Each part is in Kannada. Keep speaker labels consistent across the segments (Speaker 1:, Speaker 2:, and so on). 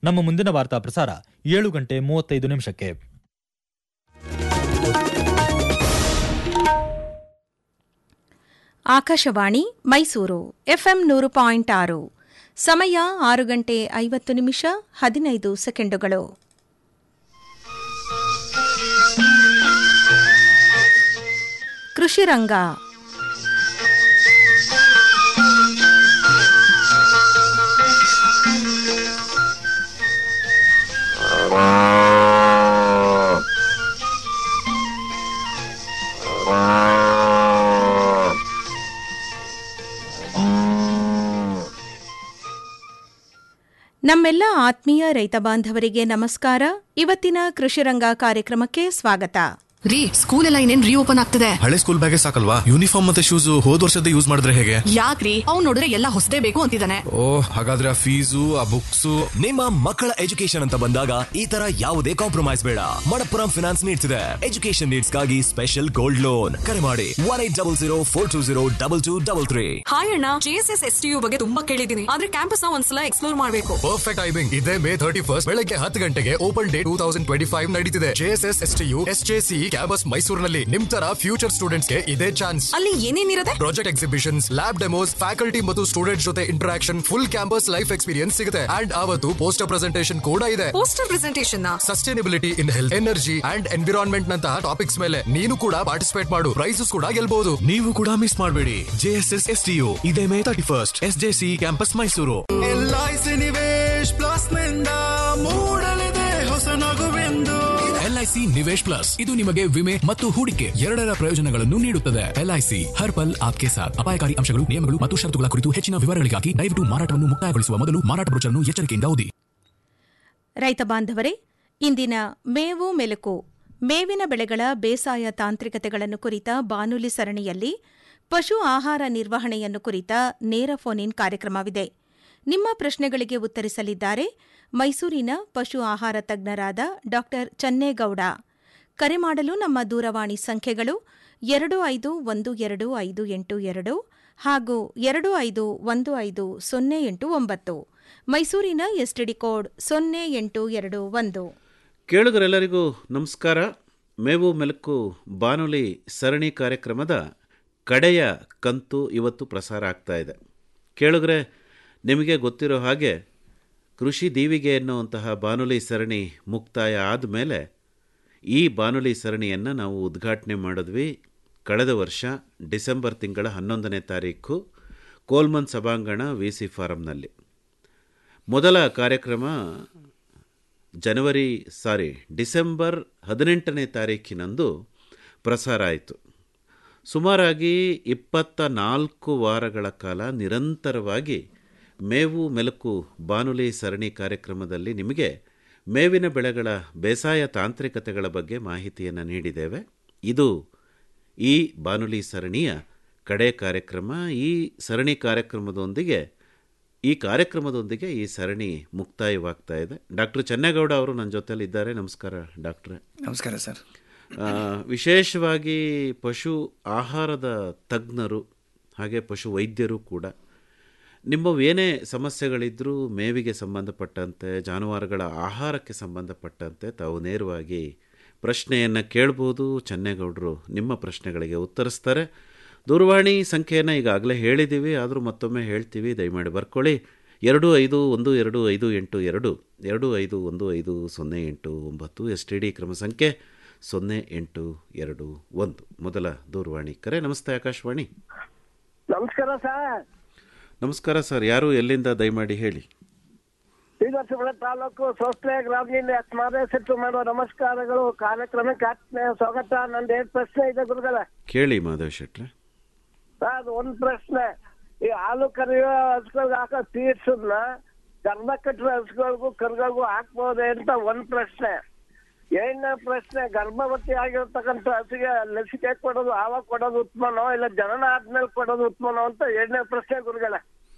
Speaker 1: ನಮ್ಮ ಮುಂದಿನ ವಾರ್ತಾ ಪ್ರಸಾರ ಏಳು ಗಂಟೆ ಮೂವತ್ತೈದು ನಿಮಿಷಕ್ಕೆ
Speaker 2: ಆಕಾಶವಾಣಿ ಮೈಸೂರು ಎಫ್ಎಂ ನೂರು ಪಾಯಿಂಟ್ ಆರು ಸಮಯ ಆರು ಗಂಟೆ ಐವತ್ತು ನಿಮಿಷ ಹದಿನೈದು ಸೆಕೆಂಡುಗಳು ಕೃಷಿ ರಂಗ ನಮ್ಮೆಲ್ಲ ಆತ್ಮೀಯ ರೈತ ಬಾಂಧವರಿಗೆ ನಮಸ್ಕಾರ ಇವತ್ತಿನ ಕೃಷಿರಂಗ ಕಾರ್ಯಕ್ರಮಕ್ಕೆ ಸ್ವಾಗತ
Speaker 3: ರೀ ಸ್ಕೂಲ್ ಎಲ್ಲ ಇನ್ನೇನ್ ರೀಓಪನ್ ಆಗ್ತದೆ
Speaker 4: ಹಳೆ ಸ್ಕೂಲ್ ಬ್ಯಾಗೆ ಸಾಕಲ್ವಾ ಯೂನಿಫಾರ್ಮ್ ಮತ್ತೆ ಶೂಸ್ ಹೋದ್ ವರ್ಷದ ಯೂಸ್ ಮಾಡಿದ್ರೆ ಹೇಗೆ
Speaker 3: ಯಾಕ್ರಿ ಅವ್ನ್ ನೋಡಿದ್ರೆ ಎಲ್ಲ ಹೊಸದೇ ಬೇಕು ಅಂತಿದ್ದಾನೆ
Speaker 4: ಓ ಹಾಗಾದ್ರೆ ಆ ಫೀಸು ಆ ಬುಕ್ಸು
Speaker 5: ನಿಮ್ಮ ಮಕ್ಕಳ ಎಜುಕೇಶನ್ ಅಂತ ಬಂದಾಗ ಈ ತರ ಯಾವುದೇ ಕಾಂಪ್ರಮೈಸ್ ಬೇಡ ಮಣಪ್ಪುರಂ ಫಿನಾನ್ಸ್ ನೀಡ್ಸ್ ಇದೆ ಎಜುಕೇಶನ್ ನೀಡ್ಸ್ ಗಾಗಿ ಸ್ಪೆಷಲ್ ಗೋಲ್ಡ್ ಲೋನ್ ಕರೆ ಮಾಡಿ one eight double zero four two zero double two double three
Speaker 3: hi ಅಣ್ಣ ಜೆಎಸ್ಎಸ್ ಎಸ್ ಟಿ ಬಗ್ಗೆ ತುಂಬಾ ಕೇಳಿದೀನಿ ಆದ್ರೆ ಕ್ಯಾಂಪಸ್ ನ ಒಂದ್ಸಲ ಎಕ್ಸ್ಪ್ಲೋರ್ ಮಾಡ್ಬೇಕು
Speaker 4: ಪರ್ಫೆಕ್ಟ್ ಟೈಮಿಂಗ್ ಇದೇ ಮೇ ಥರ್ಟಿ ಫಸ್ಟ್ ಬೆಳಗ್ಗೆ ಹತ್ತು ಗಂಟೆಗೆ open day two thousand twenty five ನಡೀತಿದೆ JSS S T U S J C campus ಮೈಸೂರಿನಲ್ಲಿ ನಿಮ್ ತರ ಫ್ಯೂಚರ್ ಸ್ಟೂಡೆಂಟ್ಸ್ ಗೆ ಇದೇ ಚಾನ್ಸ್
Speaker 3: ಅಲ್ಲಿ ಏನೇನಿರುತ್ತೆ
Speaker 4: project exhibitions lab demos faculty ಮತ್ತು ಸ್ಟೂಡೆಂಟ್ಸ್ ಜೊತೆ interaction full campus life experience ಸಿಗುತ್ತೆ ಅಂಡ್ ಅವತ್ತು ಪೋಸ್ಟರ್ ಪ್ರೆಸೆಂಟೇಷನ್ ಕೂಡ ಇದೆ
Speaker 3: poster presentation
Speaker 4: sustainability in health energy and environment ನಂತಹ ಟಾಪಿಕ್ಸ್ ಮೇಲೆ ನೀನು ಕೂಡ ಪಾರ್ಟಿಸಿಪೇಟ್ ಮಾಡು ಪ್ರೈಸಸ್ ಕೂಡ ಗೆಲ್ಬಹುದು ನೀವು ಕೂಡ ಮಿಸ್ ಮಾಡಬೇಡಿ ಜೆಎಸ್ಎಸ್ ಎಸ್ ಟಿ ಯು ಇದೇ May thirty first S J C campus Mysore
Speaker 6: LIC Nivesh plus ನಿಂದ ಮೂಡಲಿದೆ ಹೊಸ ನಗುವೆಂದು
Speaker 7: ಎಲ್ಐಸಿ ನಿವೇಶ್ ಪ್ಲಸ್ ಇದು ನಿಮಗೆ ವಿಮೆ ಮತ್ತು ಹೂಡಿಕೆ ಎರಡರ ಪ್ರಯೋಜನಗಳನ್ನು ನೀಡುತ್ತದೆ ಎಲ್ಐಸಿ ಹರ್ ಪಲ್ ಆಪ್ಕೆ ಸಾಥ್ ಅಪಾಯಕಾರಿ ಅಂಶಗಳು ನಿಯಮಗಳು ಮತ್ತು ಷರತ್ತುಗಳ ಕುರಿತು ಹೆಚ್ಚಿನ ವಿವರಗಳಿಗಾಗಿ ದಯವಿಟ್ಟು ಮಾರಾಟವನ್ನು ಮುಕ್ತಾಯಗೊಳಿಸುವ ಮೊದಲು ಮಾರಾಟ ಬ್ರೋಚರ್ನ್ನು ಎಚ್ಚರಿಕೆಯಿಂದ ಓದಿ
Speaker 2: ರೈತ ಬಾಂಧವರೇ ಇಂದಿನ ಮೇವು ಮೆಲುಕು ಮೇವಿನ ಬೆಳೆಗಳ ಬೇಸಾಯ ತಾಂತ್ರಿಕತೆಗಳನ್ನು ಕುರಿತ ಬಾನುಲಿ ಸರಣಿಯಲ್ಲಿ ಪಶು ಆಹಾರ ನಿರ್ವಹಣೆಯನ್ನು ಕುರಿತ ನೇರ ಫೋನ್ ಇನ್ ಕಾರ್ಯಕ್ರಮವಿದೆ ನಿಮ್ಮ ಪ್ರಶ್ನೆಗಳಿಗೆ ಉತ್ತರಿಸಲಿದ್ದಾರೆ ಮೈಸೂರಿನ ಪಶು ಆಹಾರ ತಜ್ಞರಾದ ಡಾ ಚನ್ನೇಗೌಡ ಕರೆ ಮಾಡಲು ನಮ್ಮ ದೂರವಾಣಿ ಸಂಖ್ಯೆಗಳು ಎರಡು ಐದು ಒಂದು ಎರಡು ಐದು ಎಂಟು ಎರಡು ಹಾಗೂ ಎರಡು ಐದು ಒಂದು ಐದು ಸೊನ್ನೆ ಎಂಟು ಒಂಬತ್ತು ಮೈಸೂರಿನ ಎಸ್ಟಿಡಿ ಕೋಡ್ ಸೊನ್ನೆ ಎಂಟು ಎರಡು ಒಂದು
Speaker 8: ಕೇಳುಗರೆಲ್ಲರಿಗೂ ನಮಸ್ಕಾರ ಮೇವು ಮೆಲುಕು ಬಾನುಲಿ ಸರಣಿ ಕಾರ್ಯಕ್ರಮದ ಕಡೆಯ ಕಂತು ಇವತ್ತು ಪ್ರಸಾರ ಆಗ್ತಾ ಇದೆ ಕೇಳುಗರೆ ನಿಮಗೆ ಗೊತ್ತಿರೋ ಹಾಗೆ ಕೃಷಿ ದೀವಿಗೆ ಎನ್ನುವಂತಹ ಬಾನುಲಿ ಸರಣಿ ಮುಕ್ತಾಯ ಆದಮೇಲೆ ಈ ಬಾನುಲಿ ಸರಣಿಯನ್ನು ನಾವು ಉದ್ಘಾಟನೆ ಮಾಡಿದ್ವಿ ಕಳೆದ ವರ್ಷ ಡಿಸೆಂಬರ್ ತಿಂಗಳ ಹನ್ನೊಂದನೇ ತಾರೀಕು ಕೋಲ್ಮನ್ ಸಭಾಂಗಣ ವಿ ಸಿ ಫಾರಂನಲ್ಲಿ ಮೊದಲ ಕಾರ್ಯಕ್ರಮ ಜನವರಿ ಸಾರಿ ಡಿಸೆಂಬರ್ ಹದಿನೆಂಟನೇ ತಾರೀಕಿನಂದು ಪ್ರಸಾರ ಆಯಿತು ಸುಮಾರಾಗಿ ಇಪ್ಪತ್ತ ನಾಲ್ಕು ವಾರಗಳ ಕಾಲ ನಿರಂತರವಾಗಿ ಮೇವು ಮೆಲುಕು ಬಾನುಲಿ ಸರಣಿ ಕಾರ್ಯಕ್ರಮದಲ್ಲಿ ನಿಮಗೆ ಮೇವಿನ ಬೆಳೆಗಳ ಬೇಸಾಯ ತಾಂತ್ರಿಕತೆಗಳ ಬಗ್ಗೆ ಮಾಹಿತಿಯನ್ನು ನೀಡಿದ್ದೇವೆ ಇದು ಈ ಬಾನುಲಿ ಸರಣಿಯ ಕಡೆ ಕಾರ್ಯಕ್ರಮ ಈ ಸರಣಿ ಕಾರ್ಯಕ್ರಮದೊಂದಿಗೆ ಈ ಕಾರ್ಯಕ್ರಮದೊಂದಿಗೆ ಈ ಸರಣಿ ಮುಕ್ತಾಯವಾಗ್ತಾ ಇದೆ ಡಾಕ್ಟರ್ ಚೆನ್ನೇಗೌಡ ಅವರು ನನ್ನ ಜೊತೆಲಿ ಇದ್ದಾರೆ ನಮಸ್ಕಾರ ಡಾಕ್ಟ್ರೆ
Speaker 6: ನಮಸ್ಕಾರ ಸರ್
Speaker 8: ಆ, ವಿಶೇಷವಾಗಿ ಪಶು ಆಹಾರದ ತಜ್ಞರು ಹಾಗೆ ಪಶು ವೈದ್ಯರು ಕೂಡ ನಿಮ್ಮವೇನೇ ಸಮಸ್ಯೆಗಳಿದ್ದರೂ ಮೇವಿಗೆ ಸಂಬಂಧಪಟ್ಟಂತೆ ಜಾನುವಾರುಗಳ ಆಹಾರಕ್ಕೆ ಸಂಬಂಧಪಟ್ಟಂತೆ ತಾವು ನೇರವಾಗಿ ಪ್ರಶ್ನೆಯನ್ನು ಕೇಳ್ಬೋದು ಚೆನ್ನೇಗೌಡರು ನಿಮ್ಮ ಪ್ರಶ್ನೆಗಳಿಗೆ ಉತ್ತರಿಸ್ತಾರೆ ದೂರವಾಣಿ ಸಂಖ್ಯೆಯನ್ನು ಈಗಾಗಲೇ ಹೇಳಿದ್ದೀವಿ ಆದರೂ ಮತ್ತೊಮ್ಮೆ ಹೇಳ್ತೀವಿ ದಯಮಾಡಿ ಬರ್ಕೊಳ್ಳಿ ಎರಡು ಐದು ಒಂದು ಎರಡು ಐದು ಎಂಟು ಎರಡು ಎರಡು ಐದು ಒಂದು ಐದು ಸೊನ್ನೆ ಎಂಟು ಒಂಬತ್ತು ಎಸ್ ಟಿ ಡಿ ಕ್ರಮ ಸಂಖ್ಯೆ ಸೊನ್ನೆ ಎಂಟು ಎರಡು ಒಂದು ಮೊದಲ ದೂರವಾಣಿ ಕರೆ ನಮಸ್ತೆ ಆಕಾಶವಾಣಿ
Speaker 9: ನಮಸ್ಕಾರ ಸರ್
Speaker 8: ನಮಸ್ಕಾರ ಸರ್ ಯಾರು ಎಲ್ಲಿಂದ ದಯಮಾಡಿ ಹೇಳಿ
Speaker 9: ಶ್ರೀಧರ್ಷಪುರ ತಾಲೂಕು ಸೋಸ್ಲೆ ಗ್ರಾಮದಿಂದ ಸ್ಮಾರಕ ಮಾಡುವ ನಮಸ್ಕಾರಗಳು ಕಾರ್ಯಕ್ರಮಕ್ಕೆ ಆತ್ಮೀಯ ಸ್ವಾಗತ ನಂದು ಎರಡು ಪ್ರಶ್ನೆ ಇದೆ ಗುರುಗಳ
Speaker 8: ಕೇಳಿ ಮಾಧವ್ ಶೆಟ್ರೆ
Speaker 9: ಸರ್ ಒಂದ್ ಪ್ರಶ್ನೆ ಈ ಹಾಲು ಕರೆಯುವ ಹಸುಗಳಿಗೆ ಹಾಕೋ ಸೀಡ್ಸನ್ನ ಗರ್ಭ ಕಟ್ಟುವ ಹಸುಗಳಿಗೂ ಕರುಗಳಿಗೂ ಹಾಕ್ಬೋದೇ ಅಂತ ಒಂದ್ ಪ್ರಶ್ನೆ ಏಳನೇ ಪ್ರಶ್ನೆ ಗರ್ಭವತಿ ಆಗಿರ್ತಕ್ಕಂಥ ಹಸುಗೆ ಲಸಿಕೆ ಕೊಡೋದು ಆವಾಗ ಕೊಡೋದು ಉತ್ತಮನೋ ಇಲ್ಲ ಜನನ ಆದ್ಮೇಲೆ ಕೊಡೋದು ಉತ್ತಮನೋ ಅಂತ ಎರಡನೇ ಪ್ರಶ್ನೆ ಗುರುಗಳ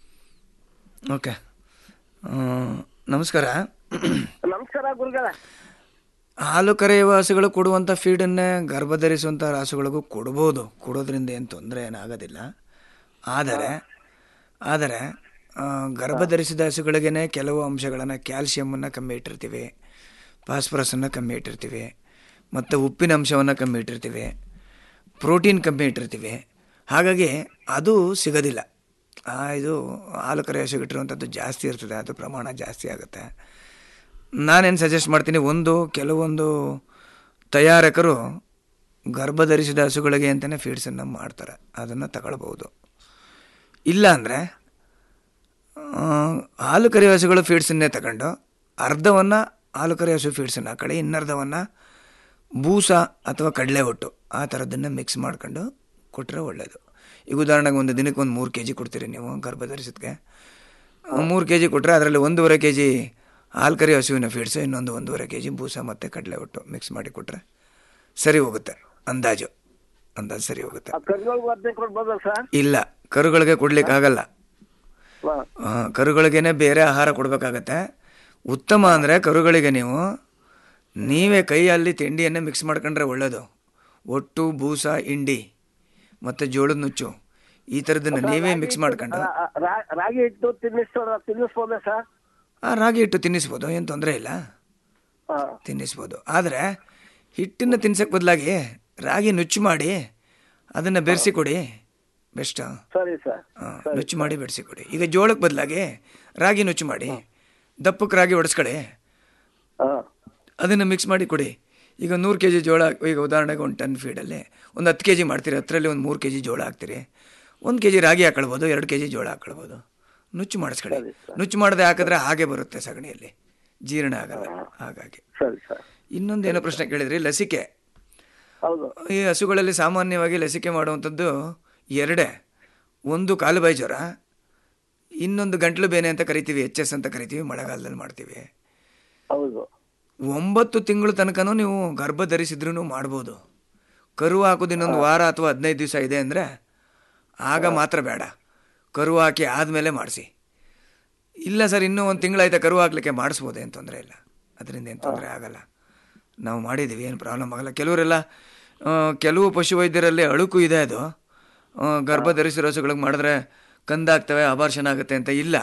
Speaker 6: ಓಕೆ ಆ, ನಮಸ್ಕಾರ
Speaker 9: ನಮಸ್ಕಾರ ಗುರುಗಳ
Speaker 6: ಹಾಲು ಕರೆಯುವ ಹಸುಗಳು ಕೊಡುವಂಥ ಫೀಡನ್ನೇ ಗರ್ಭಧರಿಸುವಂಥ ಹಸುಗಳಿಗೂ ಕೊಡ್ಬೋದು ಕೊಡೋದ್ರಿಂದ ಏನು ತೊಂದರೆ ಏನಾಗೋದಿಲ್ಲ ಆದರೆ ಆದರೆ ಆ, ಗರ್ಭಧರಿಸಿದ ಹಸುಗಳಿಗೇನೆ ಕೆಲವು ಅಂಶಗಳನ್ನು ಕ್ಯಾಲ್ಸಿಯಮನ್ನು ಕಮ್ಮಿ ಇಟ್ಟಿರ್ತೀವಿ ಫಾಸ್ಫರಸನ್ನು ಕಮ್ಮಿ ಇಟ್ಟಿರ್ತೀವಿ ಮತ್ತು ಉಪ್ಪಿನ ಅಂಶವನ್ನು ಕಮ್ಮಿ ಇಟ್ಟಿರ್ತೀವಿ ಪ್ರೋಟೀನ್ ಕಮ್ಮಿ ಇಟ್ಟಿರ್ತೀವಿ ಹಾಗಾಗಿ ಅದು ಸಿಗೋದಿಲ್ಲ ಆ, ಇದು ಹಾಲು ಕರೆ ಹಸುಗಿಟ್ಟಿರುವಂಥದ್ದು ಜಾಸ್ತಿ ಇರ್ತದೆ ಅದು ಪ್ರಮಾಣ ಜಾಸ್ತಿ ಆಗುತ್ತೆ ನಾನೇನು ಸಜೆಸ್ಟ್ ಮಾಡ್ತೀನಿ ಒಂದು ಕೆಲವೊಂದು ತಯಾರಕರು ಗರ್ಭಧರಿಸಿದ ಹಸುಗಳಿಗೆ ಅಂತಲೇ ಫೀಡ್ಸನ್ನು ಮಾಡ್ತಾರೆ ಅದನ್ನು ತಗೊಳ್ಬೋದು ಇಲ್ಲ ಅಂದರೆ ಹಾಲು ಕರೆಯೋ ಹಸುಗಳು ಫೀಡ್ಸನ್ನೇ ತಗೊಂಡು ಅರ್ಧವನ್ನು ಹಾಲು ಕರೆಯೋ ಹಸು ಫೀಡ್ಸನ್ನು ಹಾಕೊಳ್ಳಿ ಇನ್ನರ್ಧವನ್ನು ಬೂಸ ಅಥವಾ ಕಡಲೆ ಒಟ್ಟು ಆ ಥರದ್ದನ್ನು ಮಿಕ್ಸ್ ಮಾಡ್ಕೊಂಡು ಕೊಟ್ಟರೆ ಒಳ್ಳೆಯದು ಈಗ ಉದಾಹರಣೆಗೆ ಒಂದು ದಿನಕ್ಕೆ ಒಂದು ಮೂರು ಕೆ ಜಿ ಕೊಡ್ತೀರಿ ನೀವು ಗರ್ಭಧರಿಸಿದ್ಗೆ ಮೂರು ಕೆ ಜಿ ಕೊಟ್ಟರೆ ಅದರಲ್ಲಿ ಒಂದೂವರೆ ಕೆ ಜಿ ಹಾಲು ಕರಿ ಹಸುವಿನ ಫೀಡ್ಸು ಇನ್ನೊಂದು ಒಂದೂವರೆ ಕೆ ಜಿ ಬೂಸ ಮತ್ತು ಕಡಲೆ ಒಟ್ಟು ಮಿಕ್ಸ್ ಮಾಡಿ ಕೊಟ್ಟರೆ ಸರಿ ಹೋಗುತ್ತೆ ಅಂದಾಜು ಅಂದಾಜು ಸರಿ ಹೋಗುತ್ತೆ
Speaker 9: ಆ ಕರುಗಳಿಗೆ ಮತ್ತೆ ಕೊಡ್ಬೋದಾ ಸರ್
Speaker 6: ಇಲ್ಲ ಕರುಗಳಿಗೆ ಕೊಡ್ಲಿಕ್ಕಾಗಲ್ಲ
Speaker 9: ಹಾ.
Speaker 6: ಆ, ಕರುಗಳಿಗೇನೆ ಬೇರೆ ಆಹಾರ ಕೊಡಬೇಕಾಗತ್ತೆ ಉತ್ತಮ ಅಂದರೆ ಕರುಗಳಿಗೆ ನೀವು ನೀವೇ ಕೈಯಲ್ಲಿ ತಿಂಡಿಯನ್ನೇ ಮಿಕ್ಸ್ ಮಾಡ್ಕೊಂಡ್ರೆ ಒಳ್ಳೆಯದು ಒಟ್ಟು ಬೂಸ ಇಂಡಿ ಮತ್ತು ಜೋಳದ ನುಚ್ಚು ಈ ಥರದನ್ನು ನೀವೇ ಮಿಕ್ಸ್ ಮಾಡ್ಕೊಂಡು
Speaker 9: ರಾ- ರಾ- ರಾಗಿ ಹಿಟ್ಟು ತಿನ್ನಿಸ್ತಾರ ತಿನ್ನಿಸ್ಬೋದಾ ಸರ್
Speaker 6: ಆ ರಾಗಿ ಹಿಟ್ಟು ತಿನ್ನಿಸ್ಬೋದು ಏನು ತೊಂದರೆ ಇಲ್ಲ
Speaker 9: ಹಾ
Speaker 6: ತಿನ್ನಿಸ್ಬೋದು ಆದರೆ ಹಿಟ್ಟನ್ನು ತಿನ್ಸಕ್ಕೆ ಬದಲಾಗಿ ರಾಗಿ ನುಚ್ಚು ಮಾಡಿ ಅದನ್ನು ಬೆರೆಸಿ ಕೊಡಿ ಬೆಸ್ಟು
Speaker 9: ಸರಿ ಸರ್
Speaker 6: ನುಚ್ಚು ಮಾಡಿ ಬೆರೆಸಿ ಕೊಡಿ ಈಗ ಜೋಳಕ್ಕೆ ಬದಲಾಗಿ ರಾಗಿ ನುಚ್ಚು ಮಾಡಿ ದಪ್ಪಕ್ಕೆ ರಾಗಿ ಹೊಡೆಸ್ಕೊಳ್ಳಿ
Speaker 9: ಹಾ
Speaker 6: ಅದನ್ನು ಮಿಕ್ಸ್ ಮಾಡಿ ಕೊಡಿ ಈಗ ನೂರು ಕೆ ಜಿ ಜೋಳ ಈಗ ಉದಾಹರಣೆಗೆ ಒಂದು ಟನ್ ಫೀಡಲ್ಲಿ ಒಂದು ಹತ್ತು ಕೆ ಜಿ ಮಾಡ್ತೀರಿ ಹತ್ತರಲ್ಲಿ ಒಂದು ಮೂರು ಕೆ ಜಿ ಜೋಳ ಹಾಕ್ತೀರಿ ಒಂದು ಕೆ ಜಿ ರಾಗಿ ಹಾಕೊಳ್ಬೋದು ಎರಡು ಕೆ ಜಿ ಜೋಳ ಹಾಕೊಳ್ಬೋದು ನುಚ್ಚು ಮಾಡಿಸ್ಕೊಳ್ಳಿ ನುಚ್ಚು ಮಾಡದೆ ಹಾಕಿದ್ರೆ ಹಾಗೆ ಬರುತ್ತೆ ಸಗಣಿಯಲ್ಲಿ ಜೀರ್ಣ ಆಗಲ್ಲ ಹಾಗಾಗಿ
Speaker 9: ಸರಿ ಸರ್
Speaker 6: ಇನ್ನೊಂದು ಏನೋ ಪ್ರಶ್ನೆ ಕೇಳಿದ್ರಿ ಲಸಿಕೆ
Speaker 9: ಹೌದು
Speaker 6: ಈ ಹಸುಗಳಲ್ಲಿ ಸಾಮಾನ್ಯವಾಗಿ ಲಸಿಕೆ ಮಾಡುವಂಥದ್ದು ಎರಡೇ ಒಂದು ಕಾಲುಬಾಯಿ ಜ್ವರ ಇನ್ನೊಂದು ಗಂಟ್ಲು ಬೇನೆ ಅಂತ ಕರಿತೀವಿ ಎಚ್ ಎಸ್ ಅಂತ ಕರಿತೀವಿ ಮಳೆಗಾಲದಲ್ಲಿ ಮಾಡ್ತೀವಿ
Speaker 9: ಹೌದು
Speaker 6: ಒಂಬತ್ತು ತಿಂಗಳು ತನಕನೂ ನೀವು ಗರ್ಭ ಧರಿಸಿದ್ರೂ ಮಾಡ್ಬೋದು ಕರು ಹಾಕೋದು ಇನ್ನೊಂದು ವಾರ ಅಥವಾ ಹದಿನೈದು ದಿವಸ ಇದೆ ಅಂದರೆ ಆಗ ಮಾತ್ರ ಬೇಡ ಕರು ಹಾಕಿ ಆದಮೇಲೆ ಮಾಡಿಸಿ ಇಲ್ಲ ಸರ್ ಇನ್ನೂ ಒಂದು ತಿಂಗಳಾಯ್ತಾ ಕರು ಹಾಕ್ಲಿಕ್ಕೆ ಮಾಡಿಸ್ಬೋದು ಏನು ತೊಂದರೆ ಇಲ್ಲ ಅದರಿಂದ ಏನು ತೊಂದರೆ ಆಗಲ್ಲ ನಾವು ಮಾಡಿದ್ದೀವಿ ಏನು ಪ್ರಾಬ್ಲಮ್ ಆಗಲ್ಲ ಕೆಲವರೆಲ್ಲ ಆ, ಕೆಲವು ಪಶುವೈದ್ಯರಲ್ಲಿ ಅಳುಕು ಇದೆ ಅದು ಆ, ಗರ್ಭ ಧರಿಸಿರೋ ಹಸುಗಳಿಗೆ ಮಾಡಿದ್ರೆ ಕಂದಾಗ್ತವೆ ಅಬಾರ್ಷನ್ ಆಗುತ್ತೆ ಅಂತ ಇಲ್ಲ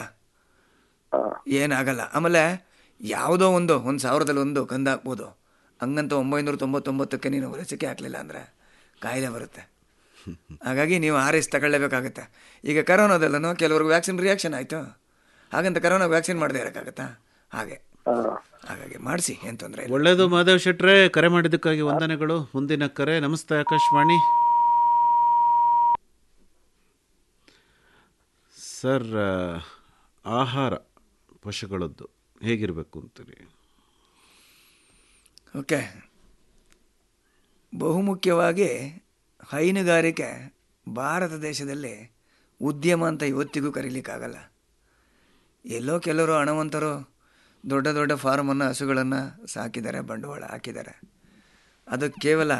Speaker 6: ಏನಾಗಲ್ಲ ಆಮೇಲೆ ಯಾವುದೋ ಒಂದು ಒಂದು ಸಾವಿರದಲ್ಲಿ ಒಂದು ಕಂದು ಹಾಕ್ಬೋದು ಹಂಗಂತ ಒಂಬೈನೂರ ತೊಂಬತ್ತೊಂಬತ್ತಕ್ಕೆ ನೀನು ಲಸಿಕೆ ಹಾಕಲಿಲ್ಲ ಅಂದರೆ ಕಾಯಿಲೆ ಬರುತ್ತೆ ಹಾಗಾಗಿ ನೀವು ಆರ್ ಎಸ್ ತಗೊಳ್ಳೇಬೇಕಾಗತ್ತೆ ಈಗ ಕರೋನಾದಲ್ಲೂ ಕೆಲವ್ರಿಗೆ ವ್ಯಾಕ್ಸಿನ್ ರಿಯಾಕ್ಷನ್ ಆಯಿತು ಹಾಗಂತ ಕರೋನಾ ವ್ಯಾಕ್ಸಿನ್ ಮಾಡದೇ ಇರೋಕ್ಕಾಗತ್ತಾ ಹಾಗೆ ಹಾಗಾಗಿ ಮಾಡಿಸಿ ಏನು ತೊಂದರೆ ಇಲ್ಲ
Speaker 8: ಒಳ್ಳೆಯದು ಮಾಧವ್ ಶೆಟ್ರೆ ಕರೆ ಮಾಡಿದ್ದಕ್ಕಾಗಿ ವಂದನೆಗಳು ಮುಂದಿನ ಕರೆ ನಮಸ್ತೆ ಆಕಾಶವಾಣಿ ಸರ್ ಆ, ಆಹಾರ ಪಶುಗಳದ್ದು ಹೇಗಿರಬೇಕು ಅಂತೀರಿ
Speaker 6: ಓಕೆ ಬಹುಮುಖ್ಯವಾಗಿ ಹೈನುಗಾರಿಕೆ ಭಾರತ ದೇಶದಲ್ಲಿ ಉದ್ಯಮ ಅಂತ ಇವತ್ತಿಗೂ ಕರೀಲಿಕ್ಕಾಗಲ್ಲ ಎಲ್ಲೋ ಕೆಲವರು ಹಣವಂತರು ದೊಡ್ಡ ದೊಡ್ಡ ಫಾರ್ಮನ್ನು ಹಸುಗಳನ್ನು ಸಾಕಿದ್ದಾರೆ ಬಂಡವಾಳ ಹಾಕಿದ್ದಾರೆ ಅದು ಕೇವಲ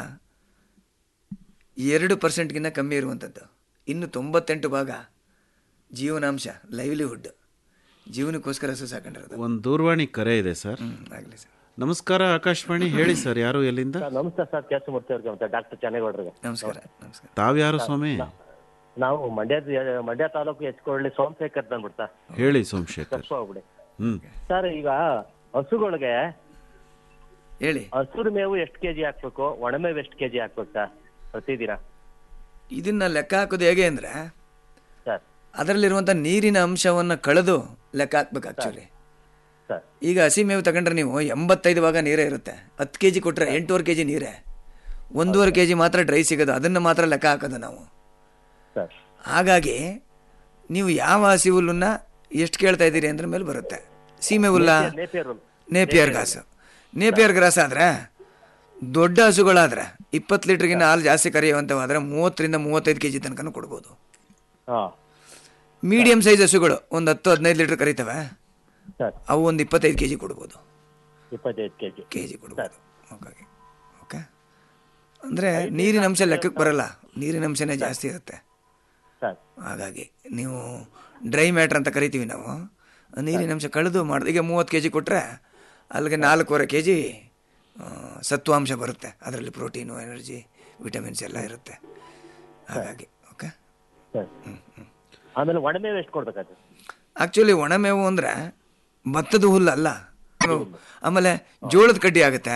Speaker 6: ಎರಡು ಪರ್ಸೆಂಟ್ಗಿಂತ ಕಮ್ಮಿ ಇರುವಂಥದ್ದು ಇನ್ನು ತೊಂಬತ್ತೆಂಟು ಭಾಗ ಜೀವನಾಂಶ ಲೈವ್ಲಿಹುಡ್ ಜೀವನಕ್ಕೋಸ್ಕರ ಹಸು ಸಾಕೊಂಡಿರೋದು
Speaker 8: ಒಂದು ದೂರವಾಣಿ ಕರೆ ಇದೆ ಸರ್
Speaker 6: ಆಗಲಿ ಸರ್
Speaker 8: ನಮಸ್ಕಾರ ಆಕಾಶವಾಣಿ ಹೇಳಿ ಸರ್ ಯಾರು ಎಲ್ಲಿಂದ
Speaker 10: ನಮಸ್ತೆ ಸರ್ ಕೇಶಮೂರ್ತಿ ಅವ್ರಿಗೆ ಮತ್ತೆ ಡಾಕ್ಟರ್ ಚೆನ್ನೇಗೌಡರಿಗೆ
Speaker 6: ನಮಸ್ಕಾರ ನಮಸ್ಕಾರ
Speaker 8: ತಾವ್ಯಾರು ಸ್ವಾಮಿ
Speaker 10: ನಾವು ಮಂಡ್ಯದ ಮಂಡ್ಯ ತಾಲೂಕು ಹೆಚ್ಕೊಳ್ಳಿ ಸೋಮಶೇಖರ್ ಅಂದ್ಬಿಟ್ಟು ಸರ್
Speaker 8: ಹೇಳಿ ಸೋಮಶೇಖರ್
Speaker 10: ತಪ್ಪು ಹೋಗ್ಬಿಡಿ
Speaker 8: ಹ್ಮ್
Speaker 10: ಸರ್ ಈಗ ಹಸುಗಳಿಗೆ
Speaker 6: ಹೇಳಿ
Speaker 10: ಹಸುರು ಮೇವು ಎಷ್ಟು ಕೆಜಿ ಹಾಕ್ಬೇಕು ಒಣಮೇವು ಎಷ್ಟು ಕೆಜಿ ಹಾಕ್ಬೇಕು ಸರ್ ಪ್ರತಿದಿನ
Speaker 6: ಇದನ್ನ ಲೆಕ್ಕ ಹಾಕೋದು ಹೇಗೆ ಅಂದರೆ
Speaker 10: ಸರ್
Speaker 6: ಅದರಲ್ಲಿರುವಂಥ ನೀರಿನ ಅಂಶವನ್ನು ಕಳೆದು ಲೆಕ್ಕ ಹಾಕ್ಬೇಕು ಆ್ಯಕ್ಚುಲಿ
Speaker 10: ಸರ್
Speaker 6: ಈಗ ಹಸಿ ಮೇವು ತಗೊಂಡ್ರೆ ನೀವು ಎಂಬತ್ತೈದು ಭಾಗ ನೀರೇ ಇರುತ್ತೆ ಹತ್ತು ಕೆ ಜಿ ಕೊಟ್ಟರೆ ಎಂಟೂವರೆ ಕೆ ಜಿ ನೀರೇ ಒಂದೂವರೆ ಕೆ ಜಿ ಮಾತ್ರ ಡ್ರೈ ಸಿಗೋದು ಅದನ್ನು ಮಾತ್ರ ಲೆಕ್ಕ ಹಾಕೋದು ನಾವು
Speaker 10: ಸರ್
Speaker 6: ಹಾಗಾಗಿ ನೀವು ಯಾವ ಹಸಿ ಹುಲ್ಲನ್ನ ಎಷ್ಟು ಕೇಳ್ತಾ ಇದ್ದೀರಿ ಅಂದ್ರ ಮೇಲೆ ಬರುತ್ತೆ ಸೀಮೆ ಹುಲ್ಲ
Speaker 10: ನೇಪಿಯರ್ ಹುಲ್ಲು.
Speaker 6: ನೇಪಿಯರ್ ಗ್ರಾಸ್ ನೇಪಿಯರ್ ಗ್ರಾಸ್ ಆದರೆ ದೊಡ್ಡ ಹಸುಗಳಾದರೆ ಇಪ್ಪತ್ತು ಲೀಟ್ರಿಗಿನ್ನ ಹಾಲು ಜಾಸ್ತಿ ಕರೆಯುವಂಥವಾದರೆ ಮೂವತ್ತರಿಂದ ಮೂವತ್ತೈದು ಕೆ ಜಿ ತನಕನೂ ಕೊಡ್ಬೋದು
Speaker 10: ಹಾ
Speaker 6: ಮೀಡಿಯಂ ಸೈಜ್ ಹಸುಗಳು ಒಂದು ಹತ್ತು ಹದಿನೈದು ಲೀಟ್ರ್ ಕರಿತವೆ
Speaker 10: ಸರ್
Speaker 6: ಅವು ಒಂದು ಇಪ್ಪತ್ತೈದು ಕೆ ಜಿ ಕೊಡ್ಬೋದು
Speaker 10: ಇಪ್ಪತ್ತೈದು ಕೆಜಿ
Speaker 6: ಕೆ ಜಿ ಕೊಡ್ಬೋದು ಹಾಗಾಗಿ ಓಕೆ ಅಂದರೆ ನೀರಿನ ಅಂಶ ಲೆಕ್ಕಕ್ಕೆ ಬರಲ್ಲ ನೀರಿನ ಅಂಶನೇ ಜಾಸ್ತಿ ಇರುತ್ತೆ
Speaker 10: ಸರ್
Speaker 6: ಹಾಗಾಗಿ ನೀವು ಡ್ರೈ ಮ್ಯಾಟ್ರ್ ಅಂತ ಕರಿತೀವಿ ನಾವು ಆ ನೀರಿನ ಅಂಶ ಕಳೆದು ಮಾಡಿದ ಈಗ ಮೂವತ್ತು ಕೆ ಜಿ ಕೊಟ್ಟರೆ ಅಲ್ಲಿಗೆ ನಾಲ್ಕೂವರೆ ಕೆ ಜಿ ಸತ್ವಾಂಶ ಬರುತ್ತೆ ಅದರಲ್ಲಿ ಪ್ರೋಟೀನು ಎನರ್ಜಿ ವಿಟಮಿನ್ಸ್ ಎಲ್ಲ ಇರುತ್ತೆ ಹಾಗಾಗಿ ಓಕೆ
Speaker 10: ಸರ್ ಆಮೇಲೆ ಒಣಮೇವು ಎಷ್ಟು ಕೊಡ್ಬೇಕಾಗ್ತದೆ
Speaker 6: ಆಕ್ಚುಲಿ ಒಣಮೇವು ಅಂದ್ರೆ ಭತ್ತದ ಹುಲ್ಲು ಅಲ್ಲ ಆಮೇಲೆ ಜೋಳದ ಕಡ್ಡಿ ಆಗುತ್ತೆ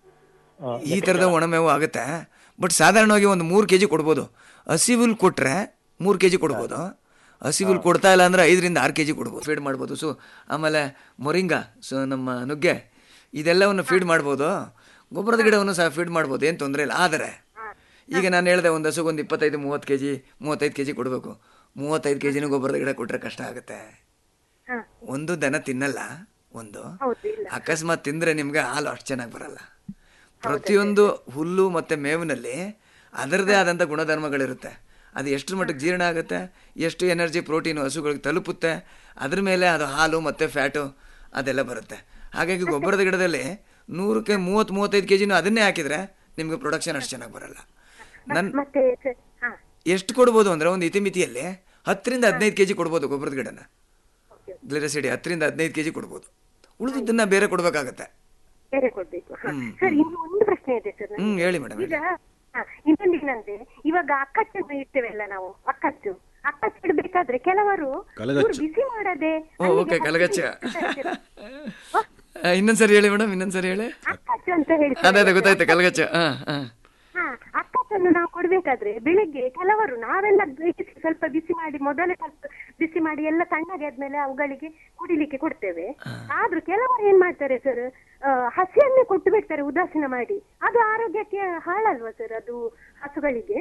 Speaker 6: ಈ ಥರದ ಒಣಮೇವು ಆಗುತ್ತೆ ಬಟ್ ಸಾಧಾರಣವಾಗಿ ಒಂದು ಮೂರು ಕೆ ಜಿ ಕೊಡ್ಬೋದು ಹಸಿ ಹುಲ್ ಕೊಟ್ಟರೆ ಮೂರು ಕೆ ಜಿ ಕೊಡ್ಬೋದು ಹಸಿ ಹುಲ್ ಕೊಡ್ತಾ ಇಲ್ಲ ಅಂದ್ರೆ ಐದರಿಂದ ಆರು ಕೆ ಜಿ ಕೊಡ್ಬೋದು ಫೀಡ್ ಮಾಡ್ಬೋದು ಸೊ ಆಮೇಲೆ ಮೊರಿಂಗ ಸೊ ನಮ್ಮ ನುಗ್ಗೆ ಇದೆಲ್ಲವನ್ನು ಫೀಡ್ ಮಾಡ್ಬೋದು ಗೊಬ್ಬರದ ಗಿಡವನ್ನು ಸಹ ಫೀಡ್ ಮಾಡ್ಬೋದು ಏನು ತೊಂದರೆ ಇಲ್ಲ ಆದರೆ ಈಗ ನಾನು ಹೇಳಿದೆ ಒಂದು ಹಸುಗೆ ಒಂದು ಇಪ್ಪತ್ತೈದು ಮೂವತ್ತು ಕೆ ಜಿ ಮೂವತ್ತೈದು ಕೆ ಜಿ ಕೊಡಬೇಕು ಮೂವತ್ತೈದು ಕೆ ಜಿನೂ ಗೊಬ್ಬರದ ಗಿಡ ಕೊಟ್ಟರೆ ಕಷ್ಟ ಆಗುತ್ತೆ ಒಂದು ದನ ತಿನ್ನಲ್ಲ ಒಂದು ಅಕಸ್ಮಾತ್ ತಿಂದರೆ ನಿಮ್ಗೆ ಹಾಲು ಅಷ್ಟು ಚೆನ್ನಾಗಿ ಬರಲ್ಲ ಪ್ರತಿಯೊಂದು ಹುಲ್ಲು ಮತ್ತು ಮೇವಿನಲ್ಲಿ ಅದರದೇ ಆದಂಥ ಗುಣಧರ್ಮಗಳಿರುತ್ತೆ ಅದು ಎಷ್ಟು ಮಟ್ಟಿಗೆ ಜೀರ್ಣ ಆಗುತ್ತೆ ಎಷ್ಟು ಎನರ್ಜಿ ಪ್ರೋಟೀನು ಹಸುಗಳಿಗೆ ತಲುಪುತ್ತೆ ಅದ್ರ ಮೇಲೆ ಅದು ಹಾಲು ಮತ್ತು ಫ್ಯಾಟು ಅದೆಲ್ಲ ಬರುತ್ತೆ ಹಾಗಾಗಿ ಗೊಬ್ಬರದ ಗಿಡದಲ್ಲಿ ನೂರಕ್ಕೆ ಮೂವತ್ತು ಮೂವತ್ತೈದು ಕೆ ಜಿನೂ ಅದನ್ನೇ ಹಾಕಿದರೆ ನಿಮಗೆ ಪ್ರೊಡಕ್ಷನ್ ಅಷ್ಟು ಚೆನ್ನಾಗಿ ಬರಲ್ಲ ನನ್ನ
Speaker 11: ಮತ್ತೆ ಸ- ಹಾ
Speaker 6: ಎಷ್ಟು ಕೊಡ್ಬೋದು ಅಂದರೆ ಒಂದು ಇತಿಮಿತಿಯಲ್ಲಿ ಹತ್ತರಿಂದ ಹದಿನೈದು ಕೆ ಜಿ ಕೊಡ್ಬೋದು ಗೊಬ್ಬರದ ಗಿಡನ ಗ್ಲಿರಸಿಡಿ ಹತ್ತರಿಂದ ಹದಿನೈದು ಕೆ ಜಿ ಕೊಡ್ಬೋದು ಉಳಿದಿದ್ದನ್ನ ಬೇರೆ ಕೊಡಬೇಕಾಗತ್ತೆ
Speaker 11: ಬೇರೆ ಕೊಡ್ಬೇಕು ಹಾ. ಸರ್ ಇನ್ನು ಒಂದು ಪ್ರಶ್ನೆ ಇದೆ ಸರ್ ನನಗೆ.
Speaker 6: ಹ್ಞೂ ಹೇಳಿ ಮೇಡಮ್
Speaker 11: ಈಗ ಹಾ, ಇನ್ನೊಂದು ಏನಂದ್ರೆ ಇವಾಗ ಅಕ್ಕಚ್ಚು ಇಡ್ತೇವಲ್ಲ ನಾವು ಅಕ್ಕಚ್ಚು ಅಕ್ಕಚ್ಚು ಇಡ್ಬೇಕಾದ್ರೆ ಕೆಲವರು
Speaker 6: ಕಲಗಚ್ಚು.
Speaker 11: ಇವ್ರು ಬಿಸಿ ಮಾಡದೆ
Speaker 6: ಓ ಓಕೆ ಕಲಗಚ್ಚ ಇನ್ನೊಂದ್ಸರಿ ಹೇಳಿ ಮೇಡಮ್ ಇನ್ನೊಂದ್ಸರಿ ಹೇಳಿ
Speaker 11: ಅಕ್ಕಚ್ಚು ಅಂತ ಹೇಳಿ
Speaker 6: ಅದೇ ಅದೇ ಗೊತ್ತಾಯ್ತು ಕಲಗಚ್ಚ ಹಾಂ ಹಾಂ
Speaker 11: ಹಾ ಅಕ್ಕಚ್ಚನ್ನು ನಾವು ಕೊಡ್ಬೇಕಾದ್ರೆ ಬೆಳಿಗ್ಗೆ ಕೆಲವರು ನಾವೆಲ್ಲ ಬೇಯಿಸಿ ಸ್ವಲ್ಪ ಬಿಸಿ ಮಾಡಿ ಮೊದಲೇ ಸ್ವಲ್ಪ ಬಿಸಿ ಮಾಡಿ ಎಲ್ಲ ತಣ್ಣಗೆ ಆದ್ಮೇಲೆ ಅವುಗಳಿಗೆ ಕುಡಿಲಿಕ್ಕೆ ಕೊಡ್ತೇವೆ ಆದ್ರೂ ಕೆಲವರು ಏನ್ ಮಾಡ್ತಾರೆ ಸರ್ ಹಸಿಯನ್ನೇ ಕೊಟ್ಟು ಬಿಡ್ತಾರೆ ಉದಾಸೀನ ಮಾಡಿ ಅದು ಆರೋಗ್ಯಕ್ಕೆ ಹಾಳಲ್ವಾ ಸರ್ ಅದು ಹಸುಗಳಿಗೆ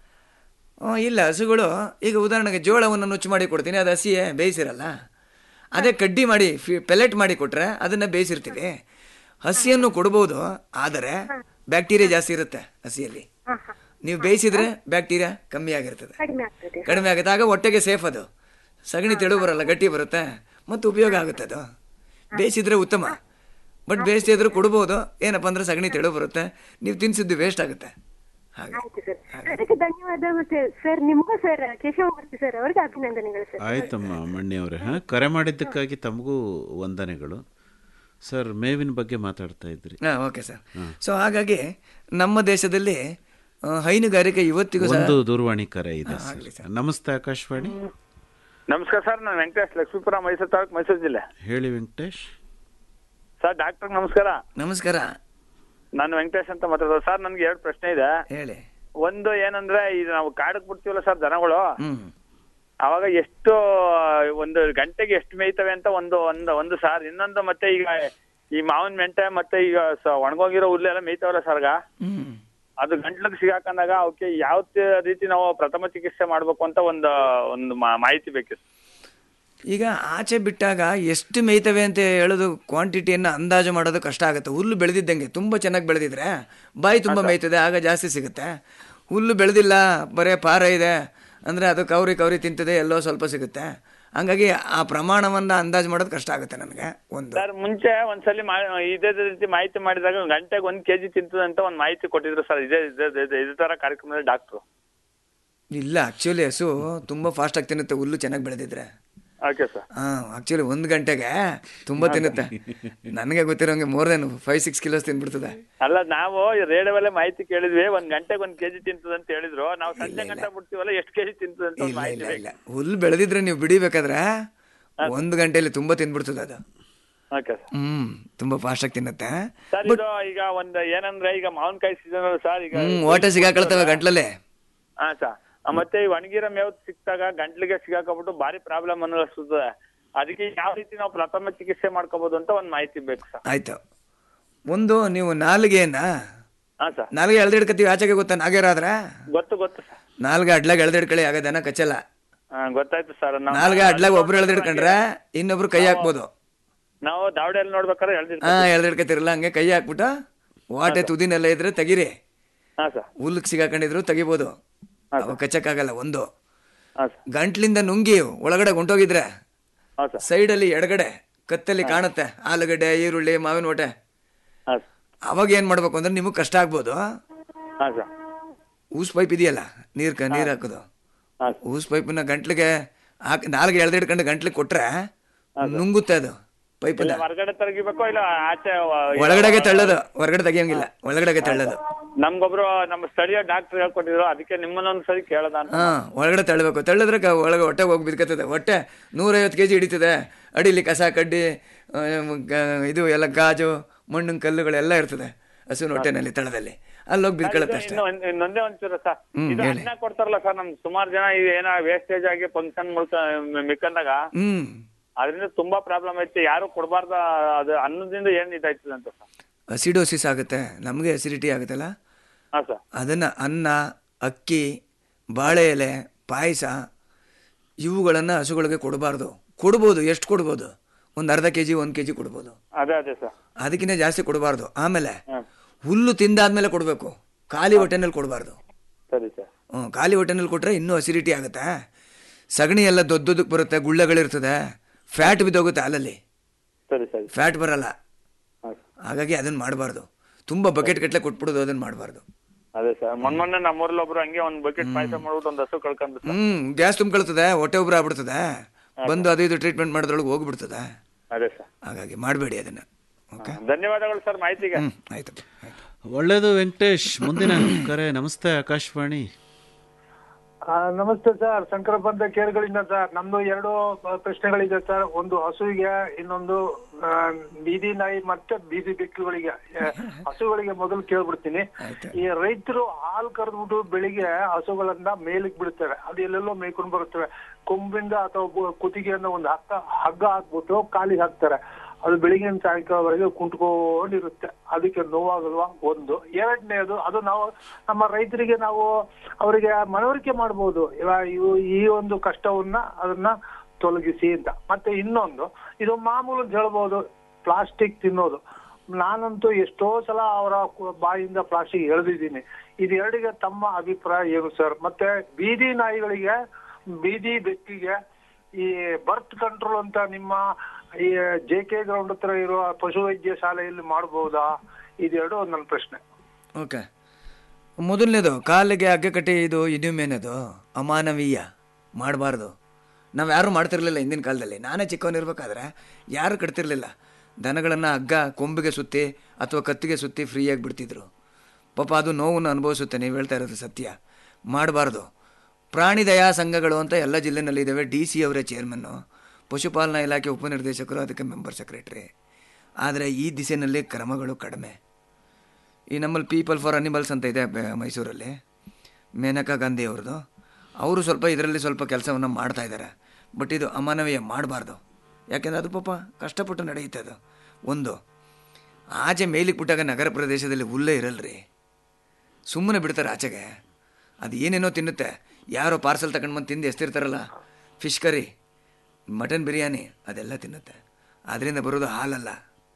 Speaker 6: ಹ್ಞೂ ಇಲ್ಲ ಹಸುಗಳು ಈಗ ಉದಾಹರಣೆಗೆ ಜೋಳವನ್ನು ನುಚ್ಚು ಮಾಡಿ ಕೊಡ್ತೀನಿ ಅದು ಹಸಿಯೇ ಬೇಯಿಸಿರಲ್ಲ ಅದೇ ಕಡ್ಡಿ ಮಾಡಿ ಫಿ ಪೆಲೆಟ್ ಮಾಡಿ ಕೊಟ್ಟರೆ ಅದನ್ನು ಬೇಯಿಸಿರ್ತೀವಿ ಹಸಿಯನ್ನು ಕೊಡ್ಬೋದು ಆದರೆ ಬ್ಯಾಕ್ಟೀರಿಯಾ ಜಾಸ್ತಿ ಇರುತ್ತೆ ಹಸಿಯಲ್ಲಿ ನೀವು ಬೇಯಿಸಿದ್ರೆ ಬ್ಯಾಕ್ಟೀರಿಯಾ ಕಮ್ಮಿ ಆಗಿರ್ತದೆ
Speaker 11: ಕಡಿಮೆ ಆಗ್ತದೆ
Speaker 6: ಕಡಿಮೆ ಆಗುತ್ತೆ ಆಗ ಹೊಟ್ಟೆಗೆ ಸೇಫ್ ಅದು ಸಗಣಿ ತೆಳು ಬರಲ್ಲ ಗಟ್ಟಿ ಬರುತ್ತೆ ಮತ್ತು ಉಪಯೋಗ ಆಗುತ್ತೆ ಅದು ಬೇಯಿಸಿದ್ರೆ ಉತ್ತಮ ಬಟ್ ಬೇಯಿಸದೇ ಇದ್ರೂ ಕೊಡ್ಬೋದು ಏನಪ್ಪ ಅಂದ್ರೆ ಸಗಣಿ ತೆಳು ಬರುತ್ತೆ ನೀವು ತಿನ್ಸಿದ್ದು ವೇಸ್ಟ್ ಆಗುತ್ತೆ ಹಾಗೆ
Speaker 11: ಆಯ್ತು ಸರ್ ಅದಕ್ಕೆ ಧನ್ಯವಾದ ಸರ್ ನಿಮ್ಗೂ ಸರ್ ಕೇಶವಮೂರ್ತಿ ಸರ್ ಅವರಿಗೆ ಅಭಿನಂದನೆಗಳು ಸರ್
Speaker 8: ಆಯ್ತಮ್ಮ ಮಣ್ಣಿ ಅವರೇ ಹಾಂ ಕರೆ ಮಾಡಿದ್ದಕ್ಕಾಗಿ ತಮಗೂ ವಂದನೆಗಳು ಸರ್ ಮೇವಿನ ಬಗ್ಗೆ ಮಾತಾಡ್ತಾ ಇದ್ರಿ
Speaker 6: ಹಾಂ ಓಕೆ ಸರ್ ಸೊ ಹಾಗಾಗಿ ನಮ್ಮ ದೇಶದಲ್ಲಿ ಆ, ಹೈನುಗಾರಿಕೆ ಇವತ್ತಿಗೂ ಸಹ
Speaker 8: ಒಂದು ದೂರವಾಣಿ ಕರೆ ಇದೆ
Speaker 6: ಹಾ, ಆಗ್ಲಿ
Speaker 8: ಸರ್. ನಮಸ್ತೆ ಆಕಾಶವಾಣಿ
Speaker 12: ನಮಸ್ಕಾರ ಸರ್ ನಾನು ವೆಂಕಟೇಶ್ ಲಕ್ಷ್ಮೀಪುರ ಮೈಸೂರು ತಾಲೂಕು ಮೈಸೂರು ಜಿಲ್ಲೆ
Speaker 8: ಹೇಳಿ ವೆಂಕಟೇಶ್
Speaker 12: ಸರ್ ಡಾಕ್ಟರ್ ನಮಸ್ಕಾರ
Speaker 6: ನಮಸ್ಕಾರ
Speaker 12: ನಾನು ವೆಂಕಟೇಶ್ ಅಂತ ಮಾತಾಡೋದು ಸರ್ ನನ್ಗೆ ಎರಡು ಪ್ರಶ್ನೆ ಇದೆ
Speaker 6: ಹೇಳಿ
Speaker 12: ಒಂದು ಏನಂದ್ರೆ ಇದು ನಾವು ಕಾಡಕ್ ಬಿಡ್ತೀವಲ್ಲ ಸರ್ ದನಗಳು
Speaker 6: ಹ್ಮ್
Speaker 12: ಅವಾಗ ಎಷ್ಟು ಒಂದು ಗಂಟೆಗೆ ಎಷ್ಟು ಮೇಯ್ತವೆ ಅಂತ ಒಂದು ಒಂದು ಒಂದು ಸಾರ್ ಇನ್ನೊಂದು ಮತ್ತೆ ಈಗ ಈ ಮಾವಿನ ಮೆಂಟೆ ಮತ್ತೆ ಈಗ ಸ- ಒಣಗೋಗಿರೋ ಹುಲ್ಲೆಲ್ಲ ಮೇಯ್ತಾವಲ್ಲ ಸರ್ಗ
Speaker 6: ಹ್ಮ್
Speaker 12: ಅದು ಗಂಟ್ಲಿಗೆ ಸಿಗಾಕಂದಾಗ ಅವಕ್ಕೆ ಯಾವ ತಿ- ರೀತಿ ನಾವು ಪ್ರಥಮ ಚಿಕಿತ್ಸೆ ಮಾಡ್ಬೇಕು ಅಂತ ಒಂದು ಒಂದು ಮಾ- ಮಾಹಿತಿ ಬೇಕಿತ್ತು
Speaker 6: ಈಗ ಆಚೆ ಬಿಟ್ಟಾಗ ಎಷ್ಟು ಮೇಯ್ತವೆ ಅಂತ ಹೇಳೋದು ಕ್ವಾಂಟಿಟಿಯನ್ನು ಅಂದಾಜು ಮಾಡೋದು ಕಷ್ಟ ಆಗುತ್ತೆ ಹುಲ್ಲು ಬೆಳೆದಿದ್ದಂಗೆ ತುಂಬ ಚೆನ್ನಾಗಿ ಬೆಳೆದಿದ್ರೆ ಬಾಯಿ ತುಂಬ ಮೇಯ್ತದೆ ಆಗ ಜಾಸ್ತಿ ಸಿಗುತ್ತೆ ಹುಲ್ಲು ಬೆಳೆದಿಲ್ಲ ಬರೇ ಪಾರ ಇದೆ ಅಂದರೆ ಅದು ಕೌರಿ ಕೌರಿ ತಿಂತದೆ ಎಲ್ಲೋ ಸ್ವಲ್ಪ ಸಿಗುತ್ತೆ ಹಂಗಾಗಿ ಆ ಪ್ರಮಾಣವನ್ನು ಅಂದಾಜು ಮಾಡೋದು ಕಷ್ಟ ಆಗುತ್ತೆ ನನಗೆ ಒಂದು
Speaker 12: ಸರ್ ಮುಂಚೆ ಒಂದ್ಸಲಿ ಮಾ- ಇದೇ ರೀತಿ ಮಾಹಿತಿ ಮಾಡಿದಾಗ ಗಂಟೆಗೆ ಒಂದ್ ಕೆಜಿ ತಿಂತದಂತ ಒಂದ್ ಮಾಹಿತಿ ಕೊಟ್ಟಿದ್ರು ಸರ್ ಇದೇ ಇದೇ- ಇದೇ- ಇದೇ ತರ ಕಾರ್ಯಕ್ರಮದಲ್ಲಿ ಡಾಕ್ಟ್ರು
Speaker 6: ಇಲ್ಲ ಆ್ಯಕ್ಚುಲಿ ಹಸು ತುಂಬ ಫಾಸ್ಟಾಗಿ ತಿನ್ನುತ್ತೆ ಹುಲ್ಲು ಚೆನ್ನಾಗಿ ಬೆಳೆದಿದ್ರೆ
Speaker 12: ಓಕೆ ಸರ್
Speaker 6: ಹಾಂ ಆ್ಯಕ್ಚುಲಿ ಒಂದು ಗಂಟೆಗೆ ತುಂಬ ತಿನ್ನುತ್ತೆ ನನಗೆ ಗೊತ್ತಿರೋಂಗೆ more than five six kilos ತಿನ್ಬಿಡ್ತದೆ
Speaker 12: ಅಲ್ಲ ನಾವು ರೇಡಿಯೋವಲ್ಲೇ ಮಾಹಿತಿ ಕೇಳಿದ್ವಿ ಒಂದ್ ಗಂಟೆಗೆ ಒಂದ್ ಕೆಜಿ ತಿಂತದ ಅಂತ ಹೇಳಿದ್ರು ನಾವು ಸಂಜೆ ಗಂಟೆ ಬಿಡ್ತೀವಲ್ಲ ಎಷ್ಟು ಕೆಜಿ ತಿಂತದ ಅಂತ ಒಂದ್
Speaker 6: ಇಲ್ಲ
Speaker 12: ಮಾಹಿತಿ
Speaker 6: ಇಲ್ಲ
Speaker 12: ಬೇಕು.
Speaker 6: ಇಲ್ಲ ಹುಲ್ಲು ಬೆಳೆದಿದ್ರೆ ನೀವು ಬಿಡಿಬೇಕಾದ್ರೆ ಒಂದು ಗಂಟೆಯಲ್ಲಿ ತುಂಬ ತಿನ್ಬಿಡ್ತದೆ ಅದು
Speaker 12: ಓಕೆ ಸರ್
Speaker 6: ಹ್ಮ್ ತುಂಬ ಫಾಸ್ಟಾಗಿ ತಿನ್ನುತ್ತೆ
Speaker 12: ಸರ್ ಇದು ಈಗ ಒಂದ್ ಏನಂದ್ರೆ ಈಗ ಮಾವಿನಕಾಯಿ ಸೀಸನ್ ಸರ್ ಈಗ
Speaker 6: ಹ್ಮ್ ಓಟೆ ಸಿಗಾಕೊಳ್ತವೆ ಗಂಟ್ಲಲ್ಲಿ
Speaker 12: ಹಾ ಸರ್ ಮತ್ತೆ ಈ ಒಣಗಿರೋ ಮೇವ್ ಸಿಕ್ತಾಗ ಗಂಟ್ಲಿಗೆ ಸಿಗಾಕೊಂಡ್ಬಿಟ್ಟು ಭಾರಿ ಪ್ರಾಬ್ಲಮ್ ಅನ್ನಿಸ್ತದೆ ಅದಕ್ಕೆ ಯಾವ ರೀತಿ ನಾವು ಪ್ರಥಮ ಚಿಕಿತ್ಸೆ ಮಾಡ್ಕೋಬಹುದು ಅಂತ ಒಂದ್ ಮಾಹಿತಿ ಬೇಕು ಸರ್
Speaker 6: ಆಯ್ತು ಒಂದು ನೀವು ನಾಲಿಗೆಯನ್ನ
Speaker 12: ಹಾ ಸರ್
Speaker 6: ನಾಲ್ಗೆ ಎಳ್ದಿಡ್ಕತ್ತೀವಿ ಆಚೆಗೆ ಗೊತ್ತಾ ನಾಗೇರಾದ್ರೆ
Speaker 12: ಗೊತ್ತು ಗೊತ್ತು ಸರ್
Speaker 6: ನಾಲ್ಗೆ ಅಡ್ಲಾಗ ಎಳ್ದಿಡ್ಕೊಳ್ಳಿ ಆಗ ದನ ಕಚ್ಚಲ್ಲ
Speaker 12: ಹಾ ಗೊತ್ತಾಯ್ತು ಸರ್ ನಾವು
Speaker 6: ನಾಲ್ಗೆ ಅಡ್ಲಾಗ ಒಬ್ರು ಎಳ್ದಿಡ್ಕೊಂಡ್ರೆ ಇನ್ನೊಬ್ರು ಕೈ ಹಾಕ್ಬೋದು
Speaker 12: ನಾವು ದಾವಡಿಯಲ್ಲಿ ನೋಡ್ಬೇಕಾದ್ರೆ
Speaker 6: ಹಾ
Speaker 12: ಎಳ್ದಿರ್ತೀವಿ
Speaker 6: ಎಳ್ದಿಡ್ಕತ್ತಿರಲ್ಲ ಹಂಗೆ ಕೈ ಹಾಕ್ಬಿಟ್ಟು ವಾಟೆ ತುದಿನೆಲ್ಲ ಇದ್ರೆ ತೆಗೀರಿ
Speaker 12: ಹಾ ಸರ್
Speaker 6: ಹುಲ್ಕ್ ಸಿಗಾಕೊಂಡಿದ್ರು ತೆಗಿಬೋದು ಅವ ಕಚ್ಚಕ್ಕಾಗಲ್ಲ ಒಂದು
Speaker 12: ಹಾ ಸರ್
Speaker 6: ಗಂಟ್ಲಿಂದ ನುಂಗಿ ಒಳಗಡೆ ಹೊಂಟೋಗಿದ್ರೆ
Speaker 12: ಹಾ ಸರ್
Speaker 6: ಸೈಡಲ್ಲಿ ಎಡಗಡೆ ಕತ್ತಲ್ಲಿ ಕಾಣುತ್ತೆ ಆಲೂಗಡ್ಡೆ ಈರುಳ್ಳಿ ಮಾವಿನ ಹೊಟ್ಟೆ
Speaker 12: ಹಾ ಸರ್
Speaker 6: ಅವಾಗ ಏನ್ ಮಾಡ್ಬೇಕು ಅಂದ್ರೆ ನಿಮಗೆ ಕಷ್ಟ ಆಗ್ಬೋದು
Speaker 12: ಹಾ ಸರ್
Speaker 6: ಊಸ್ ಪೈಪ್ ಇದೆಯಲ್ಲ ನೀರ್ ಕ ನೀರ್ ಹಾಕೋದು ಊಸ್ ಪೈಪ್ನ ಗಂಟ್ಲಿಗೆ ಹಾಕಿ ನಾಲ್ಗೆ ಎಳ್ದಿಡ್ಕೊಂಡು ಗಂಟ್ಲಿಗೆ ಕೊಟ್ರೆ ನುಂಗುತ್ತೆ ಅದು ಪೈಪ್
Speaker 12: ಇಲ್ಲ ಹೊರಗಡೆ ತೆಗಿಬೇಕು ಇಲ್ಲ ಆಚೆ
Speaker 6: ಒಳಗಡೆಗೆ ತಳ್ಳೋದು ಹೊರಗಡೆ ತೆಗಿಯಂಗಿಲ್ಲ ಒಳಗಡೆಗೆ ತಳ್ಳೋದು
Speaker 12: ನಮ್ಗೊಬ್ರು ನಮ್ಮ ಸ್ಥಳೀಯ ಡಾಕ್ಟರ್ ಹೇಳ್ಕೊಟ್ಟಿದ್ರು ಅದಕ್ಕೆ ನಿಮ್ಮನ್ನೊಂದ್ ಸರಿ ಕೇಳದ ಅಂತ
Speaker 6: ಹಾ ಒಳಗಡೆ ತಳ್ಳಬೇಕು ತಳ್ಳಿದ್ರೆ ಕ- ಒಳಗೆ ಹೊಟ್ಟೆ ಹೋಗಿ ಬಿದ್ಕತ್ತದೆ ಹೊಟ್ಟೆ ನೂರೈವತ್ತು ಕೆ ಜಿ ಹಿಡಿತದೆ ಅಡಿಲಿ ಕಸ ಕಡ್ಡಿ ಆ, ಗ- ಇದು ಎಲ್ಲ ಗಾಜು ಮಣ್ಣಿನ ಕಲ್ಲುಗಳೆಲ್ಲ ಇರ್ತದೆ ಹಸುವಿನ ಹೊಟ್ಟೆನಲ್ಲಿ ತಳದಲ್ಲಿ ಅಲ್ಲಿ ಹೋಗಿ ಬಿದ್ಕೊಳ್ಳುತ್ತೆ ಅಷ್ಟೇ
Speaker 12: ಇನ್ನು ಒಂದ್- ಇನ್ನೊಂದೇ ಒಂಚೂರು ಸರ್
Speaker 6: ಹ್ಮ್,
Speaker 12: ಇದು
Speaker 6: ಹೇಳಿ.
Speaker 12: ಅನ್ನ ಕೊಡ್ತಾರಲ್ಲ ಸರ್ ನಮ್ ಸುಮಾರು ಜನ ಇದು ಏನೋ ವೇಸ್ಟೇಜ್ ಆಗಿ ಫಂಕ್ಷನ್ ಮುಳ್ಕ ಮಿಕ್ಕಂದಾಗ
Speaker 6: ಹ್ಮ್
Speaker 12: ಅದರಿಂದ ತುಂಬಾ ಪ್ರಾಬ್ಲಮ್ ಐತಿ ಯಾರು ಕೊಡಬಾರ್ದ ಅದು ಅನ್ನದಿಂದ ಏನ್ ಇದಾಯ್ತದೆ ಅಂತ ಸರ್
Speaker 6: ಅಸಿಡೋಸಿಸ್ ಆಗುತ್ತೆ ನಮಗೆ ಅಸಿಡಿಟಿ ಆಗುತ್ತಲ್ಲ
Speaker 12: ಹಾ ಸರ್
Speaker 6: ಅದನ್ನು ಅನ್ನ ಅಕ್ಕಿ ಬಾಳೆ ಎಲೆ ಪಾಯಸ ಇವುಗಳನ್ನು ಹಸುಗಳಿಗೆ ಕೊಡಬಾರ್ದು ಕೊಡ್ಬೋದು ಎಷ್ಟು ಕೊಡ್ಬೋದು ಒಂದು ಅರ್ಧ ಕೆ ಜಿ ಒಂದು ಕೆ ಜಿ ಕೊಡ್ಬೋದು
Speaker 12: ಅದೇ ಅದೇ ಸರ್
Speaker 6: ಅದಕ್ಕಿಂತ ಜಾಸ್ತಿ ಕೊಡಬಾರ್ದು ಆಮೇಲೆ
Speaker 12: ಹ್ಮ್.
Speaker 6: ಹುಲ್ಲು ತಿಂದಾದ್ಮೇಲೆ ಕೊಡಬೇಕು ಖಾಲಿ ಹೊಟ್ಟೆನಲ್ಲಿ ಕೊಡಬಾರ್ದು
Speaker 12: ಸರಿ ಸರ್
Speaker 6: ಹ್ಞೂ ಖಾಲಿ ಹೊಟ್ಟೆನಲ್ಲಿ ಕೊಟ್ಟರೆ ಇನ್ನೂ ಅಸಿಡಿಟಿ ಆಗುತ್ತೆ ಸಗಣಿ ಎಲ್ಲ ದೊಡ್ಡದಕ್ಕೆ ಬರುತ್ತೆ ಗುಳ್ಳೆಗಳಿರ್ತದೆ ಫ್ಯಾಟ್ ಬಿದ್ದೋಗುತ್ತೆ ಹಾಲಲ್ಲಿ
Speaker 12: ಸರಿ ಸರಿ
Speaker 6: ಫ್ಯಾಟ್ ಬರಲ್ಲ
Speaker 12: ಹಾ.
Speaker 6: ಹಾಗಾಗಿ ಅದನ್ನು ಮಾಡಬಾರ್ದು ತುಂಬ ಬಕೆಟ್ ಗಟ್ಟಲೆ ಕೊಟ್ಬಿಡೋದು ಅದನ್ನು ಮಾಡಬಾರ್ದು
Speaker 12: ಅದೇ ಸರ್ ಮೊನ್ನೆ ಮೊನ್ನೆ ನಮ್ಮೂರಲ್ಲಿ ಒಬ್ರು ಹಂಗೆ ಒಂದ್ ಬಕೆಟ್ ಪಾಯಸ ಮಾಡ್ಬಿಟ್ಟು ಒಂದ್ ಹಸು ಕಳ್ಕೊಂಡ್ರು ಸರ್
Speaker 6: ಹ್ಮ್ ಗ್ಯಾಸ್ ತುಂಬ್ಕೊಳ್ತದೆ ಹೊಟ್ಟೆ ಉಬ್ರ ಆಗ್ಬಿಡ್ತದೆ ಬಂದು ಅದು ಇದು ಟ್ರೀಟ್ಮೆಂಟ್ ಮಾಡೋದ್ರೊಳಗೆ ಹೋಗ್ಬಿಡ್ತದೆ
Speaker 12: ಅದೇ ಸರ್
Speaker 6: ಹಾಗಾಗಿ ಮಾಡಬೇಡಿ ಅದನ್ನ ಓಕೆ
Speaker 12: ಧನ್ಯವಾದಗಳು ಸರ್ ಮಾಹಿತಿಗೆ
Speaker 6: ಹ್ಮ್ ಆಯ್ತಪ್ಪ
Speaker 8: ಒಳ್ಳೇದು ವೆಂಕಟೇಶ್ ಮುಂದಿನ ಕರೆ ನಮಸ್ತೆ ಆಕಾಶವಾಣಿ
Speaker 13: ಆ, ನಮಸ್ತೆ ಸರ್ ಶಂಕರಪ್ಪ ಅಂತ ಕೇರ್ಗಳಿಂದ ಸರ್ ನಮ್ದು ಎರಡು ಆ, ಪ್ರಶ್ನೆಗಳಿದೆ ಸರ್ ಒಂದು ಹಸುವಿಗೆ ಇನ್ನೊಂದು ಆ, ಬೀದಿ ನಾಯಿ ಮತ್ತೆ ಬೀದಿ ಬೆಕ್ಕುಗಳಿಗೆ ಆ, ಹಸುಗಳಿಗೆ ಮೊದಲು ಕೇಳ್ಬಿಡ್ತೀನಿ ಈ ರೈತರು ಹಾಲು ಕರೆದ್ಬಿಟ್ಟು ಬೆಳಿಗ್ಗೆ ಹಸುಗಳನ್ನ ಮೇಲಕ್ಕೆ ಬಿಡ್ತಾರೆ ಅದು ಎಲ್ಲೆಲ್ಲೋ ಮೇಯ್ಕೊಂಡು ಬರುತ್ತವೆ ಕೊಂಬಿಂದ ಅಥವಾ ಬು- ಕುತ್ತಿಗೆಯಿಂದ ಒಂದು ಹಗ್ಗ ಹಗ್ಗ ಹಾಕ್ಬಿಟ್ಟು ಕಾಲಿಗೆ ಹಾಕ್ತಾರೆ ಅದು ಬೆಳಿಗ್ಗೆ ಸಾಯಂಕಾಲವರೆಗೆ ಕುಂಟ್ಕೊಂಡಿರುತ್ತೆ ಅದಕ್ಕೆ ನೋವಾಗಲ್ವಾ ಒಂದು ಎರಡನೇದು ಅದು ನಾವು ನಮ್ಮ ರೈತರಿಗೆ ನಾವು ಅವರಿಗೆ ಮನವರಿಕೆ ಮಾಡ್ಬೋದು ಇವ- ಇವು ಈ ಒಂದು ಕಷ್ಟವನ್ನ ಅದನ್ನ ತೊಲಗಿಸಿ ಅಂತ ಮತ್ತೆ ಇನ್ನೊಂದು ಇದು ಮಾಮೂಲು ಅಂತ ಹೇಳ್ಬೋದು ಪ್ಲಾಸ್ಟಿಕ್ ತಿನ್ನೋದು ನಾನಂತೂ ಎಷ್ಟೋ ಸಲ ಅವರ ಕು- ಬಾಯಿಂದ ಪ್ಲಾಸ್ಟಿಕ್ ಎಳೆದಿದ್ದೀನಿ ಇದೆರಡಿಗೆ ತಮ್ಮ ಅಭಿಪ್ರಾಯ ಏನು ಸರ್ ಮತ್ತೆ ಬೀದಿ ನಾಯಿಗಳಿಗೆ ಬೀದಿ ಬೆಕ್ಕಿಗೆ ಈ ಬರ್ತ್ ಕಂಟ್ರೋಲ್ ಅಂತ ನಿಮ್ಮ ಈ ಜೆ ಕೆ ಗ್ರೌಂಡ್ ಹತ್ರ ಇರುವ ಪಶುವೈದ್ಯ ಶಾಲೆಯಲ್ಲಿ ಮಾಡಬಹುದಾ ಇದೆರಡು ನನ್ನ ಪ್ರಶ್ನೆ
Speaker 6: ಓಕೆ ಮೊದಲನೇದು ಕಾಲಿಗೆ ಹಗ್ಗ ಕಟ್ಟಿ ಇದು ಇನ್ಯೂಮೇನದು ಅಮಾನವೀಯ ಮಾಡಬಾರ್ದು ನಾವು ಯಾರೂ ಮಾಡ್ತಿರ್ಲಿಲ್ಲ ಹಿಂದಿನ ಕಾಲದಲ್ಲಿ ನಾನೇ ಚಿಕ್ಕವನಿರ್ಬೇಕಾದ್ರೆ ಯಾರು ಕಟ್ತಿರ್ಲಿಲ್ಲ ದನಗಳನ್ನು ಹಗ್ಗ ಕೊಂಬಿಗೆ ಸುತ್ತಿ ಅಥವಾ ಕತ್ತಿಗೆ ಸುತ್ತಿ ಫ್ರೀಯಾಗಿ ಬಿಡ್ತಿದ್ರು ಪಾಪ ಅದು ನೋವನ್ನು ಅನುಭವಿಸುತ್ತೆ ನೀವು ಹೇಳ್ತಾ ಇರೋದು ಸತ್ಯ ಮಾಡಬಾರ್ದು ಪ್ರಾಣಿ ದಯಾ ಸಂಘಗಳು ಅಂತ ಎಲ್ಲ ಜಿಲ್ಲೆನಲ್ಲಿ ಇದ್ದಾವೆ ಡಿ ಸಿ ಅವರೇ ಚೇರ್ಮನ್ನು ಪಶುಪಾಲನಾ ಇಲಾಖೆ ಉಪನಿರ್ದೇಶಕರು ಅದಕ್ಕೆ ಮೆಂಬರ್ ಸೆಕ್ರೆಟರಿ ಆದರೆ ಈ ದಿಸೆಯಲ್ಲಿ ಕ್ರಮಗಳು ಕಡಿಮೆ ಈ ನಮ್ಮಲ್ಲಿ ಪೀಪಲ್ ಫಾರ್ ಅನಿಮಲ್ಸ್ ಅಂತ ಇದೆ ಬೆ- ಮೈಸೂರಲ್ಲಿ ಮೇನಕಾ ಗಾಂಧಿ ಅವ್ರದ್ದು ಅವರು ಸ್ವಲ್ಪ ಇದರಲ್ಲಿ ಸ್ವಲ್ಪ ಕೆಲಸವನ್ನು ಮಾಡ್ತಾ ಇದ್ದಾರೆ ಬಟ್ ಇದು ಅಮಾನವೀಯ ಮಾಡಬಾರ್ದು ಯಾಕೆಂದರೆ ಅದು ಪಾಪ ಕಷ್ಟಪಟ್ಟು ನಡೆಯುತ್ತೆ ಅದು ಒಂದು ಆಚೆ ಮೇಲಿಗೆ ಬಿಟ್ಟಾಗ ನಗರ ಪ್ರದೇಶದಲ್ಲಿ ಹುಲ್ಲೇ ಇರಲ್ರಿ ಸುಮ್ಮನೆ ಬಿಡ್ತಾರೆ ಆಚೆಗೆ ಅದು ಏನೇನೋ ತಿನ್ನುತ್ತೆ ಯಾರೋ ಪಾರ್ಸಲ್ ತಗೊಂಡು ಬಂದು ತಿಂದು ಎಸ್ತಿರ್ತಾರಲ್ಲ ಫಿಶ್ ಕರಿ ಮಟನ್ ಬಿರಿಯಾನಿ ಅದೆಲ್ಲ ತಿನ್ನುತ್ತೆ ಅದರಿಂದ ಬರೋದು ಹಾಲಲ್ಲ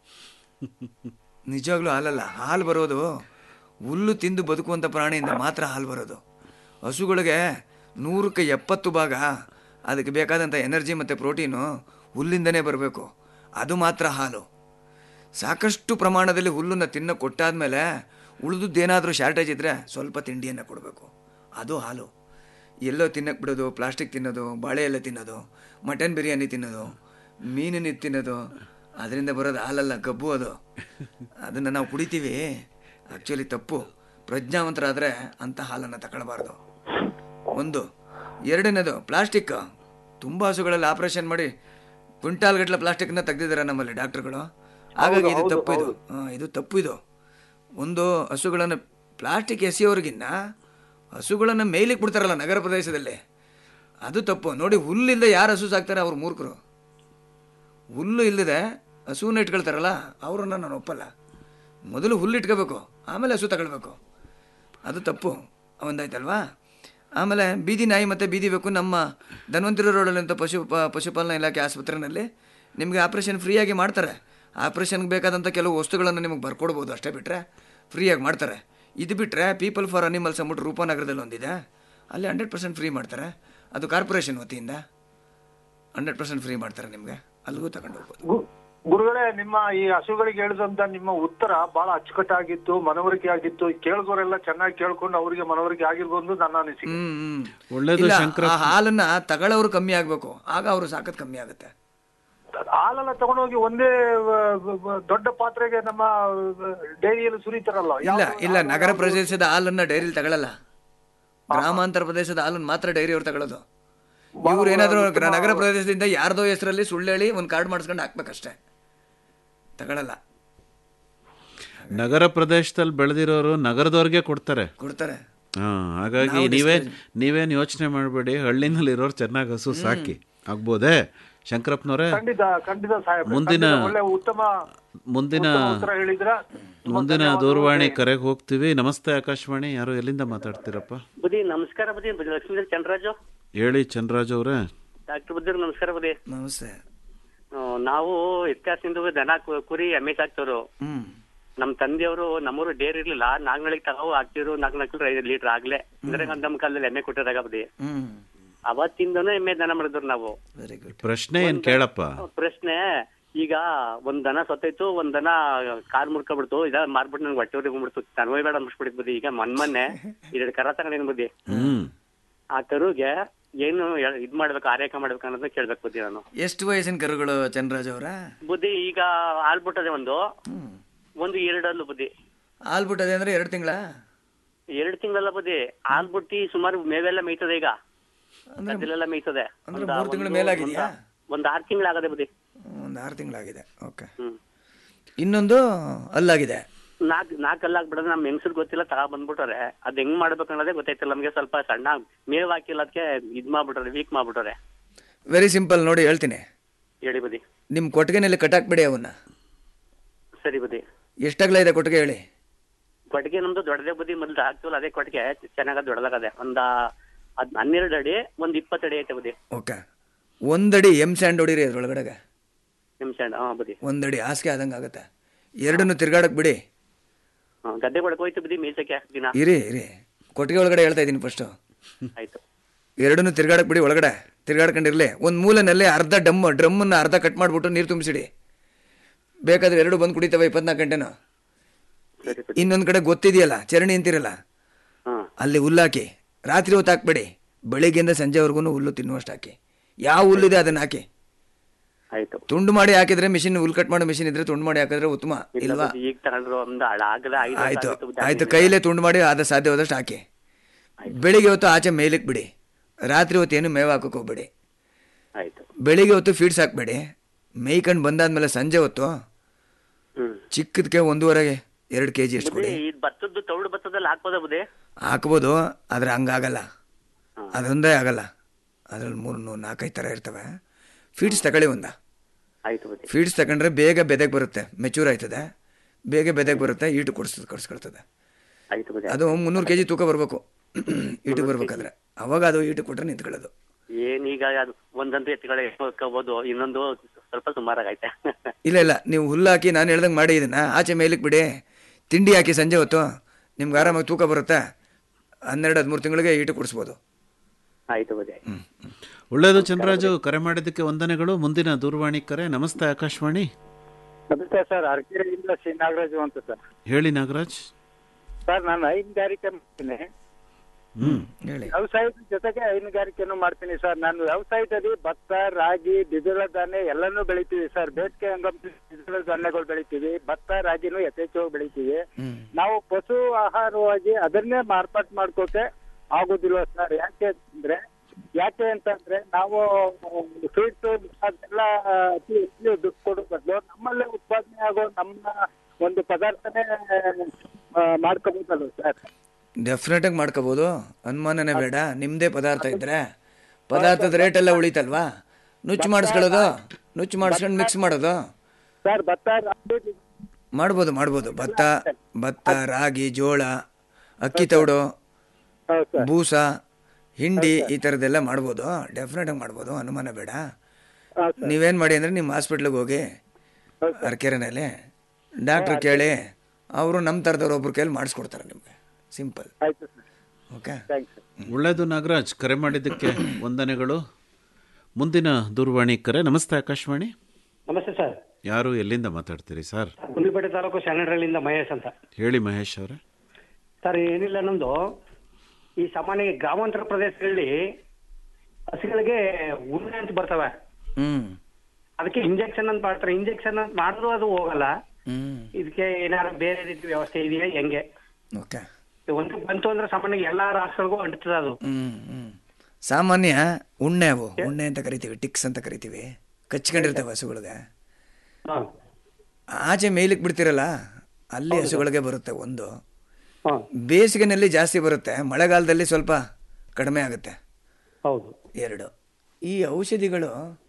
Speaker 6: ನಿಜವಾಗ್ಲೂ ಹಾಲಲ್ಲ ಹಾಲು ಬರೋದು ಹುಲ್ಲು ತಿಂದು ಬದುಕುವಂಥ ಪ್ರಾಣಿಯಿಂದ ಮಾತ್ರ ಹಾಲು ಬರೋದು ಹಸುಗಳಿಗೆ ನೂರಕ್ಕೆ ಎಪ್ಪತ್ತು ಭಾಗ ಅದಕ್ಕೆ ಬೇಕಾದಂಥ ಎನರ್ಜಿ ಮತ್ತು ಪ್ರೋಟೀನು ಹುಲ್ಲಿಂದನೇ ಬರಬೇಕು ಅದು ಮಾತ್ರ ಹಾಲು ಸಾಕಷ್ಟು ಪ್ರಮಾಣದಲ್ಲಿ ಹುಲ್ಲನ್ನು ತಿನ್ನ ಕೊಟ್ಟಾದ್ಮೇಲೆ ಉಳಿದುದ್ದೇನಾದರೂ ಶಾರ್ಟೇಜ್ ಇದ್ದರೆ ಸ್ವಲ್ಪ ತಿಂಡಿಯನ್ನು ಕೊಡಬೇಕು ಅದು ಹಾಲು ಎಲ್ಲೋ ತಿನ್ನಕ್ಕೆ ಬಿಡೋದು ಪ್ಲಾಸ್ಟಿಕ್ ತಿನ್ನೋದು ಬಾಳೆ ಎಲೆ ತಿನ್ನೋದು ಮಟನ್ ಬಿರಿಯಾನಿ ತಿನ್ನೋದು ಮೀನಿನ ತಿನ್ನೋದು ಅದರಿಂದ ಬರೋದು ಹಾಲಲ್ಲ ಗಬ್ಬು ಅದು ಅದನ್ನು ನಾವು ಕುಡಿತೀವಿ ಆ್ಯಕ್ಚುಲಿ ತಪ್ಪು ಪ್ರಜ್ಞಾವಂತರಾದರೆ ಅಂಥ ಹಾಲನ್ನು ತಗೊಳ್ಬಾರ್ದು ಒಂದು ಎರಡನೇದು ಪ್ಲಾಸ್ಟಿಕ್ ತುಂಬ ಹಸುಗಳಲ್ಲಿ ಆಪರೇಷನ್ ಮಾಡಿ ಕ್ವಿಂಟಾಲ್ ಗಟ್ಟಲೆ ಪ್ಲಾಸ್ಟಿಕ್ನ ತೆಗ್ದಿದ್ದಾರೆ ನಮ್ಮಲ್ಲಿ ಡಾಕ್ಟರ್ಗಳು ಹಾಗಾಗಿ ಇದು
Speaker 13: ಹೌದು,
Speaker 6: ತಪ್ಪು ಇದು
Speaker 13: ಹೌದು.
Speaker 6: ಹಾಂ ಇದು ತಪ್ಪು ಇದು ಒಂದು ಹಸುಗಳನ್ನು ಪ್ಲಾಸ್ಟಿಕ್ ಎಸೆಯೋರಿಗಿನ್ನ ಹಸುಗಳನ್ನು ಮೇಯ್ಲಿಕ್ಕೆ ಬಿಡ್ತಾರಲ್ಲ ನಗರ ಪ್ರದೇಶದಲ್ಲಿ ಅದು ತಪ್ಪು ನೋಡಿ ಹುಲ್ಲಿಲ್ಲದೆ ಯಾರು ಹಸು ಸಾಕ್ತಾರೆ ಅವ್ರು ಮೂರ್ಖರು ಹುಲ್ಲು ಇಲ್ಲದೆ ಹಸುವನ್ನ ಇಟ್ಕೊಳ್ತಾರಲ್ಲ ಅವ್ರನ್ನ ನಾನು ಒಪ್ಪಲ್ಲ ಮೊದಲು ಹುಲ್ಲು ಇಟ್ಕೋಬೇಕು ಆಮೇಲೆ ಹಸು ತಗೊಳ್ಬೇಕು ಅದು ತಪ್ಪು ಒಂದಾಯ್ತಲ್ವಾ ಆಮೇಲೆ ಬೀದಿ ನಾಯಿ ಮತ್ತು ಬೀದಿ ಬೇಕು ನಮ್ಮ ಧನ್ವಂತರಿ ರೋಡಲ್ಲಂತ ಪಶು ಪ- ಪಶುಪಾಲನಾ ಇಲಾಖೆ ಆಸ್ಪತ್ರೆಯಲ್ಲಿ ನಿಮಗೆ ಆಪ್ರೇಷನ್ ಫ್ರೀಯಾಗಿ ಮಾಡ್ತಾರೆ ಆಪ್ರೇಷನ್ಗೆ ಬೇಕಾದಂಥ ಕೆಲವು ವಸ್ತುಗಳನ್ನು ನಿಮಗೆ ಬರ್ಕೊಡ್ಬೋದು ಅಷ್ಟೇ ಬಿಟ್ಟರೆ ಫ್ರೀಯಾಗಿ ಮಾಡ್ತಾರೆ ಇದು ಬಿಟ್ಟರೆ ಪೀಪಲ್ ಫಾರ್ ಅನಿಮಲ್ಸ್ ಅಂದ್ಬಿಟ್ಟು ರೂಪನಗರದಲ್ಲಿ ಒಂದಿದೆ ಅಲ್ಲಿ ಹಂಡ್ರೆಡ್ ಪರ್ಸೆಂಟ್ ಫ್ರೀ ಮಾಡ್ತಾರೆ ಅದು ಕಾರ್ಪೊರೇಷನ್ ವತಿಯಿಂದ ಹಂಡ್ರೆಡ್ ಪರ್ಸೆಂಟ್ ಫ್ರೀ ಮಾಡ್ತಾರೆ ನಿಮಗೆ ಅಲ್ಲಿಗೂ ತಗೊಂಡು ಹೋಗ್ಬೋದು
Speaker 13: ಗು- ಗುರುಗಳೇ ನಿಮ್ಮ ಈ ಹಸುಗಳಿಗೆ ಹೇಳಿದಂತ ನಿಮ್ಮ ಉತ್ತರ ಬಹಳ ಅಚ್ಚುಕಟ್ಟಾಗಿತ್ತು ಮನವರಿಕೆ ಆಗಿತ್ತು ಕೇಳಿದವರೆಲ್ಲ ಚೆನ್ನಾಗಿ ಕೇಳ್ಕೊಂಡು ಅವರಿಗೆ ಮನವರಿಕೆ ಆಗಿರ್ಬೋದು ನನ್ನ ಅನಿಸಿಕೆ
Speaker 6: ಹ್ಮ್ ಹ್ಮ್.
Speaker 8: ಒಳ್ಳೇದು
Speaker 6: ಇಲ್ಲ,
Speaker 8: ಶಂಕರ
Speaker 6: ಆ ಹಾಲನ್ನ ತಗೊಳ್ಳೋರು ಕಮ್ಮಿ ಆಗ್ಬೇಕು ಆಗ ಅವರು ಸಾಕತ್ ಕಮ್ಮಿ ಆಗುತ್ತೆ
Speaker 13: ಹಾಲೆಲ್ಲ ತಗೊಂಡೋಗಿ ಒಂದೇ ಆ, ಆ, ದೊಡ್ಡ ಪಾತ್ರೆಗೆ ನಮ್ಮ ಡೈರಿಯಲ್ಲಿ ಸುರಿತಾರಲ್ಲ
Speaker 6: ಇಲ್ಲ ಇಲ್ಲ ನಗರ ಪ್ರದೇಶದ ಹಾಲನ್ನ ಡೈರಿಲಿ ತಗೊಳ್ಳಲ್ಲ ಗ್ರಾಮಾಂತರ ಪ್ರದೇಶದ ಹಾಲನ್ನ ಮಾತ್ರ ಡೈರಿ ಅವ್ರು ತಗೊಳ್ಳೋದು ಇವ್ರು ಏನಾದ್ರು ಗ್ರ- ನಗರ ಪ್ರದೇಶದಿಂದ ಯಾರ್ದೋ ಹೆಸರಲ್ಲಿ ಸುಳ್ಳು ಹೇಳಿ ಒಂದು ಕಾರ್ಡ್ ಮಾಡಿಸ್ಕೊಂಡು ಹಾಕ್ಬೇಕಷ್ಟೇ ತಗೊಳ್ಳಲ್ಲ
Speaker 8: ನಗರ ಪ್ರದೇಶದಲ್ಲಿ ಬೆಳೆದಿರೋರು ನಗರದವ್ರಿಗೆ ಕೊಡ್ತಾರೆ
Speaker 6: ಕೊಡ್ತಾರೆ
Speaker 8: ಹಾ ಹಾಗಾಗಿ
Speaker 6: ನಾವು
Speaker 8: ನೀವೇ
Speaker 6: discourage-
Speaker 8: ನೀವೇನು ಯೋಚನೆ ಮಾಡಬೇಡಿ ಹಳ್ಳಿನಲ್ಲಿ ಇರೋರು ಚೆನ್ನಾಗಿ ಹಸು ಸಾಕಿ ಆಗ್ಬೋದೇ ಶಂಕರಪ್ಪನವರೇ
Speaker 13: ಖಂಡಿತ ಖಂಡಿತ ಸಾಹೇಬ್ರೆ.
Speaker 8: ಮುಂದಿನ-
Speaker 13: ಖಂಡಿತ ಒಳ್ಳೆ ಉತ್ತಮ
Speaker 8: ಮುಂದಿನ
Speaker 13: ಉತ್ತಮ ಉತ್ತರ ಹೇಳಿದ್ರ
Speaker 8: ಮುಂದಿನ ದೂರವಾಣಿ ಕರೆಗೆ ಹೋಗ್ತೀವಿ ನಮಸ್ತೆ ಆಕಾಶವಾಣಿ ಯಾರು ಎಲ್ಲಿಂದ ಮಾತಾಡ್ತೀರಪ್ಪ
Speaker 14: ಬುದ್ಧಿ ನಮಸ್ಕಾರ ಬುದ್ಧಿ ಬುದ್ಧಿ ಲಕ್ಷ್ಮೀ ಚಂದ್ರರಾಜು
Speaker 8: ಹೇಳಿ ಚಂದ್ರರಾಜ್ ಅವರೇ
Speaker 14: ಡಾಕ್ಟರ್ ಬುದ್ಧಿ ನಮಸ್ಕಾರ ಬುದ್ಧಿ
Speaker 6: ನಮಸ್ತೆ
Speaker 14: ಆ, ನಾವು ಇತ್ಯಾಸದಿಂದ ದನ ಕು- ಕುರಿ ಎಮ್ಮೆ ಸಾಕ್ತವ್ರು
Speaker 6: ಹ್ಮ್
Speaker 14: ನಮ್ ತಂದೆಯವರು ನಮ್ಮೂರು ಡೇರ್ ಇರ್ಲಿಲ್ಲ ನಾಲ್ಕು ತಗೋ ಹಾಕ್ತಿರು ನಾಲ್ಕು ನಾಲ್ಕು ಐದು ಲೀಟರ್ ಆಗ್ಲೇ ಅಂದ್ರೆ ನಮ್ಮ ಕಾಲದಲ್ಲಿ ಎಮ್ಮೆ ಕೊಟ್ಟಿದಾಗ ಬುದ್ಧಿ
Speaker 6: ಹ್ಮ್
Speaker 14: ಅವತ್ತಿಂದನೂ ಎಮ್ಮೆ ದನ ಮಾಡಿದ್ರು ನಾವು
Speaker 6: ವೆರಿ ಗುಡ್
Speaker 8: ಪ್ರಶ್ನೆ ಏನ್ ಕೇಳಪ್ಪ
Speaker 14: ಪ್ರಶ್ನೆ ಈಗ ಒಂದ್ ದನ ಸತ್ತೈತು ಒಂದ್ ದನ ಕಾರ್ ಮುಡ್ಕೊಬಿಡ್ತು ಇದ ಮಾರ್ಬಿಟ್ಟು ನನ್ಗೆ ಹೊಟ್ಟೆ ಹೊಡಿಕೊಂಡ್ಬಿಡ್ತು ತನ್ವಯ್ ಬೇಡ ಅನ್ಬಿಡ್ಬಿಟ್ಟು ಬುದ್ಧಿ ಈಗ ಮೊನ್ನೆ ಎರಡು ಕರ ತಗೊಂಡೇನು ಬುದ್ಧಿ
Speaker 8: ಹ್ಮ್
Speaker 14: ಆ ಕರುಗೆ ಏನು ಹೇಳ್- ಇದ್ ಮಾಡ್ಬೇಕು ಆರೈಕೆ ಮಾಡ್ಬೇಕು ಅನ್ನೋದು ಕೇಳ್ಬೇಕು ಬುದ್ಧಿ ನಾನು
Speaker 6: ಎಷ್ಟು ವಯಸ್ಸಿನ ಕರುಗಳು ಚಂದ್ರರಾಜ್ ಅವರ
Speaker 14: ಬುದ್ಧಿ ಈಗ ಹಾಲ್ ಬಿಟ್ಟದೆ ಒಂದು ಒಂದು ಎರಡಲ್ಲು ಬುದ್ಧಿ
Speaker 6: ಹಾಲ್ ಬಿಟ್ಟದೆ ಅಂದ್ರೆ ಎರಡು ತಿಂಗಳ
Speaker 14: ಎರಡು ತಿಂಗಳಲ್ಲ ಬುದ್ಧಿ ಹಾಲ್ ಬಿಟ್ಟಿ ಸುಮಾರು ಮೇವೆಲ್ಲ ಮೇಯ್ತದೆ ಈಗ ಗದ್ದಲೆಲ್ಲ ಮೇಯ್ತದೆ
Speaker 6: ಅಂದ್ರೆ
Speaker 14: ಒಂದ-
Speaker 6: ಮೂರು ತಿಂಗಳ
Speaker 14: ಒಂದು-
Speaker 6: ಮೇಲಾಗಿದೆಯಾ
Speaker 14: ಒಂದ- ಒಂದ್ ಆರು ತಿಂಗಳಾಗದೆ ಬುದ್ಧಿ
Speaker 6: ಒಂದು ಆರು ತಿಂಗಳಾಗಿದೆ ಓಕೆ
Speaker 14: ಹ್ಮ್
Speaker 6: ಇನ್ನೊಂದು ಅಲ್ಲಾಗಿದೆ
Speaker 14: ನಾಕ್ ನಾಲ್ಕಲ್ಲ ಆಗ್ಬಿಡೋದು ನಮ್ ಹೆಂಗಸರ್ ಗೊತ್ತಿಲ್ಲ ತಗಾ ಬಂದ್ಬಿಟ್ಟವ್ರೆ ಅದ್ ಹೆಂಗ್ ಮಾಡ್ಬೇಕು ಅನ್ನೋದೇ ಗೊತ್ತಾಯ್ತಿಲ್ಲ ನಮ್ಗೆ ಸ್ವಲ್ಪ ಸಣ್ಣ ಮೇವ್ ಹಾಕಿಲ್ಲ ಅದಕ್ಕೆ ಇದ್ ಮಾಡ್ಬಿಟ್ರೆ ವೀಕ್ ಮಾಡ್ಬಿಟ್ಟವ್ರೆ
Speaker 6: ವೆರಿ ಸಿಂಪಲ್ ನೋಡಿ ಹೇಳ್ತೀನಿ
Speaker 14: ಹೇಳಿ ಬುದ್ಧಿ
Speaker 6: ನಿಮ್ಮ ಕೊಟ್ಟಿಗೆನಲ್ಲಿ ಕಟ್ಟಾಕ್ಬೇಡಿ ಅವನ್ನ
Speaker 14: ಸರಿ ಬುದ್ಧಿ
Speaker 6: ಎಷ್ಟಾಗ್ಲ ಇದೆ ಕೊಟ್ಟಿಗೆ ಹೇಳಿ
Speaker 14: ಕೊಟ್ಟಿಗೆ ನಮ್ದು ದೊಡ್ಡದೇ ಬುದ್ಧಿ ಮೊದ್ಲು ಹಾಕ್ತಿವಲ್ಲ ಅದೇ ಕೊಟ್ಟಿಗೆ ಚೆನ್ನಾಗ ದೊಡ್ಡದಾಗದೆ ಒಂದ ಅದ್ ಹನ್ನೆರಡು ಅಡಿ ಒಂದ್ ಇಪ್ಪತ್ತು ಅಡಿ ಐತೆ ಬುದ್ಧಿ
Speaker 6: ಓಕೆ ಒಂದಡಿ ಎಮ್ ಸ್ಯಾಂಡ್ ಹೊಡೀರಿ ಅದ್ರೊಳಗಡೆಗೆ
Speaker 14: ನಿಮಿಷ ಹಾ ಬುದ್ಧಿ
Speaker 6: ಒಂದಡಿ ಹಾಸಿಗೆ ಆದಂಗೆ ಆಗುತ್ತೆ ಎರಡನ್ನು ತಿರ್ಗಾಡಕ್ ಬಿಡಿ
Speaker 14: ಹಾ, ಗದ್ದೆ ಒಳಗೆ ಹೋಯ್ತು ಬುದ್ಧಿ ಮೇಯ್ಸಕ್ಕೆ ದಿನ
Speaker 6: ಇರಿ ಇರಿ ಕೊಟ್ಟಿಗೆ ಒಳಗಡೆ ಹೇಳ್ತಾ ಇದ್ದೀನಿ ಫಸ್ಟು
Speaker 14: ಆಯ್ತು
Speaker 6: ಎರಡನ್ನು ತಿರ್ಗಾಡಕ್ ಬಿಡಿ ಒಳಗಡೆ ತಿರ್ಗಾಡ್ಕೊಂಡಿರ್ಲಿ ಒಂದು ಮೂಲೆನಲ್ಲಿ ಅರ್ಧ ಡಮ್ ಡ್ರಮ್ಮನ್ನು ಅರ್ಧ ಕಟ್ ಮಾಡಿಬಿಟ್ಟು ನೀರು ತುಂಬಿಸಿಡಿ ಬೇಕಾದ್ರೆ ಎರಡು ಬಂದು ಕುಡಿತವೆ ಇಪ್ಪತ್ನಾಲ್ಕು ಗಂಟೆನೂ ಇನ್ನೊಂದು ಕಡೆ ಗೊತ್ತಿದೆಯಲ್ಲ ಚರಣಿ ಅಂತಿರಲ್ಲ ಅಲ್ಲಿ ಹುಲ್ಲಾಕಿ ರಾತ್ರಿ ಹೊತ್ತು ಹಾಕ್ಬೇಡಿ ಬೆಳಿಗ್ಗೆಯಿಂದ ಸಂಜೆವರೆಗೂ ಹುಲ್ಲು ತಿನ್ನುವಷ್ಟು ಹಾಕಿ ಯಾವ ಹುಲ್ಲಿದೆ ಅದನ್ನ ಹಾಕಿ
Speaker 14: ಆಯ್ತು
Speaker 6: ತುಂಡು ಮಾಡಿ ಹಾಕಿದ್ರೆ ಮಿಷಿನ್ ಹುಲ್ ಕಟ್ ಮಾಡೋ ಮಿಷಿನ್ ಇದ್ರೆ ತುಂಡು ಮಾಡಿ ಹಾಕಿದ್ರೆ ಉತ್ತಮ
Speaker 14: ಇಲ್ಲ
Speaker 6: ಇಲ್ವಾ
Speaker 14: ಬುದ್ಧಿ, ಈಗ ತಗೊಂಡ್ರು ಒಂದು ಹಳ ಆಗಲ್ಲ ಐದು ವರ್ಷ
Speaker 6: ಆಯ್ತು
Speaker 14: ಆಗಿತ್ತು ಬುದ್ಧಿ,
Speaker 6: ಆಯ್ತು
Speaker 14: ಆಗ್ಲಿಲ್ಲ.
Speaker 6: ಕೈಲೇ ತುಂಡು ಮಾಡಿ ಆದ ಸಾಧ್ಯವಾದಷ್ಟು ಹಾಕಿ ಬೆಳಿಗ್ಗೆ ಹೊತ್ತು ಆಚೆ ಮೇಲಕ್ಕೆ ಬಿಡಿ ರಾತ್ರಿ ಹೊತ್ತು ಏನು ಮೇವು ಹಾಕಕ್ಕೆ ಹೋಗ್ಬೇಡಿ
Speaker 14: ಆಯ್ತು
Speaker 6: ಬೆಳಿಗ್ಗೆ ಹೊತ್ತು ಫೀಡ್ಸ್ ಹಾಕ್ಬೇಡಿ ಮೇಯ್ಕೊಂಡು ಬಂದಾದ್ಮೇಲೆ ಸಂಜೆ ಹೊತ್ತು
Speaker 14: ಹ್ಮ್
Speaker 6: ಚಿಕ್ಕದಕ್ಕೆ ಒಂದೂವರೆಗೆ ಎರಡು ಕೆ ಜಿ ಎಷ್ಟು
Speaker 14: ಬುದ್ಧಿ
Speaker 6: ಕೊಡಿ
Speaker 14: ಇದ್ ಭತ್ತದ್ದು ತೌಡು ಭತ್ತದಲ್ಲಿ ಹಾಕ್ಬೋದಾ ಬುದ್ಧಿ
Speaker 6: ಹಾಕ್ಬೋದು ಆದರೆ ಹಂಗಾಗಲ್ಲ ಅದೊಂದೇ ಆಗಲ್ಲ ಅದ್ರಲ್ಲಿ ಮೂರು ನೂ- ನಾಲ್ಕೈದು ಥರ ಇರ್ತವೆ ಫೀಡ್ಸ್ ತಗೊಳ್ಳಿ ಒಂದ
Speaker 14: ಆಯ್ತು ಬುದ್ಧಿ
Speaker 6: ಫೀಡ್ಸ್ ತಗೊಂಡ್ರೆ ಬೇಗ ಬೆದೆಗೆ ಬರುತ್ತೆ ಮೆಚೂರ್ ಆಯ್ತದೆ ಬೇಗ ಬೆದೆಗೆ ಬರುತ್ತೆ ಈಟು ಕೊಡಿಸ್ ಕೊಡಿಸ್ಕೊಳ್ತದೆ
Speaker 14: ಆಯ್ತು ಬುದ್ಧಿ
Speaker 6: ಅದು ಮುನ್ನೂರು ಕೆ ಜಿ ತೂಕ ಬರಬೇಕು ಈಟು ಬರ್ಬೇಕಾದ್ರೆ ಅವಾಗ ಅದು ಈಟು ಕೊಟ್ಟರೆ ನಿಂತ್ಕೊಳ್ಳೋದು
Speaker 14: ಏನೀಗ ಅದು ಒಂದಂತೂ ಎತ್ತುಗಳೇ ಎತ್ಕೋಬಹುದು ಇನ್ನೊಂದು ಸ್ವಲ್ಪ ಸುಮಾರಾಗೈತೆ
Speaker 6: ಇಲ್ಲ ಇಲ್ಲ ನೀವು ಹುಲ್ಲು ಹಾಕಿ ನಾನು ಹೇಳ್ದಂಗೆ ಮಾಡಿ ಇದನ್ನ ಆಚೆ ಮೇಲಕ್ಕೆ ಬಿಡಿ ತಿಂಡಿ ಹಾಕಿ ಸಂಜೆ ಹೊತ್ತು ನಿಮ್ಗೆ ಆರಾಮಾಗಿ ತೂಕ ಬರುತ್ತೆ ಹನ್ನೆರಡು ಹದಿಮೂರು ತಿಂಗಳಿಗೆ ಈಟು ಕೊಡಿಸ್ಬೋದು
Speaker 14: ಆಯ್ತು ಬುದ್ಧಿ
Speaker 8: ಒಳ್ಳೆಯದು ಚಂದ್ರರಾಜು ಕರೆ ಮಾಡಿದ್ದಕ್ಕೆ ವಂದನೆಗಳು ಮುಂದಿನ ದೂರವಾಣಿ ಕರೆ ನಮಸ್ತೆ ಆಕಾಶವಾಣಿ
Speaker 15: ನಮಸ್ತೆ ಸರ್ ಅರಕೆರೆಯಿಂದ ಶ್ರೀ ನಾಗರಾಜು ಅಂತ ಸರ್
Speaker 8: ಹೇಳಿ ನಾಗರಾಜ್
Speaker 15: ಸರ್ ನಾನು ಹೈನುಗಾರಿಕೆ ಮಾಡ್ತೀನಿ
Speaker 8: ಹ್ಮ್
Speaker 6: ಹೇಳಿ
Speaker 15: ವ್ಯವಸಾಯದ ಜೊತೆಗೆ ಹೈನುಗಾರಿಕೆನೂ ಮಾಡ್ತೀನಿ ಸರ್ ನಾನು ವ್ಯವಸಾಯದಲ್ಲಿ ಭತ್ತ ರಾಗಿ ದ್ವಿದಳ ಧಾನ್ಯ ಎಲ್ಲಾನು ಬೆಳಿತೀವಿ ಸರ್ ಬೇಸಿಗೆ ಹಂಗಾಮದಲ್ಲಿ ದ್ವಿದಳ ಧಾನ್ಯಗಳು ಬೆಳಿತೀವಿ ಭತ್ತ ರಾಗಿನೂ ಯಥೇಚ್ಛವಾಗಿ ಬೆಳಿತೀವಿ ನಾವು ಪಶು ಆಹಾರವಾಗಿ ಅದನ್ನೇ ಮಾರ್ಪಾಟ್ ಮಾಡ್ಕೋಕೆ ಆಗೋದಿಲ್ಲ ಸರ್ ಯಾಕೆ ಅಂದ್ರೆ ಯಾಕೆ ಅಂತಂದ್ರೆ ನಾವು ಫೀಡ್ಸ್ ಅದೆಲ್ಲ ಅತಿ ಹೆಚ್ಚು ದುಡ್ಡು ಕೊಡೋ ಬದಲು ನಮ್ಮಲ್ಲೇ ಉತ್ಪಾದನೆ ಆಗೋ ನಮ್ಮ ಒಂದು ಪದಾರ್ಥನೇ ಆ, ಮಾಡ್ಕೋಬೋದಲ್ವ ಸರ್
Speaker 6: ಡೆಫಿನೆಟಾಗಿ ಮಾಡ್ಕೋಬೋದು ಅನುಮಾನನೇ ಬೇಡ ನಿಮ್ಮದೇ ಪದಾರ್ಥ ಇದ್ರೆ ಪದಾರ್ಥದ ರೇಟ್ ಎಲ್ಲ ಉಳಿತಲ್ವಾ ನುಚ್ಚು ಮಾಡಿಸ್ಕೊಳ್ಳೋದು ನುಚ್ಚು ಮಾಡಿಸ್ಕೊಂಡು ಮಿಕ್ಸ್ ಮಾಡೋದು
Speaker 15: ಸರ್ ಭತ್ತ ರಾಗಿ
Speaker 6: ಮಾಡ್ಬೋದು ಮಾಡ್ಬೋದು ಭತ್ತ ಭತ್ತ ರಾಗಿ ಜೋಳ ಅಕ್ಕಿ ತೌಡು ಬೂಸ ಹಿಂಡಿ ಈ ಥರದ್ದೆಲ್ಲ ಮಾಡ್ಬೋದು ಡೆಫಿನೆಟಾಗಿ ಮಾಡ್ಬೋದು ಅನುಮಾನ ಬೇಡ ನೀವೇನು ಮಾಡಿ ಅಂದರೆ ನಿಮ್ಮ ಹಾಸ್ಪಿಟ್ಲಿಗೆ ಹೋಗಿ ಅರಕೆರೆನಲ್ಲಿ ಡಾಕ್ಟ್ರ್ ಕೇಳಿ ಅವರು ನಮ್ಮ ಥರದವ್ರು ಒಬ್ರು ಕೈಲಿ ಮಾಡಿಸ್ಕೊಡ್ತಾರೆ ನಿಮಗೆ ಸಿಂಪಲ್
Speaker 15: ಆಯ್ತು ಸರ್
Speaker 6: ಓಕೆ
Speaker 15: ಥ್ಯಾಂಕ್ಸ್
Speaker 8: ಒಳ್ಳೆಯದು ನಾಗರಾಜ್ ಕರೆ ಮಾಡಿದ್ದಕ್ಕೆ ವಂದನೆಗಳು ಮುಂದಿನ ದೂರವಾಣಿ ಕರೆ ನಮಸ್ತೆ ಆಕಾಶವಾಣಿ
Speaker 16: ನಮಸ್ತೆ ಸರ್
Speaker 8: ಯಾರು ಎಲ್ಲಿಂದ ಮಾತಾಡ್ತೀರಿ ಸರ್
Speaker 16: ಗುಂಡ್ಲುಪೇಟೆ ತಾಲೂಕು ಶರಣರಳ್ಳಿಯಿಂದ ಮಹೇಶ್ ಅಂತ
Speaker 8: ಹೇಳಿ ಮಹೇಶ್ ಅವರೇ
Speaker 16: ಸರ್ ಏನಿಲ್ಲ ನಮ್ದು ಈ ಸಾಮಾನ್ಯ ಗ್ರಾಮಾಂತರ ಪ್ರದೇಶಗಳಲ್ಲಿ ಹಸುಗಳಿಗೆ ಉಣ್ಣೆ ಅಂತ ಬರ್ತವೆ
Speaker 6: ಹ್ಮ್
Speaker 16: ಅದಕ್ಕೆ ಇಂಜೆಕ್ಷನ್ ಅಂತ ಮಾಡ್ತಾರೆ ಇಂಜೆಕ್ಷನ್ ಅಂತ ಮಾಡಿದ್ರು ಅದು ಹೋಗಲ್ಲ
Speaker 6: ಹ್ಮ್
Speaker 16: ಇದಕ್ಕೆ ಏನಾದ್ರು ಬೇರೆ ರೀತಿ ವ್ಯವಸ್ಥೆ ಇದೆಯಾ ಹೆಂಗೆ
Speaker 6: ಓಕೆ
Speaker 16: ಒಂದು ಬಂತು ಅಂದ್ರೆ ಸಾಮಾನ್ಯ ಎಲ್ಲಾ ರಾಷ್ಟ್ರಗಳಿಗೂ ಅಂಟ್ತದೆ ಅದು
Speaker 6: ಹ್ಮ್ ಹ್ಮ್ ಸಾಮಾನ್ಯ ಉಣ್ಣೆ ಅವು ಉಣ್ಣೆ ಅಂತ ಕರಿತೀವಿ ಟಿಕ್ಸ್ ಅಂತ ಕರಿತೀವಿ ಕಚ್ಕೊಂಡಿರ್ತವೆ ಹಸುಗಳಿಗೆ ಆಚೆ ಮೇಲಕ್ಕೆ ಬಿಡ್ತಿರಲ್ಲ ಅಲ್ಲಿ ಹಸುಗಳಿಗೆ ಬರುತ್ತೆ ಒಂದು ಬೇಸಿಗೆನಲ್ಲಿ ಜಾಸ್ತಿ ಬರುತ್ತೆ ಮಳೆಗಾಲದಲ್ಲಿ ಸ್ವಲ್ಪ ಕಡಿಮೆ ಆಗುತ್ತೆ
Speaker 16: ಹೌದು
Speaker 6: ಎರಡು ಈ ಔಷಧಿಗಳು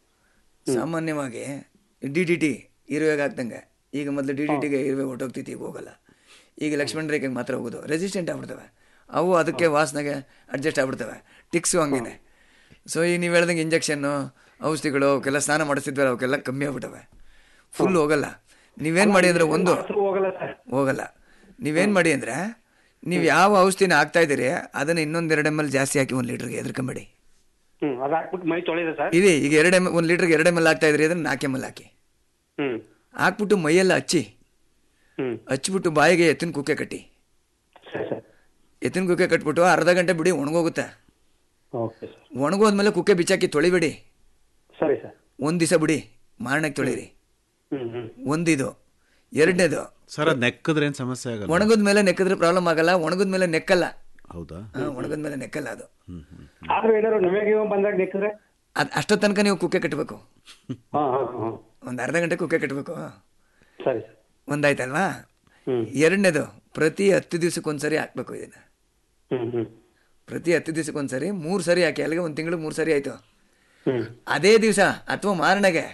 Speaker 6: ಸಾಮಾನ್ಯವಾಗಿ ಡಿ ಡಿ ಟಿ ಇರುವೆಗೆ ಹಾಕ್ದಂಗೆ ಈಗ ಮೊದಲು ಡಿ ಡಿ ಟಿಗೆ ಇರುವೆ ಹೊಟ್ಟೋಗ್ತಿತ್ತು ಈಗ ಹೋಗಲ್ಲ ಈಗ ಲಕ್ಷ್ಮಣ ರೇಖೆಗೆ ಮಾತ್ರ ಹೋಗೋದು ರೆಸಿಸ್ಟೆಂಟ್ ಆಗ್ಬಿಡ್ತವೆ ಅವು ಅದಕ್ಕೆ ವಾಸನೆಗೆ ಅಡ್ಜಸ್ಟ್ ಆಗ್ಬಿಡ್ತವೆ ಟಿಕ್ಸು ಹಂಗೇನೆ ಸೊ ಈಗ ನೀವು ಹೇಳ್ದಂಗೆ ಇಂಜೆಕ್ಷನ್ನು ಔಷಧಿಗಳು ಅವಕ್ಕೆಲ್ಲ ಸ್ನಾನ ಮಾಡಿಸ್ತಿದ್ವಲ್ಲ ಅವಕ್ಕೆಲ್ಲ ಕಮ್ಮಿ ಆಗ್ಬಿಟ್ಟವೆ ಫುಲ್ ಹೋಗಲ್ಲ ನೀವೇನು ಮಾಡಿ ಅಂದರೆ ಒಂದು
Speaker 16: ಹೋಗಲ್ಲ ಸರ್
Speaker 6: ಹೋಗಲ್ಲ ನೀವೇನು ಮಾಡಿ ಅಂದರೆ ನೀವು ಯಾವ ಔಷಧಿನ ಹಾಕ್ತಾ ಇದ್ದೀರಿ ಅದನ್ನು ಇನ್ನೊಂದು ಎಮ್ ಎಲ್ ಜಾಸ್ತಿ ಹಾಕಿ ಒಂದು ಲೀಟ್ರಿಗೆ ಎದ್ರಕೊಂಬೇಡಿ
Speaker 16: ಹ್ಮ್ ಅದ್ ಹಾಕ್ಬಿಟ್ಟು ಮೈ ತೊಳೆದ ಸರ್
Speaker 6: ಇದೆ ಈಗ ಎರಡು ಎಮ್ ಒಂದು ಲೀಟ್ರಿಗೆ ಎರಡು ಎಮ್ ಎಲ್ ಹಾಕ್ತಾ ಇದ್ರಿ ಅದನ್ನ ನಾಲ್ಕು ಎಮ್ ಎಲ್ ಹಾಕಿ
Speaker 16: ಹ್ಮ್
Speaker 6: ಹಾಕ್ಬಿಟ್ಟು ಮೈಯೆಲ್ಲ ಹಚ್ಚಿ
Speaker 16: ಹ್ಮ್
Speaker 6: ಹಚ್ಬಿಟ್ಟು ಬಾಯಿಗೆ ಎತ್ತಿನ ಕುಕ್ಕೆ ಕಟ್ಟಿ
Speaker 16: ಸರಿ ಸರ್
Speaker 6: ಎತ್ತಿನ ಕುಕ್ಕೆ ಕಟ್ಬಿಟ್ಟು ಅರ್ಧ ಗಂಟೆ ಬಿಡಿ ಒಣಗೋಗುತ್ತೆ
Speaker 16: ಓಕೆ ಸರ್
Speaker 6: ಒಣಗೋದ್ಮೇಲೆ ಕುಕ್ಕೆ ಬಿಚ್ಚಾಕಿ ತೊಳಿಬೇಡಿ
Speaker 16: ಸರಿ ಸರ್
Speaker 6: ಒಂದು ದಿವಸ ಬಿಡಿ ಮಾರಣಕ್ಕೆ ತೊಳಿರಿ
Speaker 16: ಹ್ಮ್ ಹ್ಮ್
Speaker 6: ಒಂದಿದು ಎರಡನೇದು
Speaker 8: ಸರ್ ಅದು ನೆಕ್ಕದ್ರೆ ಏನು ಸಮಸ್ಯೆ ಆಗಲ್ಲ
Speaker 6: ಒಣಗಿದ ಮೇಲೆ ನೆಕ್ಕಿದ್ರೆ ಪ್ರಾಬ್ಲಮ್ ಆಗಲ್ಲ ಒಣಗಿದ ಮೇಲೆ ನೆಕ್ಕಲ್ಲ
Speaker 8: ಹೌದಾ
Speaker 6: ಒಣಗಿದ ಮೇಲೆ ನೆಕ್ಕಲ್ಲ ಅದು
Speaker 16: ಆದ್ರೂ ಏನಾದ್ರು ನಮಗೆ ಬಂದಾಗ ನೆಕ್ಕಿದ್ರೆ
Speaker 6: ಅದು ಅಷ್ಟೋ ತನಕ ನೀವು ಕುಕ್ಕೆ ಕಟ್ಟಬೇಕು
Speaker 16: ಹಾ ಹಾ ಹಾ
Speaker 6: ಒಂದು ಅರ್ಧ ಗಂಟೆ ಕುಕ್ಕೆ ಕಟ್ಟಬೇಕು
Speaker 16: ಸರಿ ಸರ್
Speaker 6: ಒಂದಾಯ್ತಲ್ವಾ ಎರಡನೇದು ಪ್ರತಿ ಹತ್ತು ದಿವ್ಸಕ್ಕೊಂದ್ಸರಿ ಹಾಕ್ಬೇಕು ಇದನ್ನ
Speaker 16: ಹ್ಮ್ ಹ್ಮ್
Speaker 6: ಪ್ರತಿ ಹತ್ತು ದಿವ್ಸಕ್ಕೊಂದ್ಸರಿ ಮೂರು ಸರಿ ಹಾಕಿ ಅಲ್ಲಿಗೆ ಒಂದು ತಿಂಗಳು ಮೂರು ಸರಿ ಆಯ್ತು
Speaker 16: ಹ್ಮ್
Speaker 6: ಅದೇ ದಿವಸ ಅಥವಾ ಮಾರನೆಗೆ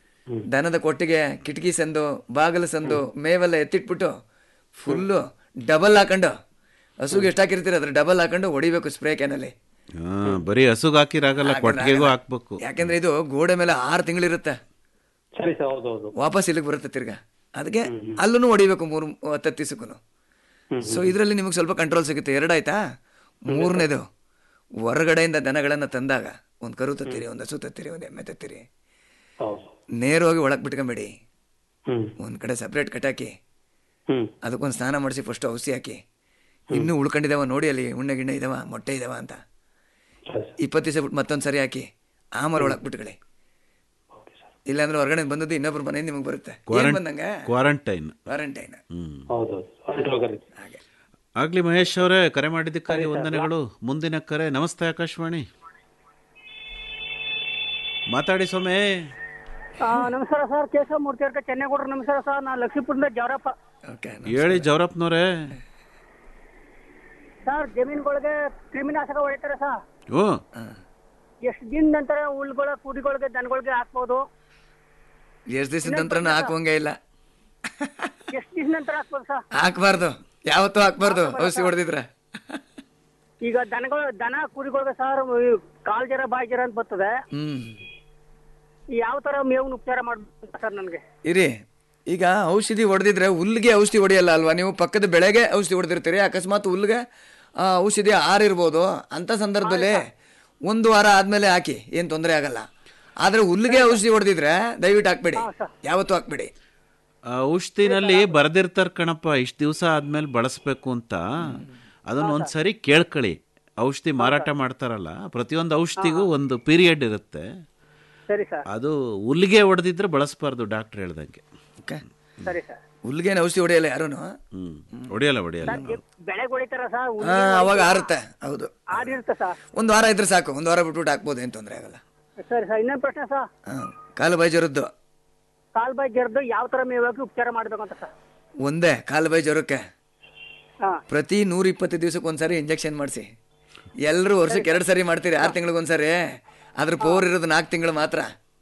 Speaker 6: ದನದ ಕೊಟ್ಟಿಗೆ ಕಿಟಕಿ ಸಂದು ಬಾಗಿಲು ಸಂದು ಮೇವೆಲ್ಲ ಎತ್ತಿಟ್ಬಿಟ್ಟು ಫುಲ್ಲು ಡಬಲ್ ಹಾಕೊಂಡು ಹಸುಗೆ ಎಷ್ಟು ಹಾಕಿರ್ತೀರ ಅದ್ರ ಡಬಲ್ ಹಾಕೊಂಡು ಹೊಡಿಬೇಕು ಸ್ಪ್ರೇ ಕ್ಯಾನಲ್ಲಿ
Speaker 8: ಹಾ, ಬರೀ ಹಸುಗ್ ಹಾಕಿರಾಗಲ್ಲ ಕೊಟ್ಟಿಗೆಗೂ ಹಾಕ್ಬೇಕು
Speaker 6: ಯಾಕೆಂದ್ರೆ ಇದು ಗೋಡೆ ಮೇಲೆ ಆರು ತಿಂಗಳಿರುತ್ತೆ
Speaker 16: ಸರಿ ಸರ್ ಹೌದು ಹೌದು
Speaker 6: ವಾಪಸ್ ಇಲ್ಲಿಗೆ ಬರುತ್ತೆ ತಿರ್ಗಾ ಅದಕ್ಕೆ ಅಲ್ಲೂ ಹೊಡಿಬೇಕು ಮೂರು ಹತ್ತತ್ತು ದಿವಸಕ್ಕೂ ಸೊ ಇದರಲ್ಲಿ ನಿಮಗೆ ಸ್ವಲ್ಪ ಕಂಟ್ರೋಲ್ ಸಿಗುತ್ತೆ ಎರಡಾಯ್ತಾ ಮೂರನೇದು ಹೊರಗಡೆಯಿಂದ ದನಗಳನ್ನು ತಂದಾಗ ಒಂದು ಕರು ತತ್ತೀರಿ ಒಂದು ಹಸು ತತ್ತೀರಿ ಒಂದು ಎಮ್ಮೆ ತತ್ತೀರಿ
Speaker 16: ಹೌದು
Speaker 6: ನೇರವಾಗಿ ಒಳಗೆ ಬಿಟ್ಕೊಂಬೇಡಿ
Speaker 16: ಹ್ಮ್
Speaker 6: ಒಂದು ಕಡೆ ಸಪ್ರೇಟ್ ಕಟ್ಟಾಕಿ
Speaker 16: ಹ್ಮ್
Speaker 6: ಅದಕ್ಕೊಂದು ಸ್ನಾನ ಮಾಡಿಸಿ ಫಸ್ಟ್ ಔಷಧಿ ಹಾಕಿ ಇನ್ನೂ ಉಳ್ಕೊಂಡಿದ್ದಾವ ನೋಡಿ ಅಲ್ಲಿ ಉಣ್ಣೆ ಗಿಣ್ಣೆ ಇದಾವ ಮೊಟ್ಟೆ ಇದಾವ ಅಂತ ಇಪ್ಪತ್ತು ದಿವಸ ಬಿಟ್ಟು ಮತ್ತೊಂದು ಸರಿ ಹಾಕಿ ಆಮೇಲೆ ಒಳಗೆ ಬಿಟ್ಕೊಳ್ಳಿ ಇಲ್ಲಾಂದ್ರೆ ಹೊರಗಡೆ ಬಂದದ್ದು ಇನ್ನೊಬ್ರು ಮನೆ ನಿಮಗೆ ಬರುತ್ತೆ ಏನ್ ಬಂದಂಗೆ
Speaker 8: ಕ್ವಾರಂಟೈನ್
Speaker 6: ಕ್ವಾರಂಟೈನ್
Speaker 8: ಹ್ಮ್
Speaker 16: ಹೌದು ಹೌದು
Speaker 8: ಆಗ್ಲಿ ಮಹೇಶ್ ಅವರೇ ಕರೆ ಮಾಡಿದ್ದಕ್ಕಾಗಿ ವಂದನೆಗಳು ಮುಂದಿನ ಕರೆ ನಮಸ್ತೆ ಆಕಾಶವಾಣಿ ಮಾತಾಡಿ ಸೊಮೆ
Speaker 17: ಆ, ನಮಸ್ಕಾರ ಸರ್ ಕೇಶವ ಮೂರ್ತಿ ಅವ್ರ ಚೆನ್ನೈಗೌಡ್ರು ನಮಸ್ಕಾರ ಸರ್ ನಾ ಲಕ್ಷ್ಮೀಪುರದಿಂದ ಜವರಪ್ಪ
Speaker 8: ಹೇಳಿ ಜವರಪ್ಪನವ್ರೆ
Speaker 17: ಸರ್ ಜಮೀನುಗಳಿಗೆ ಕ್ರಿಮಿನಾಶಕ ಹೊಡಿತಾರೆ ಸರ್
Speaker 8: ಓ
Speaker 17: ಎಷ್ಟು ದಿನ ನಂತರ ಹುಲ್ಗಳ ಕುರಿಗಳಿಗೆ ದನಗಳಿಗೆ ಹಾಕ್ಬೋದು
Speaker 6: ಎಷ್ಟು ದಿವಸದ ನಂತರ ಹಾಕುವಂಗೆ ಇಲ್ಲ
Speaker 17: ಎಷ್ಟು ದಿವಸ ನಂತರ ಹಾಕ್ಬೋದು ಸರ್
Speaker 6: ಹಾಕ್ಬಾರ್ದು ಯಾವತ್ತೂ ಹಾಕ್ಬಾರ್ದು ಔಷಧಿ ಹೊಡೆದಿದ್ರೆ
Speaker 17: ಈಗ ದನಗಳು ದನ ಕುರಿಗಳಿಗೆ ಸರ್ ಕಾಲ್ ಜರ ಬಾಯಿ ಜರ ಅಂತ ಬರ್ತದೆ
Speaker 6: ಹ್ಮ್
Speaker 17: ಯಾವ ತರ ಮೇವ್ನ ಉಪಚಾರ ಮಾಡ್ಬೇಕು ಸರ್ ನನಗೆ
Speaker 6: ಇರಿ ಈಗ ಔಷಧಿ ಹೊಡೆದಿದ್ರೆ ಹುಲ್ಲಿಗೆ ಔಷಧಿ ಹೊಡೆಯಲ್ಲ ಅಲ್ವಾ ನೀವು ಪಕ್ಕದ ಬೆಳೆಗೆ ಔಷಧಿ ಹೊಡೆದಿರ್ತೀರಿ ಅಕಸ್ಮಾತ್ ಹುಲ್ಲಿಗೆ ಆ, ಔಷಧಿ ಆರಿರ್ಬೋದು ಅಂಥ ಸಂದರ್ಭದಲ್ಲಿ ಒಂದು ವಾರ ಆದಮೇಲೆ ಹಾಕಿ ಏನು ತೊಂದರೆ ಆಗಲ್ಲ ಆದರೆ ಹುಲ್ಲಿಗೆ ಔಷಧಿ ಹೊಡೆದಿದ್ರೆ ದಯವಿಟ್ಟು ಹಾಕ್ಬೇಡಿ ಯಾವತ್ತೂ ಹಾಕ್ಬೇಡಿ
Speaker 8: ಆ ಔಷಧಿನಲ್ಲಿ ಬರೆದಿರ್ತಾರ ಕಣಪ್ಪ ಇಷ್ಟು ದಿವಸ ಆದ್ಮೇಲೆ ಬಳಸಬೇಕು ಅಂತ ಅದನ್ನ ಒಂದ್ಸರಿ ಕೇಳ್ಕೊಳ್ಳಿ ಔಷಧಿ ಮಾರಾಟ ಮಾಡ್ತಾರಲ್ಲ ಪ್ರತಿಯೊಂದು ಔಷಧಿಗೂ ಒಂದು ಪೀರಿಯಡ್ ಇರುತ್ತೆ
Speaker 17: ಸರಿ ಸರ್
Speaker 8: ಅದು ಹುಲ್ಲಿಗೆ ಹೊಡೆದಿದ್ರೆ ಬಳಸಬಾರ್ದು ಡಾಕ್ಟರ್ ಹೇಳ್ದಂಗೆ
Speaker 6: ಓಕೆ
Speaker 17: ಸರಿ ಸರ್
Speaker 6: ಹುಲ್ಲಿಗೇನು ಔಷಧಿ ಹೊಡೆಯಲ್ಲ ಯಾರೂ
Speaker 8: ಹ್ಮ್ ಹೊಡೆಯಲ್ಲ ಹೊಡೆಯಲ್ಲ
Speaker 17: ಬೆಳೆಗೆ ಹೊಡಿತಾರ ಸರ್
Speaker 6: ಹಾಂ ಅವಾಗ ಆರುತ್ತೆ ಹೌದು
Speaker 17: ಆಡಿರುತ್ತೆ ಸರ್
Speaker 6: ಒಂದು ವಾರ ಇದ್ರೆ ಸಾಕು ಒಂದು ವಾರ ಬಿಟ್ಬಿಟ್ಟು ಹಾಕ್ಬೋದು ಏನು ತೊಂದರೆ ಆಗಲ್ಲ
Speaker 17: ಸರಿ ಸರ್ ಇನ್ನೊಂದು ಪ್ರಶ್ನೆ ಸರ್
Speaker 6: ಹಾಂ ಕಾಲು ಬಾಯಿ ಜ್ವರದ್ದು
Speaker 17: ಕಾಲ್ ಬಾಯಿ ಜರ್ದು ಯಾವ ತರ ಮೇವಾಗಿ ಉಪಚಾರ ಮಾಡ್ಬೇಕು ಅಂತ ಸರ್
Speaker 6: ಒಂದೇ ಕಾಲು ಬಾಯಿ ಜ್ವರಕ್ಕೆ
Speaker 17: ಹಾ
Speaker 6: ಪ್ರತಿ ನೂರ ಇಪ್ಪತ್ತು ದಿವಸಕ್ಕೆ ಒಂದ್ಸರಿ ಇಂಜೆಕ್ಷನ್ ಮಾಡಿಸಿ ಎಲ್ಲರೂ ವರ್ಷಕ್ಕೆ ಎರಡು ಸರಿ ಮಾಡ್ತೀರಿ ಆರು ತಿಂಗಳಿಗೆ ಒಂದ್ಸರಿ ಅದ್ರ ಪವರ್ ಇರೋದು ನಾಲ್ಕು ತಿಂಗಳು ಮಾತ್ರ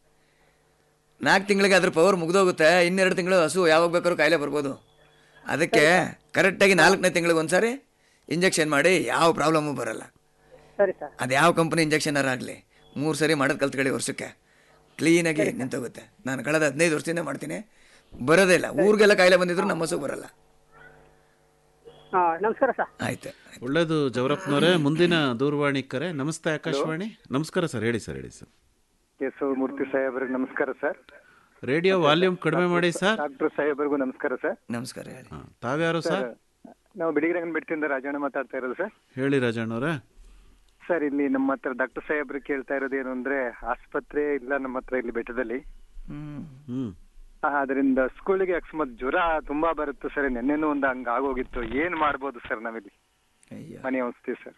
Speaker 6: ನಾಲ್ಕು ತಿಂಗಳಿಗೆ ಅದ್ರ ಪವರ್ ಮುಗ್ದೋಗುತ್ತೆ ಇನ್ನೆರಡು ತಿಂಗಳು ಹಸು ಯಾವಾಗ ಬೇಕಾದ್ರೂ ಕಾಯಿಲೆ ಬರ್ಬೋದು ಅದಕ್ಕೆ ಕರೆಕ್ಟಾಗಿ ನಾಲ್ಕನೇ ತಿಂಗಳಿಗೆ ಒಂದ್ಸರಿ ಇಂಜೆಕ್ಷನ್ ಮಾಡಿ ಯಾವ ಪ್ರಾಬ್ಲಮ್ಮು ಬರಲ್ಲ
Speaker 17: ಸರಿ ಸರ್
Speaker 6: ಅದು ಯಾವ ಕಂಪನಿ ಇಂಜೆಕ್ಷನ್ ಆಗಲಿ ಮೂರು ಸರಿ ಮಾಡೋದು ಕಲ್ತ್ಕೊಳ್ಳಿ ವರ್ಷಕ್ಕೆ ಕ್ಲೀನಾಗಿ ನಿಂತೋಗುತ್ತೆ ನಾನು ಕಳೆದ ಹದಿನೈದು ವರ್ಷದಿಂದ ಮಾಡ್ತೀನಿ ಬರೋದೇ ಇಲ್ಲ ಊರಿಗೆಲ್ಲ ಕಾಯಿಲೆ ಬಂದಿದ್ರು ನಮ್ಮ ಹಸು ಬರಲ್ಲ
Speaker 17: ಹಾ ನಮಸ್ಕಾರ ಸರ್
Speaker 6: ಆಯ್ತು
Speaker 8: ಒಳ್ಳೇದು ಜವರಪ್ಪನವರೇ ಮುಂದಿನ ದೂರವಾಣಿ ಕರೆ ನಮಸ್ತೆ ಆಕಾಶವಾಣಿ ನಮಸ್ಕಾರ ಸರ್ ಹೇಳಿ ಸರ್ ಹೇಳಿ ಸರ್
Speaker 18: ಕೇಶವ ಮೂರ್ತಿ ಸಾಹೇಬ್ರಿಗೆ ನಮಸ್ಕಾರ ಸರ್
Speaker 8: ರೇಡಿಯೋ ವಾಲ್ಯೂಮ್ ಕಡಿಮೆ ಮಾಡಿ ಸರ್
Speaker 18: ಡಾಕ್ಟರ್ ಸಾಹೇಬ್ರಿಗೂ ನಮಸ್ಕಾರ ಸರ್
Speaker 6: ನಮಸ್ಕಾರ ಹೇಳಿ
Speaker 8: ತಾವ್ಯಾರು ಸರ್
Speaker 18: ನಾವು ಬಿಡಿಗಿರಂಗನ ಬೆಟ್ಟದಿಂದ ರಾಜಣ್ಣ ಮಾತಾಡ್ತಾ ಇರೋದು ಸರ್
Speaker 8: ಹೇಳಿ ರಾಜಣ್ಣವ್ರೆ
Speaker 18: ಸರ್ ಇಲ್ಲಿ ನಮ್ಮ ಹತ್ರ ಡಾಕ್ಟರ್ ಸಾಹೇಬ್ರು ಕೇಳ್ತಾ ಇರೋದು ಏನು ಅಂದ್ರೆ ಆಸ್ಪತ್ರೆ ಇಲ್ಲ ನಮ್ಮ ಹತ್ರ ಇಲ್ಲಿ ಬೆಟ್ಟದಲ್ಲಿ
Speaker 8: ಹ್ಮ್
Speaker 18: ಅದರಿಂದ ಸ್ಕೂಲಿಗೆ ಅಕಸ್ಮಾತ್ ಜ್ವರ ತುಂಬಾ ಬರುತ್ತೆ ಸರ್ ನಿನ್ನೆನೂ ಒಂದು ಹಂಗ ಆಗೋಗಿತ್ತು ಏನ್ ಮಾಡ್ಬೋದು ಸರ್ ನಾವಿಲ್ಲಿ ಮನೆ ಔಷಧಿ ಸರ್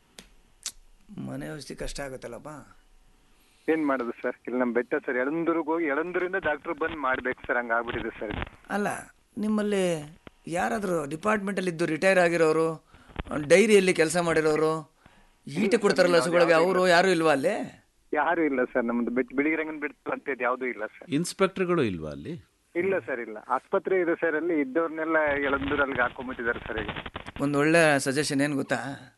Speaker 6: ಮನೆ ಔಷಧಿ ಕಷ್ಟ ಆಗುತ್ತಲ್ಲಪ್ಪ
Speaker 18: ಏನ್ ಮಾಡೋದು ಸರ್ ಇಲ್ಲಿ ನಮ್ ಬೆಟ್ಟ ಸರ್ ಎಳಂದೂರಿಗೆ ಹೋಗಿ ಎಳಂದೂರಿಂದ ಡಾಕ್ಟರ್ ಬಂದ್ ಮಾಡ್ಬೇಕು ಸರ್ ಹಂಗ ಆಗ್ಬಿಟ್ಟಿದೆ ಸರ್
Speaker 6: ಅಲ್ಲ ನಿಮ್ಮಲ್ಲಿ ಯಾರಾದರೂ ಡಿಪಾರ್ಟ್ಮೆಂಟಲ್ಲಿ ಇದ್ದು ರಿಟೈರ್ ಆಗಿರೋರು ಡೈರಿಯಲ್ಲಿ ಕೆಲಸ ಮಾಡಿರೋರು ಈಟೆ ಕೊಡ್ತಾರಲ್ಲ ಹಸುಗಳಿಗೆ ಅವರು ಯಾರು ಇಲ್ವಾ ಅಲ್ಲಿ
Speaker 18: ಯಾರು ಇಲ್ಲ ಸರ್ ನಮ್ದು ಬೆಟ್ ಬಿಳಿಗಿ ರಂಗನ್ ಬಿಟ್ಟು ಅಂತ ಯಾವ್ದು ಇಲ್ಲ ಸರ್
Speaker 8: ಇನ್ಸ್ಪೆಕ್ಟರ್ಗಳು ಇಲ್ವಾ ಅಲ್ಲಿ
Speaker 18: ಇಲ್ಲ ಸರ್ ಇಲ್ಲ ಆಸ್ಪತ್ರೆ ಇದೆ ಸರ್ ಅಲ್ಲಿ ಇದ್ದವ್ರನ್ನೆಲ್ಲ ಎಳಂದೂರಲ್ಲಿ ಹಾಕೊಂಡ್ಬಿಟ್ಟಿದ್ದಾರೆ ಸರ್ ಈಗ
Speaker 6: ಒಂದು ಒಳ್ಳೆ ಸಜೆಷನ್ ಏನು ಗೊತ್ತಾ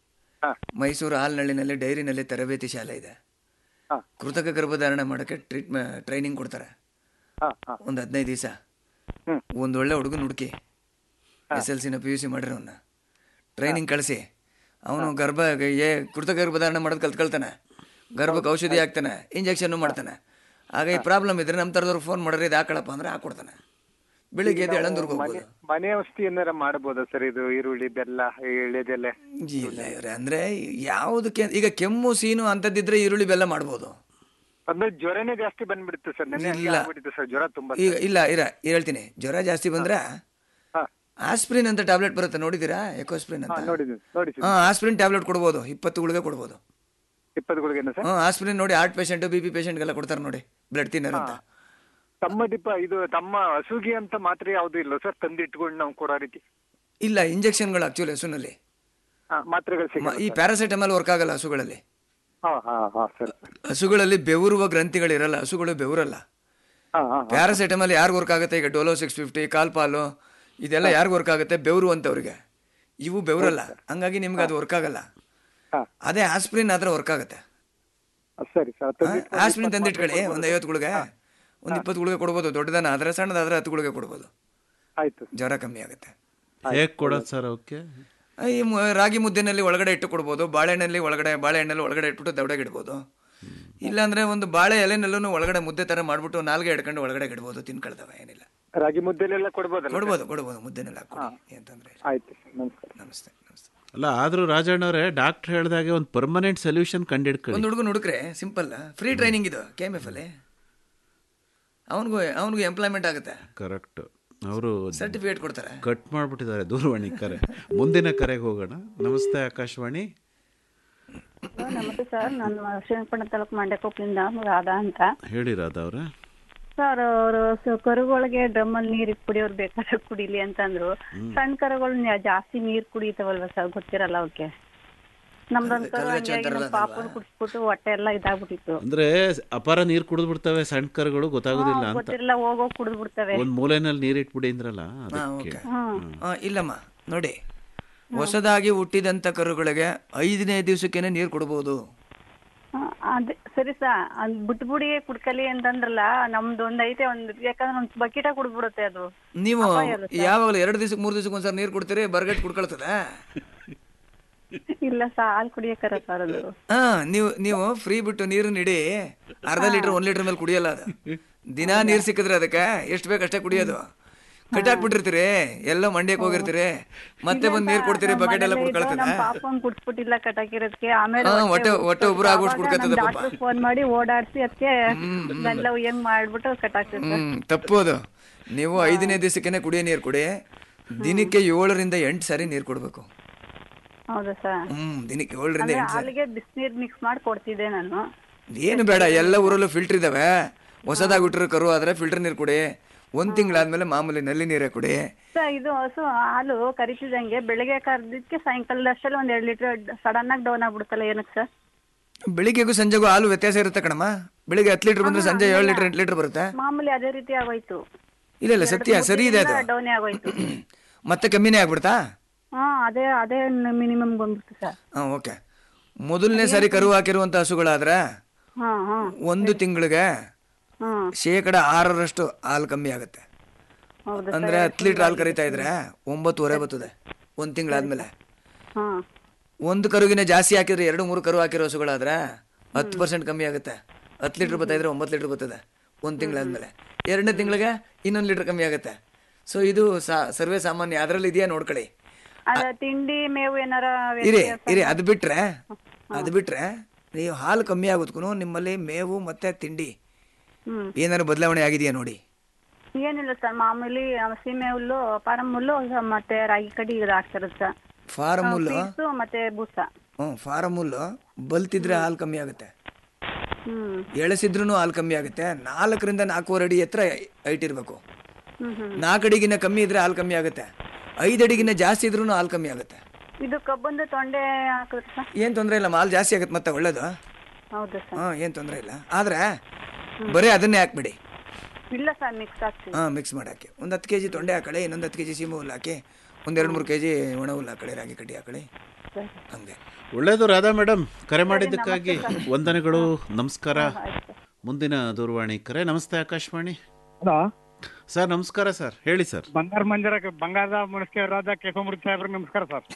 Speaker 6: ಮೈಸೂರು ಹಾಲ್ನಳ್ಳಿನಲ್ಲಿ ಡೈರಿನಲ್ಲಿ ತರಬೇತಿ ಶಾಲೆ ಇದೆ ಕೃತಕ ಗರ್ಭಧಾರಣೆ ಮಾಡೋಕ್ಕೆ ಟ್ರೀಟ್ಮೆ ಟ್ರೈನಿಂಗ್ ಕೊಡ್ತಾರೆ ಒಂದು ಹದಿನೈದು ದಿವಸ ಒಂದು ಒಳ್ಳೆ ಹುಡುಗನ ಹುಡುಕಿ ಎಸ್ ಎಲ್ ಸಿನ ಪಿ ಯು ಸಿ ಮಾಡಿರೋನ್ನ ಟ್ರೈನಿಂಗ್ ಕಳಿಸಿ ಅವನು ಗರ್ಭ ಏ ಕೃತಕ ಗರ್ಭಧಾರಣೆ ಮಾಡೋದು ಕಲ್ತ್ಕೊಳ್ತಾನೆ ಗರ್ಭಕ್ಕೆ ಔಷಧಿ ಹಾಕ್ತಾನೆ ಇಂಜೆಕ್ಷನ್ನು ಮಾಡ್ತಾನೆ ಆಗ ಈ ಪ್ರಾಬ್ಲಮ್ ಇದ್ರೆ ನಮ್ಮ ಥರದವ್ರು ಫೋನ್ ಮಾಡ್ರಿ ಇದು ಹಾಕೊಳಪ್ಪ ಅಂದ್ರೆ ಹಾಕೊಡ್ತಾನೆ ಬೆಳಿಗ್ಗೆ ಎದ್ದು ಎಳಂದೂರ್ಗೆ ಹೋಗ್ಬೋದು
Speaker 18: ಮನೆ ಔಷಧಿ ಏನಾರ ಮಾಡ್ಬೋದಾ ಸರ್ ಇದು ಈರುಳ್ಳಿ ಬೆಲ್ಲ ಎಳೆದೆಲೆ
Speaker 6: ಇಲ್ಲ ಇವ್ರೆ ಅಂದ್ರೆ ಯಾವುದಕ್ಕೆ ಈಗ ಕೆಮ್ಮು ಸೀನು ಅಂತದಿದ್ರೆ ಈರುಳ್ಳಿ ಬೆಲ್ಲ ಮಾಡ್ಬೋದು
Speaker 18: ಅಂದ್ರೆ ಜ್ವರನೇ ಜಾಸ್ತಿ ಬಂದ್ಬಿಡುತ್ತೆ ಸರ್ ನೆನ್ನೆ ಹಂಗೆ
Speaker 6: ಇಲ್ಲ.
Speaker 18: ಆಗ್ಬಿಟ್ಟಿತ್ತು ಸರ್ ಜ್ವರ ತುಂಬಾ
Speaker 6: ಈಗ ಇಲ್ಲ ಇರ ಹೇಳ್ತೀನಿ ಜ್ವರ ಜಾಸ್ತಿ ಬಂದ್ರೆ ಆಸ್ಪ್ರಿನ್ ಅಂತ ಟ್ಯಾಬ್ಲೆಟ್ ಬರುತ್ತೆ ನೋಡಿದ್ದೀರಾ ಎಕೋಸ್ಪ್ರಿನ್
Speaker 18: ಹಾ,
Speaker 6: ಅಂತ
Speaker 18: ನೋಡಿದ್ದೀನಿ ನೋಡಿದ್ದೀನಿ
Speaker 6: ಹಾ ಆಸ್ಪ್ರಿನ್ ಟ್ಯಾಬ್ಲೆಟ್ ಕೊಡ್ಬೋದು ಇಪ್ಪತ್ತು ಗುಳಿಗೆ ಕೊಡ್ಬೋದು
Speaker 18: ಇಪ್ಪತ್ತು ಗುಳಿಗೆನ ಸರ್
Speaker 6: ಹಾ ಆಸ್ಪ್ರಿನ್ ನೋಡಿ ಹಾರ್ಟ್ ಪೇಷಂಟ್ ಬಿ ಪಿ ಪೇಷಂಟ್ಗೆಲ್ಲ ಕೊಡ್ತಾರೆ ನೋಡಿ ಬ್ಲಡ್ ತಿನ್ನರ್ ಅಂತ
Speaker 18: ತಮ್ಮ ದಿಪ್ಪ ಇದು ತಮ್ಮ ಹಸುಗೆ ಅಂತ ಮಾತ್ರ ಯಾವ್ದು ಇಲ್ಲ ಸರ್ ತಂದಿಟ್ಕೊಂಡು ನಾವು ಕೊಡೋ ರೀತಿ
Speaker 6: ಇಲ್ಲ ಇಂಜೆಕ್ಷನ್ಗಳು ಆಕ್ಚುಲಿ ಹಸುನಲ್ಲಿ
Speaker 18: ಹಾ, ಮಾತ್ರೆಗಳು ಸಿಗ
Speaker 6: ಮ- ಈ ಪ್ಯಾರಾಸೆಟಮಾಲ್ ವರ್ಕ್ ಆಗಲ್ಲ ಹಸುಗಳಲ್ಲಿ
Speaker 18: ಹಾ ಹಾ ಹಾ ಸರ್
Speaker 6: ಹಸುಗಳಲ್ಲಿ ಬೆವರುವ ಗ್ರಂಥಿಗಳಿರಲ್ಲ ಹಸುಗಳು ಬೆವರಲ್ಲ
Speaker 18: ಹಾ ಹಾ
Speaker 6: ಪ್ಯಾರಾಸೆಟಮಾಲ್ ಯಾರಿಗೆ ವರ್ಕ್ ಆಗುತ್ತೆ ಈಗ ಡೋಲೋ ಸಿಕ್ಸ್ ಫಿಫ್ಟಿ ಕಾಲ್ಪಾಲು ಇದೆಲ್ಲ ಯಾರಿಗೆ ವರ್ಕ್ ಆಗುತ್ತೆ ಬೆವರು ಅಂತವ್ರಿಗೆ ಇವು ಬೆವರಲ್ಲ ಹಂಗಾಗಿ ನಿಮ್ಗೆ ಅದು ವರ್ಕ್ ಆಗಲ್ಲ ಅದೇ ಆಸ್ಪ್ರಿನ್ ಆದ್ರೆ ವರ್ಕ್ ಆಗುತ್ತೆ
Speaker 18: ಸರಿ ಸರ್
Speaker 6: ಆಸ್ಪ್ರಿನ್ ತಂದಿಟ್ಕೊಳ್ಳಿ ಒಂದು ಐವತ್ತು ಗುಳಿಗೆ ಒಂದು ಇಪ್ಪತ್ತು ಗುಳಿಗೆ ಕೊಡ್ಬೋದು ದೊಡ್ಡದನ್ನ ಆದ್ರೆ ಸಣ್ಣದಾದ್ರೆ ಹತ್ತು ಗುಳಿಗೆ ಕೊಡ್ಬೋದು
Speaker 18: ಆಯ್ತು
Speaker 6: ಜ್ವರ ಕಮ್ಮಿ ಆಗುತ್ತೆ
Speaker 8: ಹೇಗೆ ಕೊಡೋದು ಸರ್ ಅವಕ್ಕೆ
Speaker 6: ಈ ಮು- ರಾಗಿ ಮುದ್ದೆನಲ್ಲಿ ಒಳಗಡೆ ಇಟ್ಟು ಕೊಡ್ಬೋದು ಬಾಳೆಹಣ್ಣಲ್ಲಿ ಒಳಗಡೆ ಬಾಳೆಹಣ್ಣಲ್ಲಿ ಒಳಗಡೆ ಇಟ್ಬಿಟ್ಟು ದವಡೆಗೆ ಇಡ್ಬೋದು ಇಲ್ಲಾಂದ್ರೆ ಒಂದು ಬಾಳೆ ಎಲೆನಲ್ಲೂ ಒಳಗಡೆ ಮುದ್ದೆ ತರ ಮಾಡ್ಬಿಟ್ಟು ನಾಲ್ಗೆ ಇಡ್ಕೊಂಡು ಒಳಗಡೆ ಇಡ್ಬೋದು ತಿನ್ಕೊಳ್ತವೆ ಏನಿಲ್ಲ
Speaker 18: ರಾಗಿ ಮುದ್ದೆಲೆಲ್ಲ ಕೊಡ್ಬೋದಲ್ಲ ಸರ್?
Speaker 6: ಕೊಡ್ಬೋದು ಕೊಡ್ಬೋದು ಮುದ್ದೆನೆಲ್ಲ ಹಾಕ್ಕೊಡಿ ಅಂತಂದ್ರೆ
Speaker 18: ಆಯ್ತು ಸರ್ ನಮಸ್ಕಾರ
Speaker 6: ನಮಸ್ತೆ
Speaker 8: ಅಲ್ಲ ಆದ್ರೂ ರಾಜಣ್ಣವ್ರೆ ಡಾಕ್ಟರ್ ಹೇಳ್ದಾಗೆ ಒಂದು ಪರ್ಮನೆಂಟ್ ಸೊಲ್ಯೂಷನ್ ಕಂಡಿಡ್ಕೊಳ್ಳಿ
Speaker 6: ಒಂದು ಹುಡುಗನ ಹುಡುಕ್ರೆ ಸಿಂಪಲ್ ಫ್ರೀ ಟ್ರೈನಿಂಗ್ ಇದು ಕೆ ಎಮ್ ಎಫ್ ಅಲ್ಲಿ ಅವನಿಗೂ ಅವನಿಗೂ ಎಂಪ್ಲಾಯ್ಮೆಂಟ್ ಆಗುತ್ತೆ
Speaker 8: ಕರೆಕ್ಟ್ ಅವರು
Speaker 6: ಸರ್ಟಿಫಿಕೇಟ್ ಕೊಡ್ತಾರೆ
Speaker 8: ಕಟ್ ಮಾಡ್ಬಿಟ್ಟಿದ್ದಾರೆ ದೂರವಾಣಿ ಕರೆ ಮುಂದಿನ ಕರೆಗೆ ಹೋಗೋಣ ನಮಸ್ತೆ ಆಕಾಶವಾಣಿ
Speaker 19: ನಮಸ್ತೆ ಸರ್ ನಾನು ಶ್ರೀರಂಗಪಟ್ಟಣ ತಾಲೂಕು ಮಂಡ್ಯಕೊಪ್ಪಲಿಂದ ರಾಧಾ ಅಂತ
Speaker 8: ಹೇಳಿ ರಾಧಾ ಅವ್ರೆ
Speaker 19: ಸರ್ ಅವರು ಕರುಗಳಿಗೆ ಡ್ರಮ್ಮಲ್ಲಿ ನೀರು ಕುಡಿಯೋರು ಬೇಕಾದ್ರೆ ಕುಡಿಲಿ ಅಂತಂದ್ರು ಸಣ್ಣ ಕರುಗಳು ನ್ಯಾ- ಜಾಸ್ತಿ ನೀರು ಕುಡಿತಾವಲ್ವಾ ಸರ್ ಗೊತ್ತಿರಲ್ಲ ಅವಕ್ಕೆ ನಮ್ದೊಂದು ಕರು
Speaker 6: ಕಲ್ಲು
Speaker 19: ಹಂಗಾಗಿ ನಮ್ಮ ಪಾಪನ ಕುಡಿಸ್ಬಿಟ್ಟು ಹೊಟ್ಟೆ ಎಲ್ಲ ಇದಾಗ್ಬಿಟ್ಟಿತ್ತು
Speaker 8: ಅಂದ್ರೆ ಅಪಾರ ನೀರು ಕುಡಿದು ಬಿಡ್ತವೆ ಸಣ್ಣ ಕರುಗಳು ಗೊತ್ತಾಗೋದಿಲ್ಲ
Speaker 19: ಹಾ,
Speaker 8: ಅಂತ
Speaker 19: ಗೊತ್ತಿರಲ್ಲ ಹೋಗೋಗ್ ಕುಡಿದು ಬಿಡ್ತವೆ
Speaker 8: ಒಂದ್ ಮೂಲೆನಲ್ಲಿ ನೀರ್ ಇಟ್ಬಿಡಿ ಅಂದ್ರಲ್ಲ ಅದಕ್ಕೆ
Speaker 6: ಆ, ಇಲ್ಲಮ್ಮ ನೋಡಿ ಹೊಸದಾಗಿ ಹುಟ್ಟಿದಂತ ಕರುಗಳಿಗೆ ಐದನೇ ದಿವಸಕ್ಕೇನೆ ನೀರು ಕೊಡ್ಬೋದು
Speaker 19: ಹಾ, ಅದೇ ಸರಿ ಸಾ ಅದ್ ಬಿಟ್ಬಿಡಿ ಕುಡ್ಕಲಿ ಅಂತಂದ್ರಲ್ಲ ನಮ್ದು ಒಂದ್ ಐತೆ ಒಂದ್ ಯಾಕಂದ್ರೆ ಒಂದ್ ಬಕೆಟ ಕುಡ್ಬಿಡುತ್ತೆ ಅದು
Speaker 6: ನೀವು
Speaker 19: ಅಪಾಯ ಅಲ್ಲ ಸರ್?
Speaker 6: ಯಾವಾಗಲೂ ಎರಡು ದಿವಸಕ್ಕೆ ಮೂರು ದಿವಸಕ್ಕೆ ಒಂದ್ಸರಿ ನೀರು ಕೊಡ್ತೀರಿ ಬರ್ಗಟ್ ಕುಡ್ಕೊಳ್ತದ
Speaker 19: ಇಲ್ಲ ಸಾ ಹಾಲ್ ಕುಡಿಯಕರ ಸರ್ ಅದು
Speaker 6: ಹಾ ನೀವು ನೀವು ಫ್ರೀ ಬಿಟ್ಟು ನೀರು ನೀಡಿ ಅರ್ಧ ಲೀಟರ್ ಒಂದ್ ಲೀಟರ್ ಮೇಲೆ ಕುಡಿಯಲ್ಲ ಅದು ದಿನಾ ನೀರು ಸಿಕ್ಕಿದ್ರೆ ಅದಕ್ಕೆ ಎಷ್ಟು ಬೇಕು ಅಷ್ಟೇ ಕುಡಿಯೋದು ಕಟ್ಟಾಕ್ಬಿಟ್ಟಿರ್ತೀರಿ ಎಲ್ಲೋ ಮಂಡ್ಯಕ್ಕೆ ಹೋಗಿರ್ತೀರಿ ಮತ್ತೆ ಬಂದು ನೀರು ಕೊಡ್ತೀರಿ ಬಕೆಟ್ ಎಲ್ಲ ಕುಡ್ಕೊಳ್ತದ
Speaker 19: ನಮ್ ಪಾಪನ್ ಕುಡ್ಸ್ಬಿಟ್ಟಿಲ್ಲ ಕಟಾಕಿರೋದಕ್ಕೆ ಆಮೇಲೆ
Speaker 6: ಹಾ, ಹೊಟ್ಟೆ ಹೊಟ್ಟೆ ಉಬ್ರು ಆಗ್ಬಿಟ್ಟು ಕುಡ್ಕತ್ತದ ಪಾಪ
Speaker 19: ಡಾಕ್ಟರ್ ಫೋನ್ ಮಾಡಿ ಓಡಾಡ್ಸಿ ಅದಕ್ಕೆ ಎಲ್ಲ ಹೆಂಗ್ ಮಾಡ್ಬಿಟ್ಟು ಕಟಾಕ್ತಿರ್ ಸರ್
Speaker 6: ಹ್ಮ್ ತಪ್ಪೋದು ನೀವು ಐದನೇ ದಿವಸಕ್ಕೇನೆ ಕುಡಿಯೋ ನೀರು ಕುಡಿ ದಿನಕ್ಕೆ ಏಳರಿಂದ ಎಂಟು ಸಾರಿ ನೀರು ಕೊಡ್ಬೇಕು
Speaker 19: ಹೌದಾ ಸರ್
Speaker 6: ಹ್ಮ್ ದಿನಕ್ಕೆ ಏಳರಿಂದ
Speaker 19: ಅಂದ್ರೆ
Speaker 6: ಎಂಟು ಸಾರಿ
Speaker 19: ಹಾಲಿಗೆ ಬಿಸಿನೀರ್ ಮಿಕ್ಸ್ ಮಾಡಿ ಕೊಡ್ತಿದ್ದೆ ನಾನು
Speaker 6: ಏನು ಬೇಡ ಎಲ್ಲ ಊರಲ್ಲೂ ಫಿಲ್ಟರ್ ಇದಾವೆ ಹೊಸದಾಗಿ ಹುಟ್ಟಿರೋ ಕರು ಆದ್ರೆ ಫಿಲ್ಟರ್ ನೀರು ಕುಡಿ ಒಂದ್ ತಿಂಗಳಾದ್ಮೇಲೆ ಮಾಮೂಲಿ ನಲ್ಲಿ ನೀರೇ ಕುಡಿ
Speaker 19: ಸರ್ ಇದು ಹಸು ಹಾಲು ಕರಿತಿದಂಗೆ ಬೆಳಿಗ್ಗೆ ಕರ್ದಿದ್ಕೆ ಸಾಯಂಕಾಲದ ಅಷ್ಟರಲ್ಲಿ ಒಂದ್ ಎರಡ್ ಲೀಟರ್ ಸಡನ್ ಆಗಿ ಡೌನ್ ಆಗ್ಬಿಡುತ್ತಲ್ಲ ಏನಕ್ಕೆ ಸರ್
Speaker 6: ಬೆಳಿಗ್ಗೆಗೂ ಸಂಜೆಗೂ ಹಾಲು ವ್ಯತ್ಯಾಸ ಇರುತ್ತೆ ಕಣಮ್ಮ ಬೆಳಿಗ್ಗೆ ಹತ್ತು ಲೀಟರ್ ಬಂದ್ರೆ ಸಂಜೆ ಏಳು ಲೀಟರ್ ಎಂಟು ಲೀಟರ್ ಬರುತ್ತೆ
Speaker 19: ಮಾಮೂಲಿ ಅದೇ ರೀತಿ ಆಗೋಯ್ತು
Speaker 6: ಇಲ್ಲ ಇಲ್ಲ ಸತ್ಯ ಸರಿ ಇದೆ ಅದು
Speaker 19: ಡೌನ್ ಆಗೋಯ್ತು
Speaker 6: ಮತ್ತೆ ಕಮ್ಮಿನೇ ಆಗ್ಬಿಡ್ತಾ
Speaker 19: ಹಾ ಅದೇ ಅದೇ ಮಿನಿಮಮ್ ಬಂದ್ಬಿಡ್ತು ಸರ್
Speaker 6: ಹಾ ಓಕೆ ಮೊದಲನೇ ಸಾರಿ ಕರು ಹಾಕಿರುವಂತ ಹಸುಗಳಾದ್ರೆ
Speaker 19: ಹಾ ಹಾ
Speaker 6: ಒಂದು ತಿಂಗಳಿಗೆ
Speaker 19: ಹಾ
Speaker 6: ಶೇಕಡ ಆರರಷ್ಟು ಹಾಲು ಕಮ್ಮಿ ಆಗುತ್ತೆ
Speaker 19: ಹೌದು
Speaker 6: ಅಂದ್ರೆ ಹತ್ತು ಲೀಟರ್ ಹಾಲು ಕರಿತಾ ಇದ್ರೆ ಒಂಬತ್ತುವರೆ ಬರ್ತದೆ ಒಂದ್ ತಿಂಗಳಾದ್ಮೇಲೆ
Speaker 19: ಹಾ
Speaker 6: ಒಂದು ಕರುಗಿನ ಜಾಸ್ತಿ ಹಾಕಿದ್ರೆ ಎರಡು ಮೂರು ಕರು ಹಾಕಿರೋ ಹಸುಗಳಾದ್ರೆ ಹತ್ತು ಪರ್ಸೆಂಟ್ ಕಮ್ಮಿ ಆಗುತ್ತೆ ಹತ್ತು ಲೀಟರ್ ಬರ್ತಾ ಇದ್ರೆ ಒಂಬತ್ತು ಲೀಟರ್ ಬರ್ತದೆ ಒಂದು ತಿಂಗಳಾದ್ಮೇಲೆ ಎರಡನೇ ತಿಂಗಳಿಗೆ ಇನ್ನೊಂದು ಲೀಟರ್ ಕಮ್ಮಿ ಆಗುತ್ತೆ ಸೊ ಇದು ಸಾ- ಸರ್ವೇ ಸಾಮಾನ್ಯ ಅದರಲ್ಲಿ ಇದೆಯಾ ನೋಡ್ಕೊಳ್ಳಿ
Speaker 19: ಅದ ತಿಂಡಿ ಮೇವು ಏನಾರ
Speaker 6: ಇರಿ
Speaker 19: ವ್ಯತ್ಯಾಸ?
Speaker 6: ಇರಿ ಅದು ಬಿಟ್ರೆ ಅದು ಬಿಟ್ರೆ ನೀವು ಹಾಲು ಕಮ್ಮಿ ಆಗೋದಕ್ಕೂ ನಿಮ್ಮಲ್ಲಿ ಮೇವು ಮತ್ತೆ ತಿಂಡಿ
Speaker 19: ಹ್ಮ್
Speaker 6: ಏನಾದ್ರು ಬದಲಾವಣೆ ಆಗಿದೆಯಾ ನೋಡಿ
Speaker 19: ಏನಿಲ್ಲ ಸರ್ ಮಾಮೂಲಿ ಆ, ಸೀಮೆ ಹುಲ್ಲು ಪಾರಂ ಹುಲ್ಲು ಮತ್ತೆ ರಾಗಿ ಕಡಿ ಇದು ಹಾಕ್ತಿರೋದು ಸರ್
Speaker 6: ಫಾರಮ್ ಹುಲ್ಲು
Speaker 19: ಪೀಸು ಮತ್ತೆ ಬೂಸ
Speaker 6: ಹ್ಞೂ ಫಾರಮ್ ಹುಲ್ಲು ಬಲ್ತಿದ್ರೆ ಹಾಲು ಕಮ್ಮಿ ಆಗುತ್ತೆ
Speaker 19: ಹ್ಮ್
Speaker 6: ಎಳೆಸಿದ್ರೂ ಹಾಲು ಕಮ್ಮಿ ಆಗುತ್ತೆ ನಾಲ್ಕರಿಂದ ನಾಲ್ಕೂವರೆ ಅಡಿ ಎತ್ತರ ಹೈಟ್ ಇರಬೇಕು
Speaker 19: ಹ್ಮ್ ಹ್ಮ್
Speaker 6: ನಾಲ್ಕು ಅಡಿಗಿನ ಕಮ್ಮಿ ಇದ್ರೆ ಹಾಲು ಕಮ್ಮಿ ಆಗುತ್ತೆ ಐದು ಅಡಿಗಿನ ಜಾಸ್ತಿ ಇದ್ರೂ ಹಾಲು ಕಮ್ಮಿ ಆಗುತ್ತೆ
Speaker 19: ಇದು ಕಬ್ಬಂದು ತೊಂಡೆ ಹಾಕಿದ್ರೆ ಸರ್
Speaker 6: ಏನು ತೊಂದರೆ ಇಲ್ಲ ಹಾಲು ಜಾಸ್ತಿ ಆಗುತ್ತೆ ಮತ್ತೆ ಒಳ್ಳೇದು
Speaker 19: ಹೌದಾ ಸರ್
Speaker 6: ಹಾಂ ಏನು ತೊಂದರೆ ಇಲ್ಲ ಆದರೆ ಬರೀ ಅದನ್ನೇ ಹಾಕ್ಬಿಡಿ
Speaker 19: ಇಲ್ಲ ಸರ್ ಮಿಕ್ಸ್ ಹಾಕ್ತೀವಿ
Speaker 6: ಹಾಂ ಮಿಕ್ಸ್ ಮಾಡಿ ಹಾಕಿ ಒಂದು ಹತ್ತು ಕೆ ಜಿ ತೊಂಡೆ ಹಾಕಳಿ ಇನ್ನೊಂದು ಹತ್ತು ಕೆ ಜಿ ಸೀಮೆ ಹುಲ್ಲು ಹಾಕಿ ಒಂದು ಎರಡು ಮೂರು ಕೆ ಜಿ ಒಣ ಹುಲ್ಲು ಹಾಕಳಿ ರಾಗಿ ಕಡ್ಡಿ ಹಾಕಳಿ
Speaker 19: ಸರಿ.
Speaker 6: ಹಂಗೆ
Speaker 8: ಒಳ್ಳೆಯದು ರಾಧಾ ಮೇಡಮ್ ಕರೆ ಮಾಡಿದ್ದಕ್ಕಾಗಿ ವಂದನೆಗಳು ನಮಸ್ಕಾರ ಮುಂದಿನ ದೂರವಾಣಿ ಕರೆ ನಮಸ್ತೆ ಆಕಾಶವಾಣಿ
Speaker 20: ಹಲೋ
Speaker 8: ಸರ್ ನಮಸ್ಕಾರ ಸರ್ ಹೇಳಿ ಸರ್
Speaker 20: ಬಂಗಾರ ಮಂದಿರ ಬಂಗಾರದ ಮುನಿಸ್ಕೇವರಾದ ಕೇಶವಮೂರ್ತಿ ಸಾಹೇಬ್ರಿಗೆ ನಮಸ್ಕಾರ ಸರ್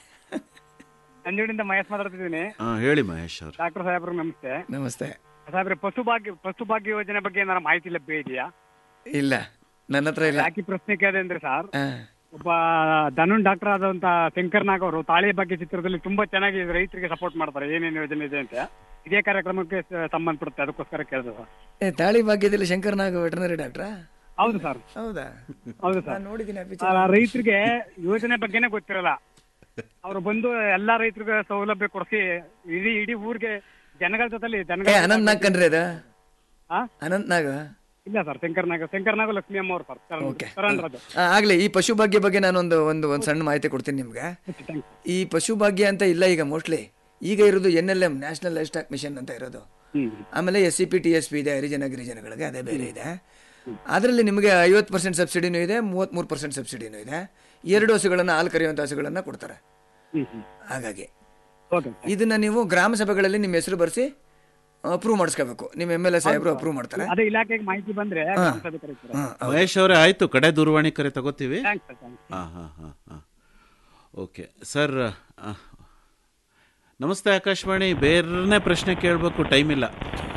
Speaker 20: ನಂಜುಡಿಂದ ಮಹೇಶ್ ಮಾತಾಡ್ತಿದ್ದೀನಿ
Speaker 8: ಹಾಂ ಹೇಳಿ ಮಹೇಶ್ ಅವ್ರು
Speaker 20: ಡಾಕ್ಟರ್ ಸಾಹೇಬ್ರಿಗೆ ನಮಸ್ತೆ
Speaker 6: ನಮಸ್ತೆ
Speaker 20: ಸಾಹೇಬ್ರೆ ಪಶು ಭಾಗ್ಯ ಪಶು ಭಾಗ್ಯ ಯೋಜನೆ ಬಗ್ಗೆ ಏನಾರ ಮಾಹಿತಿ ಲಭ್ಯ ಇದೆಯಾ
Speaker 6: ಇಲ್ಲ ನನ್ನ ಹತ್ರ ಇಲ್ಲ
Speaker 20: ಯಾಕೆ ಪ್ರಶ್ನೆ ಕೇಳಿದೆ ಅಂದ್ರೆ ಸರ್
Speaker 6: ಆ,
Speaker 20: ಒಬ್ಬ ಧನುನ್ ಡಾಕ್ಟರ್ ಆದಂತ ಶಂಕರ್ ನಾಗ್ ಅವರು ತಾಳಿ ಬಗ್ಗೆ ಚಿತ್ರದಲ್ಲಿ ತುಂಬಾ ಚೆನ್ನಾಗಿ ರೈತರಿಗೆ ಸಪೋರ್ಟ್ ಮಾಡ್ತಾರೆ ಏನೇನು ಯೋಜನೆ ಇದೆ ಅಂತ ಇದೇ ಕಾರ್ಯಕ್ರಮಕ್ಕೆ ಸ- ಸಂಬಂಧಪಡುತ್ತೆ ಅದಕ್ಕೋಸ್ಕರ ಕೇಳಿದೆ ಸರ್
Speaker 6: ಏ ತಾಳಿ ಭಾಗ್ಯದಲ್ಲಿ ಶಂಕರ್ನಾಗ್ ವೆಟರ್ನರಿ ಡಾಕ್ಟ್ರಾ
Speaker 20: ಹೌದು ಸರ್
Speaker 6: ಹೌದಾ
Speaker 20: ಹೌದು ಸರ್
Speaker 6: ನಾನ್ ನೋಡಿದ್ದೀನಿ ಆ
Speaker 20: ಆ,
Speaker 6: picture.
Speaker 20: ರೈತರಿಗೆ ಯೋಜನೆ ಬಗ್ಗೆನೇ ಗೊತ್ತಿರಲ್ಲ ಅವರು ಬಂದು ಎಲ್ಲಾ ರೈತರಿಗೆ ಸೌಲಭ್ಯ ಕೊಡಿಸಿ ಇಡೀ ಇಡೀ ಊರಿಗೆ ಜನಗಳ ಜೊತೆಲಿ
Speaker 6: ಏ
Speaker 20: ಜನಗಳ
Speaker 6: ಅನಂತ್ ನಾಗ್ ಕಣ್ರಿ ಅದ
Speaker 20: ಆ?
Speaker 6: ಅನಂತ್ ನಾಗ್
Speaker 20: ಇಲ್ಲ ಸರ್ ಶಂಕರ್ನಾಗ ಶಂಕರ್ನಾಗ ಲಕ್ಷ್ಮಿ ಅಮ್ಮ ಅವ್ರು ಸರ್ ಶರಣ್ ರಾಜು
Speaker 6: ಆ, ಆಗ್ಲಿ ಈ ಪಶು ಭಾಗ್ಯ ಬಗ್ಗೆ ನಾನೊಂದು ಒಂದು ಒಂದು ಸಣ್ಣ ಮಾಹಿತಿ ಕೊಡ್ತೀನಿ ನಿಮ್ಗೆ ಈ ಪಶು ಭಾಗ್ಯ ಅಂತ ಇಲ್ಲ ಈಗ ಮೋಸ್ಟ್ಲಿ ಈಗ ಇರೋದು N L M national life stock mission ಅಂತ ಇರೋದು ಆಮೇಲೆ S C P T S P ಇದೆ ಹರಿಜನ ಗಿರಿಜನಗಳಿಗೆ ಅದೇ ಬೇರೆ ಇದೆ ಅದರಲ್ಲಿ ನಿಮಗೆ ಐವತ್ತು ಪರ್ಸೆಂಟ್ ಸಬ್ಸಿಡಿನೂ ಇದೆ ಮೂವತ್ತ್ಮೂರು ಪರ್ಸೆಂಟ್ ಸಬ್ಸಿಡಿನೂ ಇದೆ ಎರಡು ಹಸುಗಳನ್ನು ಹಾಲು ಕರೆಯುವಂಥ ಹಸುಗಳನ್ನು ಕೊಡ್ತಾರೆ ಹಾಗಾಗಿ ಇದನ್ನ ನೀವು ಗ್ರಾಮ ಸಭೆಗಳಲ್ಲಿ ನಿಮ್ಮ ಹೆಸರು ಬರೆಸಿ ಅಪ್ರೂವ್ ಮಾಡಿಸ್ಕೋಬೇಕು ನಿಮ್ಮ ಎಮ್ ಎಲ್ ಎ ಸಾಹೇಬರು ಅಪ್ರೂವ್ ಮಾಡ್ತಾರೆ
Speaker 20: ಅದೇ ಇಲಾಖೆಗೆ ಮಾಹಿತಿ ಬಂದ್ರೆ
Speaker 6: ಹಾ.
Speaker 20: ಗ್ರಾಮ ಸಭೆ ಕರೀತಾರೆ.
Speaker 8: ಮಹೇಶ್ ಅವರೇ ಆಯ್ತು ಕಡೆ ದೂರವಾಣಿ ಕರೆ ತಗೋತೀವಿ
Speaker 20: Thanks sir, thanks.
Speaker 8: ಹಾಂ ಹಾಂ ಹಾಂ ಹಾಂ ಓಕೆ ಸರ್ ಆ, ನಮಸ್ತೆ ಆಕಾಶವಾಣಿ ಬೇರೆನೇ ಪ್ರಶ್ನೆ ಕೇಳಬೇಕು ಟೈಮ್ ಇಲ್ಲ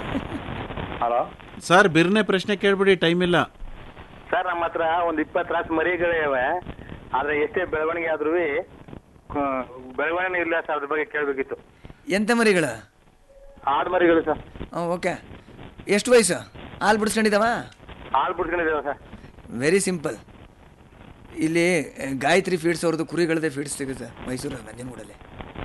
Speaker 21: ಹಲೋ
Speaker 8: ಸರ್ ಬೇರೆನೇ ಪ್ರಶ್ನೆ ಕೇಳ್ಬಿಡಿ ಟೈಮ್ ಇಲ್ಲ
Speaker 21: ಸರ್ ನಮ್ಮ ಹತ್ರ ಒಂದು ಇಪ್ಪತ್ತು ರಾಸು ಮರಿಗಳಿವೆ ಆದ್ರೆ ಎಷ್ಟೇ ಬೆಳವಣಿಗೆ ಆದ್ರೂ ಬೆಳವಣಿಗೆ ಇಲ್ಲ ಸರ್ ಅದ್ರ ಬಗ್ಗೆ ಕೇಳಬೇಕಿತ್ತು
Speaker 6: ಎಂತ ಮರಿಗಳ
Speaker 21: ಆಡು ಮರಿಗಳು ಸರ್
Speaker 6: ಓಕೆ ಎಷ್ಟು ವಯಸ್ಸು ಹಾಲು ಬಿಡಿಸ್ಕೊಂಡಿದ್ದಾವ
Speaker 21: ಹಾಲು ಬಿಡ್ಕೊಂಡಿದ್ದೇವೆ ಸರ್
Speaker 6: ವೆರಿ ಸಿಂಪಲ್ ಇಲ್ಲಿ ಆ, ಗಾಯತ್ರಿ ಫೀಡ್ಸ್ ಅವ್ರದ್ದು ಕುರಿಗಳದೇ ಫೀಡ್ಸ್ ಸಿಗುತ್ತೆ ಮೈಸೂರು ನಂಜನಗೂಡಲ್ಲಿ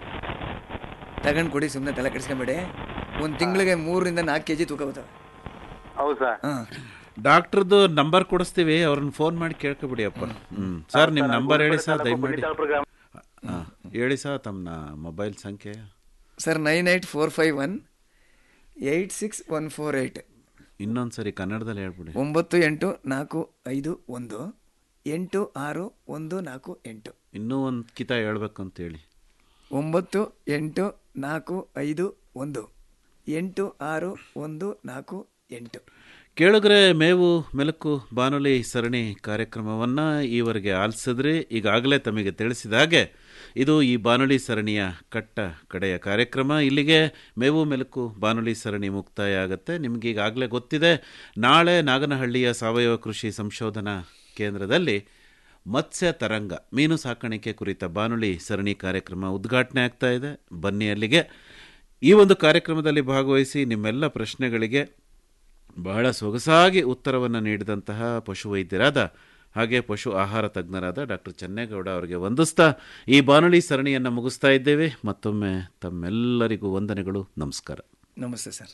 Speaker 6: ತಗೊಂಡು ಕೊಡಿ ಸುಮ್ಮನೆ ತಲೆ ಕೆಡಿಸ್ಕೊಂಬೇಡಿ ಒಂದು ತಿಂಗಳಿಗೆ ಮೂರರಿಂದ ನಾಲ್ಕು ಕೆ ಜಿ ತೂಕ ಬರ್ತವೆ
Speaker 21: ಹೌದು ಸರ್
Speaker 8: ಡಾಕ್ಟ್ರದ್ದು ನಂಬರ್ ಕೊಡಿಸ್ತೀವಿ ಅವ್ರನ್ನ ಫೋನ್ ಮಾಡಿ ಕೇಳ್ಕೊಬಿಡಿ ಅಪ್ಪ ಹ್ಞೂ ಸರ್ ನಿಮ್ಮ ನಂಬರ್ ಹೇಳಿ ಸರ್ ದಯಮಾಡಿ ಹಾಂ ಹೇಳಿ ಸರ್ ತಮ್ಮ ಮೊಬೈಲ್ ಸಂಖ್ಯೆ
Speaker 6: sir nine eight four five one eight six one four eight
Speaker 8: ಇನ್ನೊಂದು ಸರಿ ಕನ್ನಡದಲ್ಲಿ ಹೇಳ್ಬಿಡಿ
Speaker 6: ಒಂಬತ್ತು ಎಂಟು ನಾಲ್ಕು ಐದು ಒಂದು ಎಂಟು ಆರು ಒಂದು ನಾಲ್ಕು ಎಂಟು
Speaker 8: ಇನ್ನೂ ಒಂದು ಕಿತ ಹೇಳ್ಬೇಕು ಅಂತ ಹೇಳಿ
Speaker 6: ಒಂಬತ್ತು ಎಂಟು ನಾಲ್ಕು ಐದು ಒಂದು ಎಂಟು ಆರು ಒಂದು ನಾಲ್ಕು ಎಂಟು
Speaker 8: ಕೇಳುಗರೆ ಮೇವು ಮೆಲುಕು ಬಾನುಲಿ ಸರಣಿ ಕಾರ್ಯಕ್ರಮವನ್ನು ಈವರೆಗೆ ಆಲಿಸಿದ್ರೆ ಈಗಾಗಲೇ ತಮಗೆ ತಿಳಿಸಿದ ಹಾಗೆ ಇದು ಈ ಬಾನುಲಿ ಸರಣಿಯ ಕಟ್ಟ ಕಡೆಯ ಕಾರ್ಯಕ್ರಮ ಇಲ್ಲಿಗೆ ಮೇವು ಮೆಲುಕು ಬಾನುಲಿ ಸರಣಿ ಮುಕ್ತಾಯ ಆಗುತ್ತೆ ನಿಮ್ಗೆ ಈಗಾಗಲೇ ಗೊತ್ತಿದೆ ನಾಳೆ ನಾಗನಹಳ್ಳಿಯ ಸಾವಯವ ಕೃಷಿ ಸಂಶೋಧನಾ ಕೇಂದ್ರದಲ್ಲಿ ಮತ್ಸ್ಯ ತರಂಗ ಮೀನು ಸಾಕಾಣಿಕೆ ಕುರಿತ ಬಾನುಲಿ ಸರಣಿ ಕಾರ್ಯಕ್ರಮ ಉದ್ಘಾಟನೆ ಆಗ್ತಾ ಇದೆ ಬನ್ನಿ ಅಲ್ಲಿಗೆ ಈ ಒಂದು ಕಾರ್ಯಕ್ರಮದಲ್ಲಿ ಭಾಗವಹಿಸಿ ನಿಮ್ಮೆಲ್ಲ ಪ್ರಶ್ನೆಗಳಿಗೆ ಬಹಳ ಸೊಗಸಾಗಿ ಉತ್ತರವನ್ನು ನೀಡಿದಂತಹ ಪಶುವೈದ್ಯರಾದ ಹಾಗೆ ಪಶು ಆಹಾರ ತಜ್ಞರಾದ ಡಾಕ್ಟರ್ ಚನ್ನೇಗೌಡ ಅವರಿಗೆ ವಂದಿಸ್ತಾ ಈ ಬಾನುಲಿ ಸರಣಿಯನ್ನು ಮುಗಿಸ್ತಾ ಇದ್ದೇವೆ ಮತ್ತೊಮ್ಮೆ ತಮ್ಮೆಲ್ಲರಿಗೂ ವಂದನೆಗಳು ನಮಸ್ಕಾರ
Speaker 6: ನಮಸ್ತೆ ಸರ್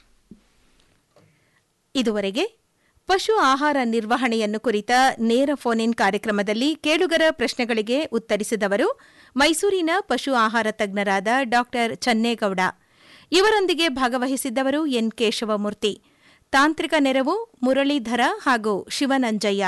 Speaker 2: ಇದುವರೆಗೆ ಪಶು ಆಹಾರ ನಿರ್ವಹಣೆಯನ್ನು ಕುರಿತ ನೇರ ಫೋನ್ ಇನ್ ಕಾರ್ಯಕ್ರಮದಲ್ಲಿ ಕೇಳುಗರ ಪ್ರಶ್ನೆಗಳಿಗೆ ಉತ್ತರಿಸಿದವರು ಮೈಸೂರಿನ ಪಶು ಆಹಾರ ತಜ್ಞರಾದ ಡಾಕ್ಟರ್ ಚನ್ನೇಗೌಡ ಇವರೊಂದಿಗೆ ಭಾಗವಹಿಸಿದ್ದವರು ಎನ್ ಕೇಶವಮೂರ್ತಿ ತಾಂತ್ರಿಕ ನೆರವು ಮುರಳೀಧರ ಹಾಗೂ ಶಿವನಂಜಯ್ಯ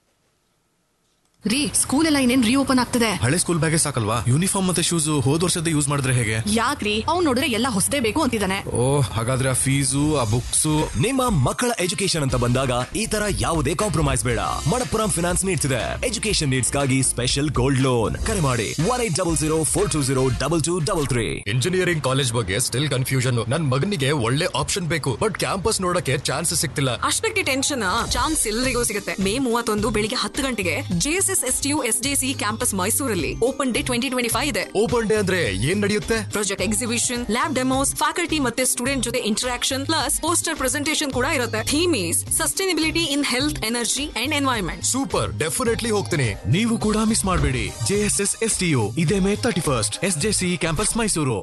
Speaker 3: ರೀ ಸ್ಕೂಲ್ ಎಲ್ಲ ಇನ್ನೇನ್ ರೀಓಪನ್ ಆಗ್ತದೆ
Speaker 4: ಹಳೆ ಸ್ಕೂಲ್ ಬ್ಯಾಗೆ ಸಾಕಲ್ವಾ ಯೂನಿಫಾರ್ಮ್ ಮತ್ತೆ ಶೂಸ್ ಹೋದ್ ವರ್ಷದ ಯೂಸ್ ಮಾಡಿದ್ರೆ ಹೇಗೆ
Speaker 3: ಯಾಕ್ರಿ ಅವ್ನ್ ನೋಡಿದ್ರೆ ಎಲ್ಲ ಹೊಸದೇ ಬೇಕು ಅಂತಿದ್ದಾನೆ
Speaker 4: ಓ ಹಾಗಾದ್ರೆ ಆ ಫೀಸು ಆ ಬುಕ್ಸು
Speaker 5: ನಿಮ್ಮ ಮಕ್ಕಳ ಎಜುಕೇಶನ್ ಅಂತ ಬಂದಾಗ ಈ ತರ ಯಾವುದೇ ಕಾಂಪ್ರಮೈಸ್ ಬೇಡ ಮಣಪ್ಪುರಂ ಫಿನಾನ್ಸ್ ನೀಡ್ತಿದೆ ಎಜುಕೇಶನ್ ನೀಡ್ಸ್ಗಾಗಿ ಸ್ಪೆಷಲ್ ಗೋಲ್ಡ್ ಲೋನ್ ಕರೆ ಮಾಡಿ one eight double zero four two zero double two double three
Speaker 4: engineering college ಬಗ್ಗೆ ಸ್ಟಿಲ್ ಕನ್ಫ್ಯೂಷನ್ ನನ್ ಮಗನಿಗೆ ಒಳ್ಳೆ ಆಪ್ಷನ್ ಬೇಕು ಬಟ್ ಕ್ಯಾಂಪಸ್ ನೋಡಕ್ಕೆ ಚಾನ್ಸ್ ಸಿಗ್ತಿಲ್ಲ
Speaker 3: ಅಷ್ಟಕ್ಕೆ ಟೆನ್ಷನ್ ಚಾನ್ಸ್ ಎಲ್ರಿಗೂ ಸಿಗುತ್ತೆ ಮೇ ಮೂವತ್ತೊಂದು ಬೆಳಿಗ್ಗೆ ಹತ್ತು ಗಂಟೆಗೆ JSS JSS STU SJC campus ಮೈಸೂರಲ್ಲಿ open day twenty twenty five ಇದೆ
Speaker 4: ಓಪನ್ ಡೇ ಅಂದ್ರೆ ಏನ್ ನಡೆಯುತ್ತೆ
Speaker 3: project exhibition lab demos faculty ಮತ್ತೆ ಸ್ಟೂಡೆಂಟ್ ಜೊತೆ ಇಂಟರಾಕ್ಷನ್ ಪ್ಲಸ್ ಪೋಸ್ಟರ್ ಪ್ರೆಸೆಂಟೇಷನ್ ಕೂಡ ಇರುತ್ತೆ theme is sustainability in health energy and environment
Speaker 4: super definitely ಹೋಗ್ತೀನಿ ನೀವು ಕೂಡ ಮಿಸ್ ಮಾಡಬೇಡಿ ಜೆಎಸ್ಎಸ್ ಎಸ್ಟಿಯು ಇದೇ May thirty first SJC campus Mysuru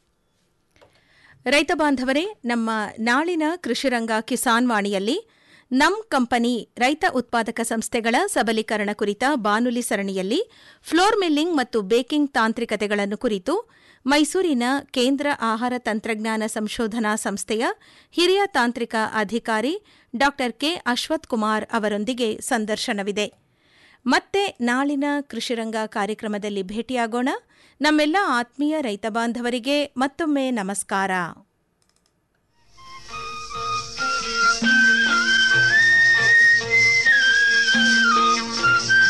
Speaker 2: ರೈತ ಬಾಂಧವರೇ ನಮ್ಮ ನಾಳಿನ ಕೃಷಿರಂಗ ಕಿಸಾನ್ ವಾಣಿಯಲ್ಲಿ ನಮ್ ಕಂಪನಿ ರೈತ ಉತ್ಪಾದಕ ಸಂಸ್ಥೆಗಳ ಸಬಲೀಕರಣ ಕುರಿತ ಬಾನುಲಿ ಸರಣಿಯಲ್ಲಿ ಫ್ಲೋರ್ ಮಿಲ್ಲಿಂಗ್ ಮತ್ತು ಬೇಕಿಂಗ್ ತಾಂತ್ರಿಕತೆಗಳನ್ನು ಕುರಿತು ಮೈಸೂರಿನ ಕೇಂದ್ರ ಆಹಾರ ತಂತ್ರಜ್ಞಾನ ಸಂಶೋಧನಾ ಸಂಸ್ಥೆಯ ಹಿರಿಯ ತಾಂತ್ರಿಕ ಅಧಿಕಾರಿ ಡಾ ಕೆ ಅಶ್ವಥ್ ಕುಮಾರ್ ಅವರೊಂದಿಗೆ ಸಂದರ್ಶನವಿದೆ ಮತ್ತೆ ನಾಳಿನ ಕೃಷಿರಂಗ ಕಾರ್ಯಕ್ರಮದಲ್ಲಿ ಭೇಟಿಯಾಗೋಣ ನಮ್ಮೆಲ್ಲ ಆತ್ಮೀಯ ರೈತ ಬಾಂಧವರಿಗೆ ಮತ್ತೊಮ್ಮೆ ನಮಸ್ಕಾರ